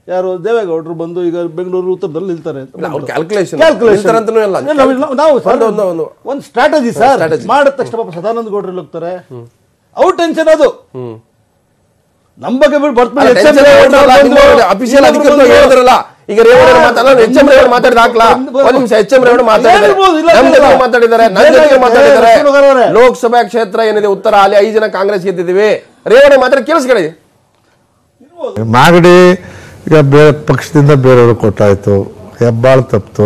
ಯಾರು ದೇವೇಗೌಡರು ಬಂದು ಈಗ ಬೆಂಗಳೂರು ಉತ್ತರದಲ್ಲಿ ನಿಲ್ತಾರೆ ಅಂತ ಇಲ್ಲ, ಅವ್ರ ಬಂದ್ರು. calculation. Calculation. ನಿಲ್ತಾರಂತನೂ ಇಲ್ಲ. ಇಲ್ಲ, ನಾವು- ನಾವು- ನಾವು ಸರ್, ಒಂದು- ಒಂದು- ಒಂದು- ಒಂದು ಸ್ಟ್ರಾಟಜಿ ಸರ್ strategy. ಮಾಡಿದ ತಕ್ಷಣ ಪಾಪ ಸದಾನಂದ ಗೌಡ್ರು ಹೋಗ್ತಾರೆ ಅವ್ರ ಟೆನ್ಷನ್ ಅದು ಹ್ಮ್ ನಮ್ಮ ಬಗ್ಗೆ ಬಿಟ್ಟು ಬರ್ತಾರೆ ಅಲ್ಲ, tension ಏನಿಲ್ಲ, ನಿಮ್ಮ ಅಫಿಷಿಯಲ್ ಅಧಿಕೃತವಾಗಿ ಹೇಳಿದ್ರಲ್ಲ ಈಗ ರೇವಣ್ಣ ಮಾತಾಡ ಎಚ್ ಎಂ ರೇವಣ್ಣ ಮಾತಾಡಿದ ಹಾಕ್ಲಾ ಒಂದ್ ನಿಮಿಷ ಎಚ್ ಎಂ ರೇವಣ್ಣ ಮಾತಾಡಿದ್ದಾರೆ ಹೇಳ್ಬೋದು, ಇಲ್ಲ ನಮ್ಮ ಜೊತೆ ಇಲ್ಲ. ಮಾತಾಡಿದ್ದಾರೆ ನನ್ನ ಜೊತೆ ಏನಾಗಿದೆ? ಮಾತಾಡಿದ್ದಾರೆ ಲಕ್ಷ್ಮಣಗೌಡ್ರೆ. ಲೋಕಸಭಾ ಕ್ಷೇತ್ರ ಏನಿದೆ ಉತ್ತರ ಅಲ್ಲಿ ಐದು ಜನ ಕಾಂಗ್ರೆಸ್ ಗೆದ್ದಿದ್ದೀವಿ ರೇವಣ್ಣ ಮಾತಾಡಿ ಕೇಳಿಸ್ಕೊಳ್ಳಿ ಮಾಗಡಿ ಈಗ ಬೇರೆ ಪಕ್ಷದಿಂದ ಬೇರೆಯವರು ಕೊಟ್ಟಾಯ್ತು ಹೆಬ್ಬಾಳ್ ತಪ್ಪಿತು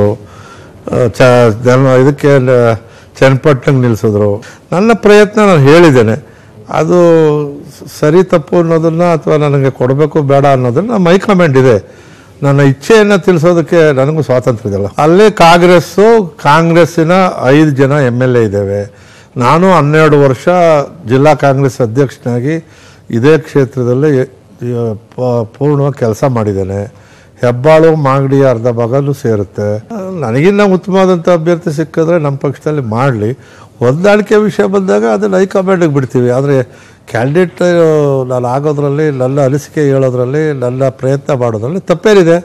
ಚ ಜನ ಇದಕ್ಕೆ ನ- ಚನ್ನಪಟ್ಟಣಕ್ಕೆ ನಿಲ್ಲಿಸಿದ್ರು ನನ್ನ ಪ್ರಯತ್ನ ನಾನು ಹೇಳಿದ್ದೇನೆ ಅದು ಸ- ಸರಿ ತಪ್ಪು ಅನ್ನೋದನ್ನ ಅಥವಾ ನನಗೆ ಕೊಡಬೇಕು ಬೇಡ ಅನ್ನೋದನ್ನ ನಮ್ಮ ಹೈಕಮಾಂಡ್ ಇದೆ ನನ್ನ ಇಚ್ಛೆಯನ್ನು ತಿಳಿಸೋದಕ್ಕೆ ನನಗೂ ಸ್ವಾತಂತ್ರ್ಯ ಇದೆಯಲ್ಲ ಅಲ್ಲೇ ಕಾಂಗ್ರೆಸ್ಸು ಕಾಂಗ್ರೆಸ್ಸಿನ ಐದು ಜನ ಎಮ್ ಎಲ್ ಎ ಇದ್ದೇವೆ ನಾನು ಹನ್ನೆರಡು ವರ್ಷ ಜಿಲ್ಲಾ ಕಾಂಗ್ರೆಸ್ ಅಧ್ಯಕ್ಷನಾಗಿ ಇದೇ ಕ್ಷೇತ್ರದಲ್ಲಿ ಯ- ಪ- ಪೂರ್ಣವಾಗಿ ಕೆಲಸ ಮಾಡಿದ್ದೇನೆ ಹೆಬ್ಬಾಳು ಮಾಗಡಿ ಅರ್ಧ ಭಾಗನೂ ಸೇರುತ್ತೆ ನನಗಿನ್ನ ಉತ್ತಮವಾದಂಥ ಅಭ್ಯರ್ಥಿ ಸಿಕ್ಕಿದ್ರೆ ನಮ್ಮ ಪಕ್ಷದಲ್ಲಿ ಮಾಡಲಿ ಹೊಂದಾಣಿಕೆ ವಿಷಯ ಬಂದಾಗ ಅದನ್ನು ಹೈಕಮಾಂಡಿಗೆ ಬಿಡ್ತೀವಿ ಆದರೆ ಕ್ಯಾಂಡಿಡೇಟ್ ನಾನು ಆಗೋದ್ರಲ್ಲಿ ನನ್ನ ಅನಿಸಿಕೆ ಹೇಳೋದ್ರಲ್ಲಿ ನನ್ನ ಪ್ರಯತ್ನ ಮಾಡೋದ್ರಲ್ಲಿ ತಪ್ಪೇನಿದೆ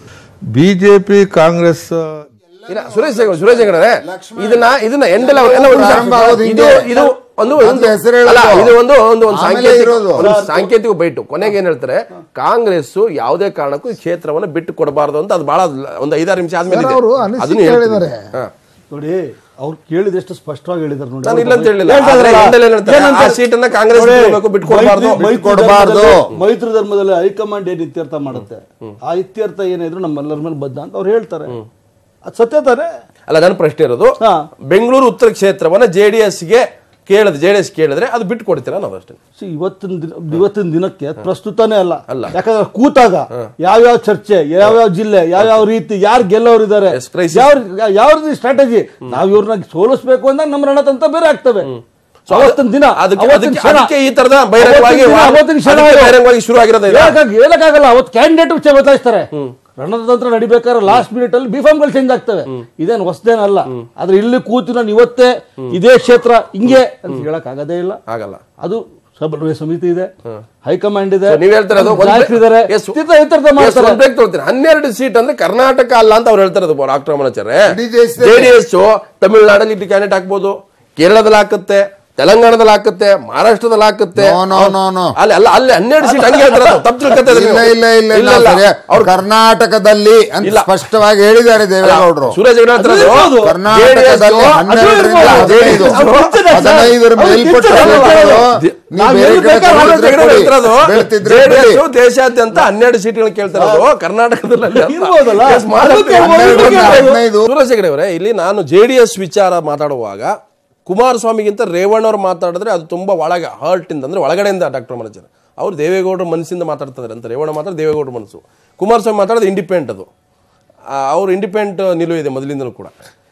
ಬಿ ಜೆ ಪಿ ಕಾಂಗ್ರೆಸ್ ಇಲ್ಲ ಸುರೇಶ್ ಹೆಗಡೆ ಸುರೇಶ್ ಹೆಗಡೆ ಇದನ್ನ ಇದನ್ನ ಎಂಡೆಲ್ಲ ಎಲ್ಲ ಒಂದು ಪ್ರಾರಂಭ ಆಗೋದು ಇದು ಹಿಂದೆ. ಇದು ಒಂದು ಅದು ಒಂದು ಹೆಸರು ಹೇಳೋದು. ಅಲ್ಲ ಇದು ಒಂದು ಒಂದು ಒಂದು ಆಮೇಲೆ ಸಾಂಕೇತಿಕ ಇರೋದು. ಒಂದು ಸಾಂಕೇತಿಕ ಬೈಟು ಕೊನೆಗೆ ಏನ್ ಹೇಳ್ತಾರೆ ಕಾಂಗ್ರೆಸ್ ಯಾವುದೇ ಕಾರಣಕ್ಕೂ ಈ ಕ್ಷೇತ್ರವನ್ನು ಬಿಟ್ಟು ಕೊಡಬಾರದು ಅಂತ ಅದು ಬಹಳ ಒಂದು ಐದಾರು ನಿಮಿಷ ಆದ್ಮೇಲೆ ಸರ್, ಇದೆ. ಅವರು ಅದನ್ನು ಅನಿಸಿಕೆ ಹೇಳ್ತೀನಿ. ಹೇಳಿದ್ದಾರೆ. ಹಾ. ನೋಡಿ ಅವ್ರು ಕೇಳಿದಷ್ಟು ಸ್ಪಷ್ಟವಾಗಿ ಹೇಳಿದಾರೆ ನೋಡಿ ನಾನು ಇಲ್ಲ ಅಂತ ಹೇಳಿಲ್ಲ. ಹೇಳ್ತಾ ಆದ್ರೆ ಇದ್ದಾರಲ್ಲ, ಎಂಡಲ್ಲಿ ಏನ್ ಹೇಳ್ತಾರೆ? ಏನಂತ- ಆ ಸೀಟನ್ನ ಕಾಂಗ್ರೆಸ್ ನೋಡಿ, ಬಿಟ್ಕೊಡ್ಬೇಕು, ಬಿಟ್ಕೊಡ್ಬಾರ್ದು. ಮೈತ್ರಿ- ಮೈತ್ರಿ ಬಿಟ್ಕೊಡ್ಬಾರ್ದು. ಧರ್ಮದಲ್ಲಿ- ಮೈತ್ರಿ ಧರ್ಮದಲ್ಲಿ ಹೈಕಮಾಂಡ್ ಏನ್ ಇತ್ಯರ್ಥ ಮಾಡುತ್ತೆ ಆ ಇತ್ಯರ್ಥ ಏನಿದ್ರು ನಮ್ಮೆಲ್ಲರ ಮೇಲೆ ಬದ್ಧ ಅಂತ ಅವ್ರು ಹೇಳ್ತಾರೆ ಅದು ಸತ್ಯ ತಾನೆ ಅಲ್ಲ ನನ್ನ ಪ್ರಶ್ನೆ ಇರೋದು ಹಾ. ಬೆಂಗಳೂರು ಉತ್ತರ ಕ್ಷೇತ್ರವನ್ನ ಜೆ ಡಿ ಗೆ ಕೇಳಿದ್ರೆ ಜೆ ಡಿ ಎಸ್ ಕೇಳಿದ್ರೆ ಅದು ಬಿಟ್ಟು ಕೊಡ್ತೀರಾ ನಾವು ಅಷ್ಟೇ See, ಇವತ್ತಿನ ದಿನ ಇವತ್ತಿನ ದಿನಕ್ಕೆ ಪ್ರಸ್ತುತನೇ ಅಲ್ಲ ಅಲ್ಲ. ಯಾಕಂದ್ರೆ ಕೂತಾಗ ಯಾವ್ಯಾವ ಚರ್ಚೆ ಯಾವ್ಯಾವ ಜಿಲ್ಲೆ ಯಾವ್ಯಾವ ರೀತಿ ಯಾರು ಗೆಲ್ಲೋರಿದ್ದಾರೆ Yes, crisis. ಯಾವ ಯಾವ ರೀತಿ ಸ್ಟ್ರಾಟಜಿ ನಾವ್ ಇವ್ರನ್ನ ಸೋಲಿಸ್ಬೇಕು ಅಂದಾಗ ನಮ್ಮ ರಣತಂತ್ರ ಬೇರೆ ಆಗ್ತವೆ So ಅವತ್ತಿನ ದಿನ ಅದಕ್ಕೆ ಅವತ್ತಿನ ಅದಕ್ಕೆ- ಕ್ಷಣ. ಅದಕ್ಕೆ ಈ ತರದ ಬಹಿರಂಗವಾಗಿ ಅವತ್ತಿನ ದಿನ, ಅವತ್ತಿನ ಕ್ಷಣ ಅದಕ್ಕೆ ಇದು. ಬಹಿರಂಗವಾಗಿ ಶುರು ಆಗಿರೋದು ಇದು. ಹೇಳಕ್ಕಾಗ- ಹೇಳಕ್ಕಾಗಲ್ಲ ಅವತ್ತು ಕ್ಯಾಂಡಿಡೇಟ್ ಬದಲಾಯಿಸ್ತಾರೆ ರಣತಂತ್ರ ನಡಿಬೇಕಾದ್ರೆ ಲಾಸ್ಟ್ ಮಿನಿಟ್ ಅಲ್ಲಿ ಬಿಫಾರ್ಮ್ಗಳು ಚೇಂಜ್ ಆಗ್ತವೆ ಇದೇನು ಹೊಸದೇನಲ್ಲ ಆದ್ರೆ ಇಲ್ಲಿ ಕೂತು ನಾನು ಇವತ್ತೇ ಇದೇ ಕ್ಷೇತ್ರ ಹಿಂಗೆ ಅಂತ ಹೇಳಕ್ ಆಗದೇ ಇಲ್ಲ ಆಗಲ್ಲ ಅದು ಸಮನ್ವಯ ಸಮಿತಿ ಇದೆ ಹೈಕಮಾಂಡ್ ಇದೆ So, ನೀವ್ ಹೇಳ್ತಾ ಇರೋದು ಒಂದ್ ನಾಯಕರು ಇದ್ದಾರೆ Yes, ಇತರ- ಇತರದ್ದು Yes, ಮಾಡ್ತಾರೆ ಒಂದ್ break ತಗೊಳ್ತೀನಿ. ಹನ್ನೆರಡು ಸೀಟ್ ಅಂದ್ರೆ ಕರ್ನಾಟಕ ಅಲ್ಲ ಅಂತ ಅವ್ರು ಹೇಳ್ತಾ ಇರೋದು ಡಾಕ್ಟರ್ ರಮಣಾಚಾರ್ಯ ಇಡೀ ದೇಶದಲ್ಲಿ. ಜೆಡಿಎಸ್ ತಮಿಳುನಾಡಲ್ಲಿ ಇಟ್ಟು ಕ್ಯಾಂಡಿಡೇಟ್ ಹಾಕ್ಬೋದು ಕೇರಳದಲ್ಲಿ ಹಾಕುತ್ತೆ ತೆಲಂಗಾಣದಲ್ಲಿ ಹಾಕುತ್ತೆ ಮಹಾರಾಷ್ಟ್ರದಲ್ಲಿ ಹಾಕುತ್ತೆ No, no, no, no. ಅಲ್ಲಿ ಅಲ್ಲ ಅಲ್ಲಿ ಹನ್ನೆರಡು ಸೀಟ್ ಹಂಗೆ ಹೇಳ್ತಾರೆ ಅದು. ತಪ್ಪು ತಿಳ್ಕೊತಾ ಇದ್ದೀರಿ ಇಲ್ಲ ನೀವು. ಇಲ್ಲ ಇಲ್ಲ ಇಲ್ಲ, ಇಲ್ಲ ಇಲ್ಲ. ಸರಿ. ಅವ್ರು ಕರ್ನಾಟಕದಲ್ಲಿ ಅಂತ ಇಲ್ಲ. ಸ್ಪಷ್ಟವಾಗಿ ಹೇಳಿದ್ದಾರೆ ದೇವೇಗೌಡರು ಸುರೇಶ್ ಹೆಗಡೆ ಹೇಳ್ತಾ ಅದು ಇರೋದು, ಇರ್ಬೋದು. ಕರ್ನಾಟಕದಲ್ಲಿ JDS ಹನ್ನೆರಡರಿಂದ ಅದು ಹದಿನೈದು ಇರ್ಬೋದು. ಅದು ಕಿಚ್ಚನೆ ಸರ್. ಹದಿನೈದರ ಅದು ಮೇಲ್ಪಟ್ಟ ಕಿಚ್ಚನೆ ಸೀಟ್ಗಳು ಅದು. ನೀವು ನಾವು ಬೇರೆ ಎಲ್ಲಿ ಕಡೆ ಬೇಕಾದ್ರೂ ತಗೊಂಡ್ರೆ ಸುರೇಶ್ ಹೆಗಡೆ ಕೊಡಿ. ಹೇಳ್ತಿರೋದು, ಬೆಳ್ತಿದ್ರೆ JDS ಬಿಡಿ. ದೇಶಾದ್ಯಂತ ಹನ್ನೆರಡು ಸೀಟ್ಗಳನ್ನ ಕೇಳ್ತಾ ಇರೋದು ಕರ್ನಾಟಕದಲ್ಲಿ ಅಲ್ಲ ಅಂತ. ಇರ್ಬೋದಲ್ಲ? Yes, ಮಾತಾಡ್ತೀನಿ. ಅದಕ್ಕೆ ಹೇಳ್ಬೋದು, ಇದಕ್ಕೆ ಹೇಳ್ಬೋದು. ಹದಿನೈದು ಸುರೇಶ್ ಹೆಗಡೆ ಅವರೇ ಇಲ್ಲಿ ನಾನು ಜೆ ಡಿ ಎಸ್ ವಿಚಾರ ಮಾತಾಡುವಾಗ ಕುಮಾರಸ್ವಾಮಿಗಿಂತ ರೇವಣ್ಣ ಅವ್ರು ಮಾತಾಡಿದ್ರೆ ಅದು ತುಂಬಾ ಒಳಗೆ ಹರ್ಟ್ ಇಂದ ಅಂದ್ರೆ ಒಳಗಡೆಯಿಂದ ಡಾಕ್ಟರ್ ಮನೋಜರ್ ಅವ್ರು ದೇವೇಗೌಡರ ಮನಸ್ಸಿಂದ ಮಾತಾಡ್ತಾರೆ ಅಂತ ರೇವಣ್ಣ ಮಾತ್ರ ದೇವೇಗೌಡರ ಮನಸ್ಸು ಕುಮಾರಸ್ವಾಮಿ ಮಾತಾಡೋದು ಇಂಡಿಪೆಂಡೆಂಟ್ ಅದು ಆ, ಅವ್ರು ಇಂಡಿಪೆಂಡೆಂಟ್ ನಿಲುವು ಇದೆ ಮೊದಲಿಂದಲೂ ಕೂಡ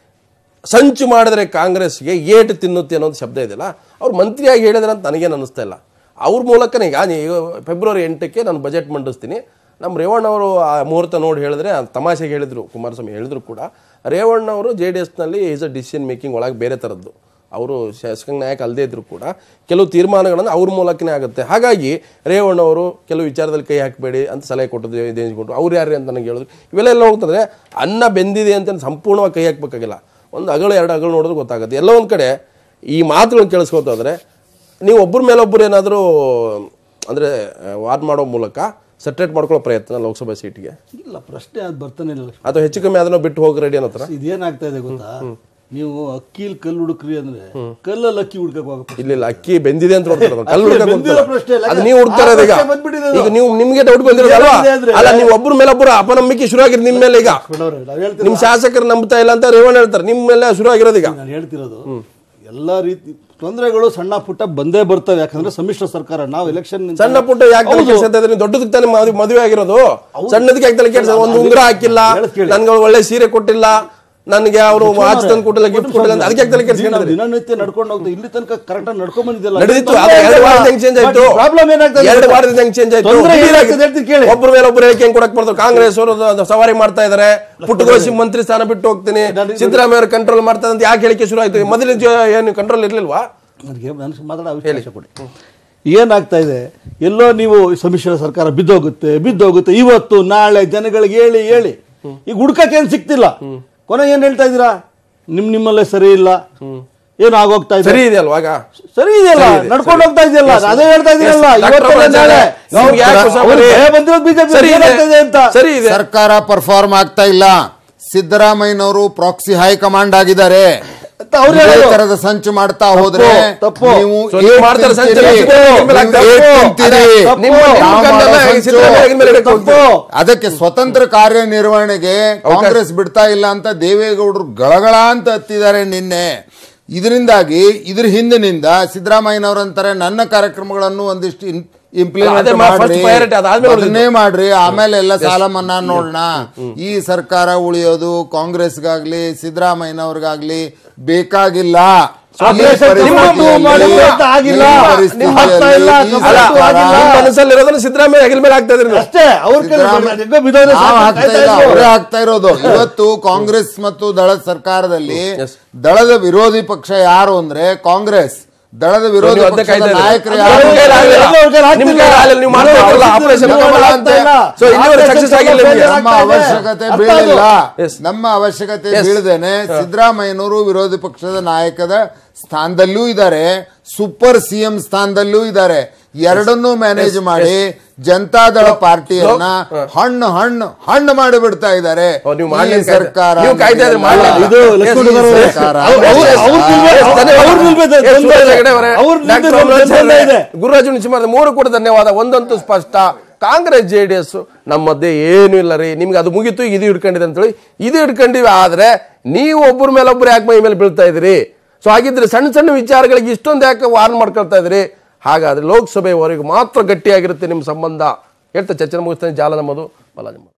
ಸಂಚು ಮಾಡಿದ್ರೆ ಕಾಂಗ್ರೆಸ್ಗೆ ಏಟು ತಿನ್ನುತ್ತೆ ಅನ್ನೋದು ಶಬ್ದ ಇದೆಯಲ್ಲ ಅವ್ರು ಮಂತ್ರಿಯಾಗಿ ಹೇಳಿದ್ರೆ ಅಂತ ನನಗೇನು ಅನ್ನಿಸ್ತಾ ಇಲ್ಲ ಅವ್ರ ಮೂಲಕನೇ ಈಗ ನೀವು ಫೆಬ್ರವರಿ ಎಂಟಕ್ಕೆ ನಾನು ಬಜೆಟ್ ಮಂಡಿಸ್ತೀನಿ ನಮ್ಮ ರೇವಣ್ಣ ಅವರು ಆ ಮುಹೂರ್ತ ನೋಡಿ ಹೇಳಿದ್ರೆ ಆ ತಮಾಷೆಗೆ ಹೇಳಿದ್ರು ಕುಮಾರಸ್ವಾಮಿ ಹೇಳಿದ್ರು ಕೂಡ ರೇವಣ್ಣ ಅವರು ಜೆ ಡಿ ಎಸ್ನಲ್ಲಿ ಈಸ್ ಅ ಡಿಸಿಷನ್ ಮೇಕಿಂಗ್ ಒಳಗೆ ಬೇರೆ ಥರದ್ದು ಅವರು ಶಾಸಕಾಂಗ ನಾಯಕ ಅಲ್ಲದೇ ಇದ್ರು ಕೂಡ ಕೆಲವು ತೀರ್ಮಾನಗಳನ್ನು ಅವ್ರ ಮೂಲಕನೇ ಆಗುತ್ತೆ ಹಾಗಾಗಿ ರೇವಣ್ಣ ಅವರು ಕೆಲವು ವಿಚಾರದಲ್ಲಿ ಕೈ ಹಾಕಬೇಡಿ ಅಂತ ಸಲಹೆ ಕೊಟ್ಟದ್ದು ಇದೇನು ಕೊಟ್ಟರು ಅವ್ರು ಯಾರು ಅಂತ ನನಗೆ ಹೇಳಿದ್ರು ಇವೆಲ್ಲ ಎಲ್ಲ ಹೋಗ್ತಂದ್ರೆ ಅನ್ನ ಬೆಂದಿದೆ ಅಂತ ಸಂಪೂರ್ಣವಾಗಿ ಕೈ ಹಾಕಬೇಕಾಗಿಲ್ಲ ಒಂದು ಅಗಳು ಎರಡು ಅಗಳು ನೋಡಿದ್ರೆ ಗೊತ್ತಾಗುತ್ತೆ ಎಲ್ಲ ಒಂದು ಕಡೆ ಈ ಮಾತುಗಳನ್ನ ಕೇಳಿಸ್ಕೊತಾದ್ರೆ ನೀವು ಒಬ್ಬರ ಮೇಲೊಬ್ಬರು ಏನಾದರೂ ಅಂದರೆ ವಾದ್ ಮಾಡೋ ಮೂಲಕ ಸೆಟ್ರೇಟ್ ಮಾಡ್ಕೊಳ್ಳೋ ಪ್ರಯತ್ನ ಲೋಕಸಭಾ ಸೀಟ್ಗೆ ಇಲ್ಲ ಪ್ರಶ್ನೆ ಅದು ಬರ್ತಾನೆ ಇಲ್ಲ ಅಥವಾ ಹೆಚ್ಚು ಕಮ್ಮಿ ಅದನ್ನ ಬಿಟ್ಟು ಹೋಗಿ ರೆಡಿ ಅನ್ನೋ ಥರ ಇದೇನಾಗ್ತಾ ಇದೆ ಗೊತ್ತಾ ನೀವು ಅಕ್ಕಿಲ್ ಕಲ್ಲು ಹುಡುಕ್ರಿ ಅಂದ್ರೆ ಕಲ್ಲಲ್ಲಿ ಅಕ್ಕಿ ಹುಡ್ಕಕ್ ಹೋಗಪ್ಪ ಇಲ್ಲ ಇಲ್ಲ ಅಕ್ಕಿ ಬೆಂದಿದೆ ಅಂತ ನೋಡ್ತಾರೆ ಅದನ್ನ. ಕಲ್ಲು ಅಕ್ಕಿ ಹುಡ್ಕಕ್ ಬೆಂದಿರೋ ಹೋಗ್ತಾರೆ. ಪ್ರಶ್ನೆ ಇಲ್ಲ. ಅದು ನೀವು ಹುಡ್ತಾ ಇರೋದು ಈಗ ಆ ಪ್ರಶ್ನೆ ಬಂದ್ಬಿಟ್ಟಿದೆ ಅದು. ಈಗ ನೀವು ನಿಮ್ಗೆ ಡೌಟ್ ಬಂದಿರೋದಲ್ವಾ ಏನಿದೆ ಅಂದ್ರೆ- ಅಲ್ಲ ನೀವು ಒಬ್ಬರ ಮೇಲೊಬ್ಬರು ಅಪನಂಬಿಕೆ ಶುರು ಆಗಿರೋದು ನಿಮ್ಮ ಮೇಲೆ ಈಗ ಬಿಡೋರೆ, ನಾವ್ ಹೇಳ್ತಿರೋದು- ನಿಮ್ ಶಾಸಕರು ನಂಬ್ತಾ ಇಲ್ಲ ಅಂತ ರೇವಣ್ಣ ಹೇಳ್ತಾರೆ ನಿಮ್ಮ ಮೇಲೆ ಶುರು ಆಗಿರೋದು ಈಗ ನಾನು ಹೇಳ್ತಿರೋದು ಎಲ್ಲಾ ರೀತಿ ತೊಂದರೆಗಳು ಸಣ್ಣ ಪುಟ್ಟ ಬಂದೇ ಬರ್ತವೆ ಯಾಕಂದ್ರೆ ಸಮ್ಮಿಶ್ರ ಸರ್ಕಾರ ನಾವು ಎಲೆಕ್ಷನ್ ಸಣ್ಣ ಪುಟ್ಟ ಯಾಕೆ ತಲೆ ಕೆಡ್ಸ್ಕೊತಾ ಇದ್ದೀರಿ? ದೊಡ್ಡದಕ್ಕೆ ತಾನೇ ಮದುವೆ ಮದುವೆ ಆಗಿರೋದು ಸಣ್ಣದಕ್ಕೆ ಯಾಕೆ ತಲೆ ಕೆಡ್ಸ ಒಂದು ಉಂಗುರ ಹಾಕಿಲ್ಲ ಹೇಳೋದ್ ಕೇಳಿ. ನನ್ಗೆ ಒಳ್ಳೆ ಸೀರೆ ಕೊಟ್ಟಿಲ್ಲ ನನಗೆ ಅವರು ವಾಚ್ ತಂದು ಕೊಟ್ಟಿಲ್ಲ ಗಿಫ್ಟ್ ಕೊಟ್ಟಿಲ್ಲ ಅಂತ ಅದಕ್ಕೆ ಯಾಕೆ ತಲೆ ಕೆಡ್ಸ್ಕೊಂಡಿದ್ರಿ ದಿನನಿತ್ಯ ನಡ್ಕೊಂಡು ಹೋಗ್ತಾ ಇಲ್ಲಿ ತನಕ ಕರೆಕ್ಟ್ ಆಗಿ ನಡ್ಕೊಂಡ್ ಬಂದಿದ್ದಲ್ಲ ನಡೆದಿತ್ತು ಆದ್ರೆ ಎರಡು ವಾರದಿಂದ ಹೆಂಗ್ ಚೇಂಜ್ ಆಯ್ತು ಪ್ರಾಬ್ಲಮ್ ಏನಾಗ್ತದೆ ಎರಡು ವಾರದಿಂದ ಹೆಂಗ್ ಚೇಂಜ್ ಆಯ್ತು ತೊಂದ್ರೆ ದಿಢೀರ್ ಆಗಿ ಏನಾಗ್ತದೆ ಹೇಳ್ತೀನಿ ಕೇಳಿ. ಒಬ್ಬರ ಮೇಲೆ ಒಬ್ಬರು ಹೇಳಿಕೆ ಹೆಂಗ್ ಕೊಡಕ್ ಬರ್ತಾರೆ ಕಾಂಗ್ರೆಸ್ ಅವರು ಅದು ಸವಾರಿ ಮಾಡ್ತಾ ಇದಾರೆ ಪುಟ್ಟಗೋಸಿ ಮಂತ್ರಿ ಸ್ಥಾನ ಬಿಟ್ಟು ಹೋಗ್ತೀನಿ ನಾನು- ಸಿದ್ದರಾಮಯ್ಯ ಅವರು ಕಂಟ್ರೋಲ್ ಮಾಡ್ತಾರೆ ಅಂತ ಯಾಕೆ ಹೇಳಿಕೆ ಶುರು ಆಯ್ತು ಮೊದಲಿನ ಜ- ಏನು ಕಂಟ್ರೋಲ್ ಇರ್ಲಿಲ್ವಾ ನನಗೆ ನನಗೆ ಮಾತಾಡೋ ಅವಕಾಶ ಕೊಡಿ ಏನಾಗ್ತಾ ಇದೆ ಎಲ್ಲೋ ನೀವು ಸಮ್ಮಿಶ್ರ ಸರ್ಕಾರ ಬಿದ್ದೋಗುತ್ತೆ ಬಿದ್ದೋಗುತ್ತೆ ಇವತ್ತು ನಾಳೆ ಜನಗಳಿಗೆ ಹೇಳಿ ಹೇಳಿ ಈಗ ಹುಡ್ಕಕ್ಕೆ ಏನ್ ಸಿಕ್ತಿಲ್ಲ ಕೊನೆ ಏನ್ ಹೇಳ್ತಾ ಇದ್ದೀರಾ ನಿಮ್ ನಿಮ್ಮಲ್ಲೇ ಸರಿ ಇಲ್ಲ ಏನು ಆಗೋಗ್ತಾ ಇದೆ ಸರಿ ಇದೆ ಅಲ್ವಾ ಆಗ? ಸರಿ ಇದೆಯಲ್ಲ ಸರಿ ಇದೆ, ನಡ್ಕೊಂಡು ಸರಿ. ಹೋಗ್ತಾ ಇದೆಯಲ್ಲ Yes, ಅದೇ ಹೇಳ್ತಾ ಇದೀನಲ್ಲ yes, ಡಾಕ್ಟರ್ ಇವತ್ತಲ್ಲ ರಾಜ ನಾಳೆ ನಿಮ್ಗೆ ಯಾಕೆ ಹೊಸ ಅವ್ರು ಬರೀ- ಭಯ ಬಂದಿರೋದು ಬಿಜೆಪಿ ಸರಿ ಇದೆ. ಏನಾಗ್ತಾ ಇದೆ ಅಂತ ಸರಿ ಇದೆ ಸರ್ಕಾರ ಪರ್ಫಾರ್ಮ್ ಆಗ್ತಾ ಇಲ್ಲ ಸಿದ್ದರಾಮಯ್ಯನವರು ಪ್ರಾಕ್ಸಿ ಹೈಕಮಾಂಡ್ ಆಗಿದ್ದಾರೆ ಅವ್ರು ಇದೇ ಹೇಳೋದು. ತರದ ಸಂಚು ಮಾಡ್ತಾ ಹೋದ್ರೆ ತಪ್ಪು. ನೀವು So ನೀವು ಏಟ್ ಮಾಡ್ತಾರೆ ಸಂಚು, ತಿಂತೀರಿ. ಸಿದ್ದರಾಮಯ್ಯ ಮೇಲೆ ನೀವು ಆಗ್ತಾ ಏಟ್ ತಪ್ಪು. ತಿಂತೀರಿ. ಅದೇ, ನಿಮ್ಮ- ನಿಮ್ಮ ನಾವು ಗಂಡನ ಮಾಡೋ ಸಂಚು. ಸಿದ್ದರಾಮಯ್ಯ ಮೇಲೆ ಇಡಕ್ಕೆ ತಪ್ಪು ಅದಕ್ಕೆ ಸ್ವತಂತ್ರ ಕಾರ್ಯನಿರ್ವಹಣೆಗೆ ಕಾಂಗ್ರೆಸ್ ಬಿಡ್ತಾ ಇಲ್ಲ ಅಂತ ದೇವೇಗೌಡರು ಗಳಗಳ ಅಂತ ಹತ್ತಿದ್ದಾರೆ ನಿನ್ನೆ ಇದರಿಂದಾಗಿ ಇದ್ರ ಹಿಂದಿನಿಂದ ಸಿದ್ದರಾಮಯ್ಯನವರಂತಾರೆ ನನ್ನ ಕಾರ್ಯಕ್ರಮಗಳನ್ನು ಒಂದಿಷ್ಟು ಇಂಪ್ಲಿಮೆಂಟ್ ಅದೇ ಮಾ- first ಮಾಡ್ರಿ priority ಅದಾದ್ಮೇಲೆ ಅದನ್ನೇ ಮಾಡ್ರಿ ಆಮೇಲೆ ಎಲ್ಲ ಸಾಲ ಮನ್ನಾ ನೋಡೋಣ ಈ ಸರ್ಕಾರ ಉಳಿಯೋದು ಕಾಂಗ್ರೆಸ್ಗಾಗ್ಲಿ ಸಿದ್ದರಾಮಯ್ಯನವ್ರಿಗಾಗ್ಲಿ ಬೇಕಾಗಿಲ್ಲ ಈ ಆಪರೇಷನ್ ಪರಿಸ್ಥಿತಿಯಲ್ಲಿ ನಿಮ್ಮ ಮಾಡಿದ್ರೆ ಅಂತ ಆಗಿಲ್ಲ. ಈ ನಿಮ್ಮ ಪರಿಸ್ಥಿತಿಯಲ್ಲಿ ಆಗ್ತಾ ಇಲ್ಲ, ಈ ನಿಮ್ಮ ಅಲ್ಲ, ಆಗ್ತಾ ಸರ್ಕಾರ- ಆಗಿಲ್ಲ. ನಿಮ್ಮ ಮನಸ್ಸಲ್ಲಿರೋದನ್ನ ಸಿದ್ದರಾಮಯ್ಯ ಹೆಗಲ ಮೇಲೆ ಆಗ್ತಾ ಇದ್ರಿ ನೀವು. ಅಷ್ಟೇ ಅವ್ರ ಸಿದ್ದರಾಮಯ್ಯ- ಬಿದ್ದೋದ್ರೆ ನಾವು ಸಾಕು, ಆಗ್ತಾ ಕಾಯ್ತಾ ಇಲ್ಲ, ಇದ್ರು. ಅವರೇ ಆಗ್ತಾ ಇರೋದು ಇವತ್ತು ಕಾಂಗ್ರೆಸ್ ಮತ್ತು ದಳದ ಸರ್ಕಾರದಲ್ಲಿ ದಳದ ವಿರೋಧಿ ಪಕ್ಷ ಯಾರು ಅಂದ್ರೆ ಕಾಂಗ್ರೆಸ್ ದಳದ ವಿರೋಧಿ ನೀವು ಅದೇ ಪಕ್ಷದ ಕಾಯ್ತಾ ಇದ್ದೀರಾ? ನಾಯಕರು ನಿಮ್ಮ ಯಾರು ಕೈಲಿ ಆಗ್ಲಿಲ್ಲ. ಅವ್ರ ಕೈಲಿ ಆಗ್ತಿಲ್ಲ. ನಿಮ್ಮ ಕೈಲಿ ಆಗ್ಲಿಲ್ಲ. ನೀವು ಮಾಡ್ತಾ ಇದ್ರಲ್ಲ, ಆಪರೇಷನ್ ನೀವು ಕಮಲ ಅಂತ. ಆಗ್ತಾ ಇಲ್ಲ. So ಇಲ್ಲಿವರೆಗೆ success ಆಗಿಲ್ಲ ನಿಮಗೆ. ನಮ್ಮ ಅವಶ್ಯಕತೆ ಅರ್ಥ ಬೀಳಿಲ್ಲ Yes. ನಮ್ಮ ಅವಶ್ಯಕತೆ Yes. ಬೀಳದೇನೆ ಸಿದ್ದರಾಮಯ್ಯನವರು ವಿರೋಧಿ ಪಕ್ಷದ ನಾಯಕದ ಸ್ಥಾನದಲ್ಲೂ ಇದ್ದಾರೆ ಸೂಪರ್ ಸಿಎಂ ಸ್ಥಾನದಲ್ಲೂ ಇದ್ದಾರೆ ಎರಡನ್ನೂ ಮ್ಯಾನೇಜ್ ಮಾಡಿ ಜನತಾದಳ ಪಾರ್ಟಿಯನ್ನ ಹಣ್ಣು ಹಣ್ಣು ಹಣ್ಣು ಮಾಡಿ ಬಿಡ್ತಾ ಇದ್ದಾರೆ ಓ, ನೀವು ಈ ಮಾಡ್ಲಿಕ್ಕೆ ಸರ್ಕಾರ ನೀವು ಕಾಯ್ತಾ ಇದ್ರೆ ಮಾಡ್ಲಿಲ್ಲ. ಇದು ಲಕ್ಷ್ಮಣ Yes, ಅವರೇ, yes, ಸರ್ಕಾರ. ಅವ್ರು- ಅವ್ರು- ಅವ್ರು ನಿಲ್ಬೇಕು, ಅವ್ರು- ಅವ್ರು ನಿಲ್ಬೇಕು, ಎಸ್ ತೊಂದ್ರೆ ಸುರೇಶ್ ಇದೆ. ಹೆಗಡೆ ಅವರೇ, ಅವ್ರು ಡಾಕ್ಟರ್ ನಿಲ್ಬೇಕು, ಅಮೃತ್ ತೊಂದ್ರೆ ಅವರೇ, ಇದೆ. ಗುರುರಾಜ್ ನಿಶ್ಚಿಮಾರ್ ಮೂರು ಕೂಡ ಧನ್ಯವಾದ ಒಂದಂತೂ ಸ್ಪಷ್ಟ ಕಾಂಗ್ರೆಸ್ ಜೆ ಡಿ ಎಸ್ ನಮ್ಮ ಮಧ್ಯೆ ಏನು ಇಲ್ಲ ರೀ ನಿಮ್ಗೆ ಅದು ಮುಗೀತು ಇದು ಹಿಡ್ಕೊಂಡಿದೆ ಅಂತೇಳಿ ಇದು ಹಿಡ್ಕೊಂಡಿವಿ ಆದ್ರೆ ನೀವು ಒಬ್ಬರ ಮೇಲೆ ಒಬ್ರು ಯಾಕೆ ಮೈ ಮೇಲೆ ಬೀಳ್ತಾ ಇದ್ರಿ ಸೊ ಹಾಗಿದ್ರೆ ಸಣ್ಣ ಸಣ್ಣ ವಿಚಾರಗಳಿಗೆ ಇಷ್ಟೊಂದು ಯಾಕೆ ವಾರ್ನ್ ಮಾಡ್ಕೊಳ್ತಾ ಇದ್ರಿ ಹಾಗಾದ್ರೆ ಲೋಕಸಭೆವರೆಗೂ ಮಾತ್ರ ಗಟ್ಟಿಯಾಗಿರುತ್ತೆ ನಿಮ್ಮ ಸಂಬಂಧ ಹೇಳ್ತಾ ಚರ್ಚೆ ಮುಗಿಸ್ತಾನೆ ಜಾಲ ನಮ್ಮದು ಬಲ ನಿಮ್ಮ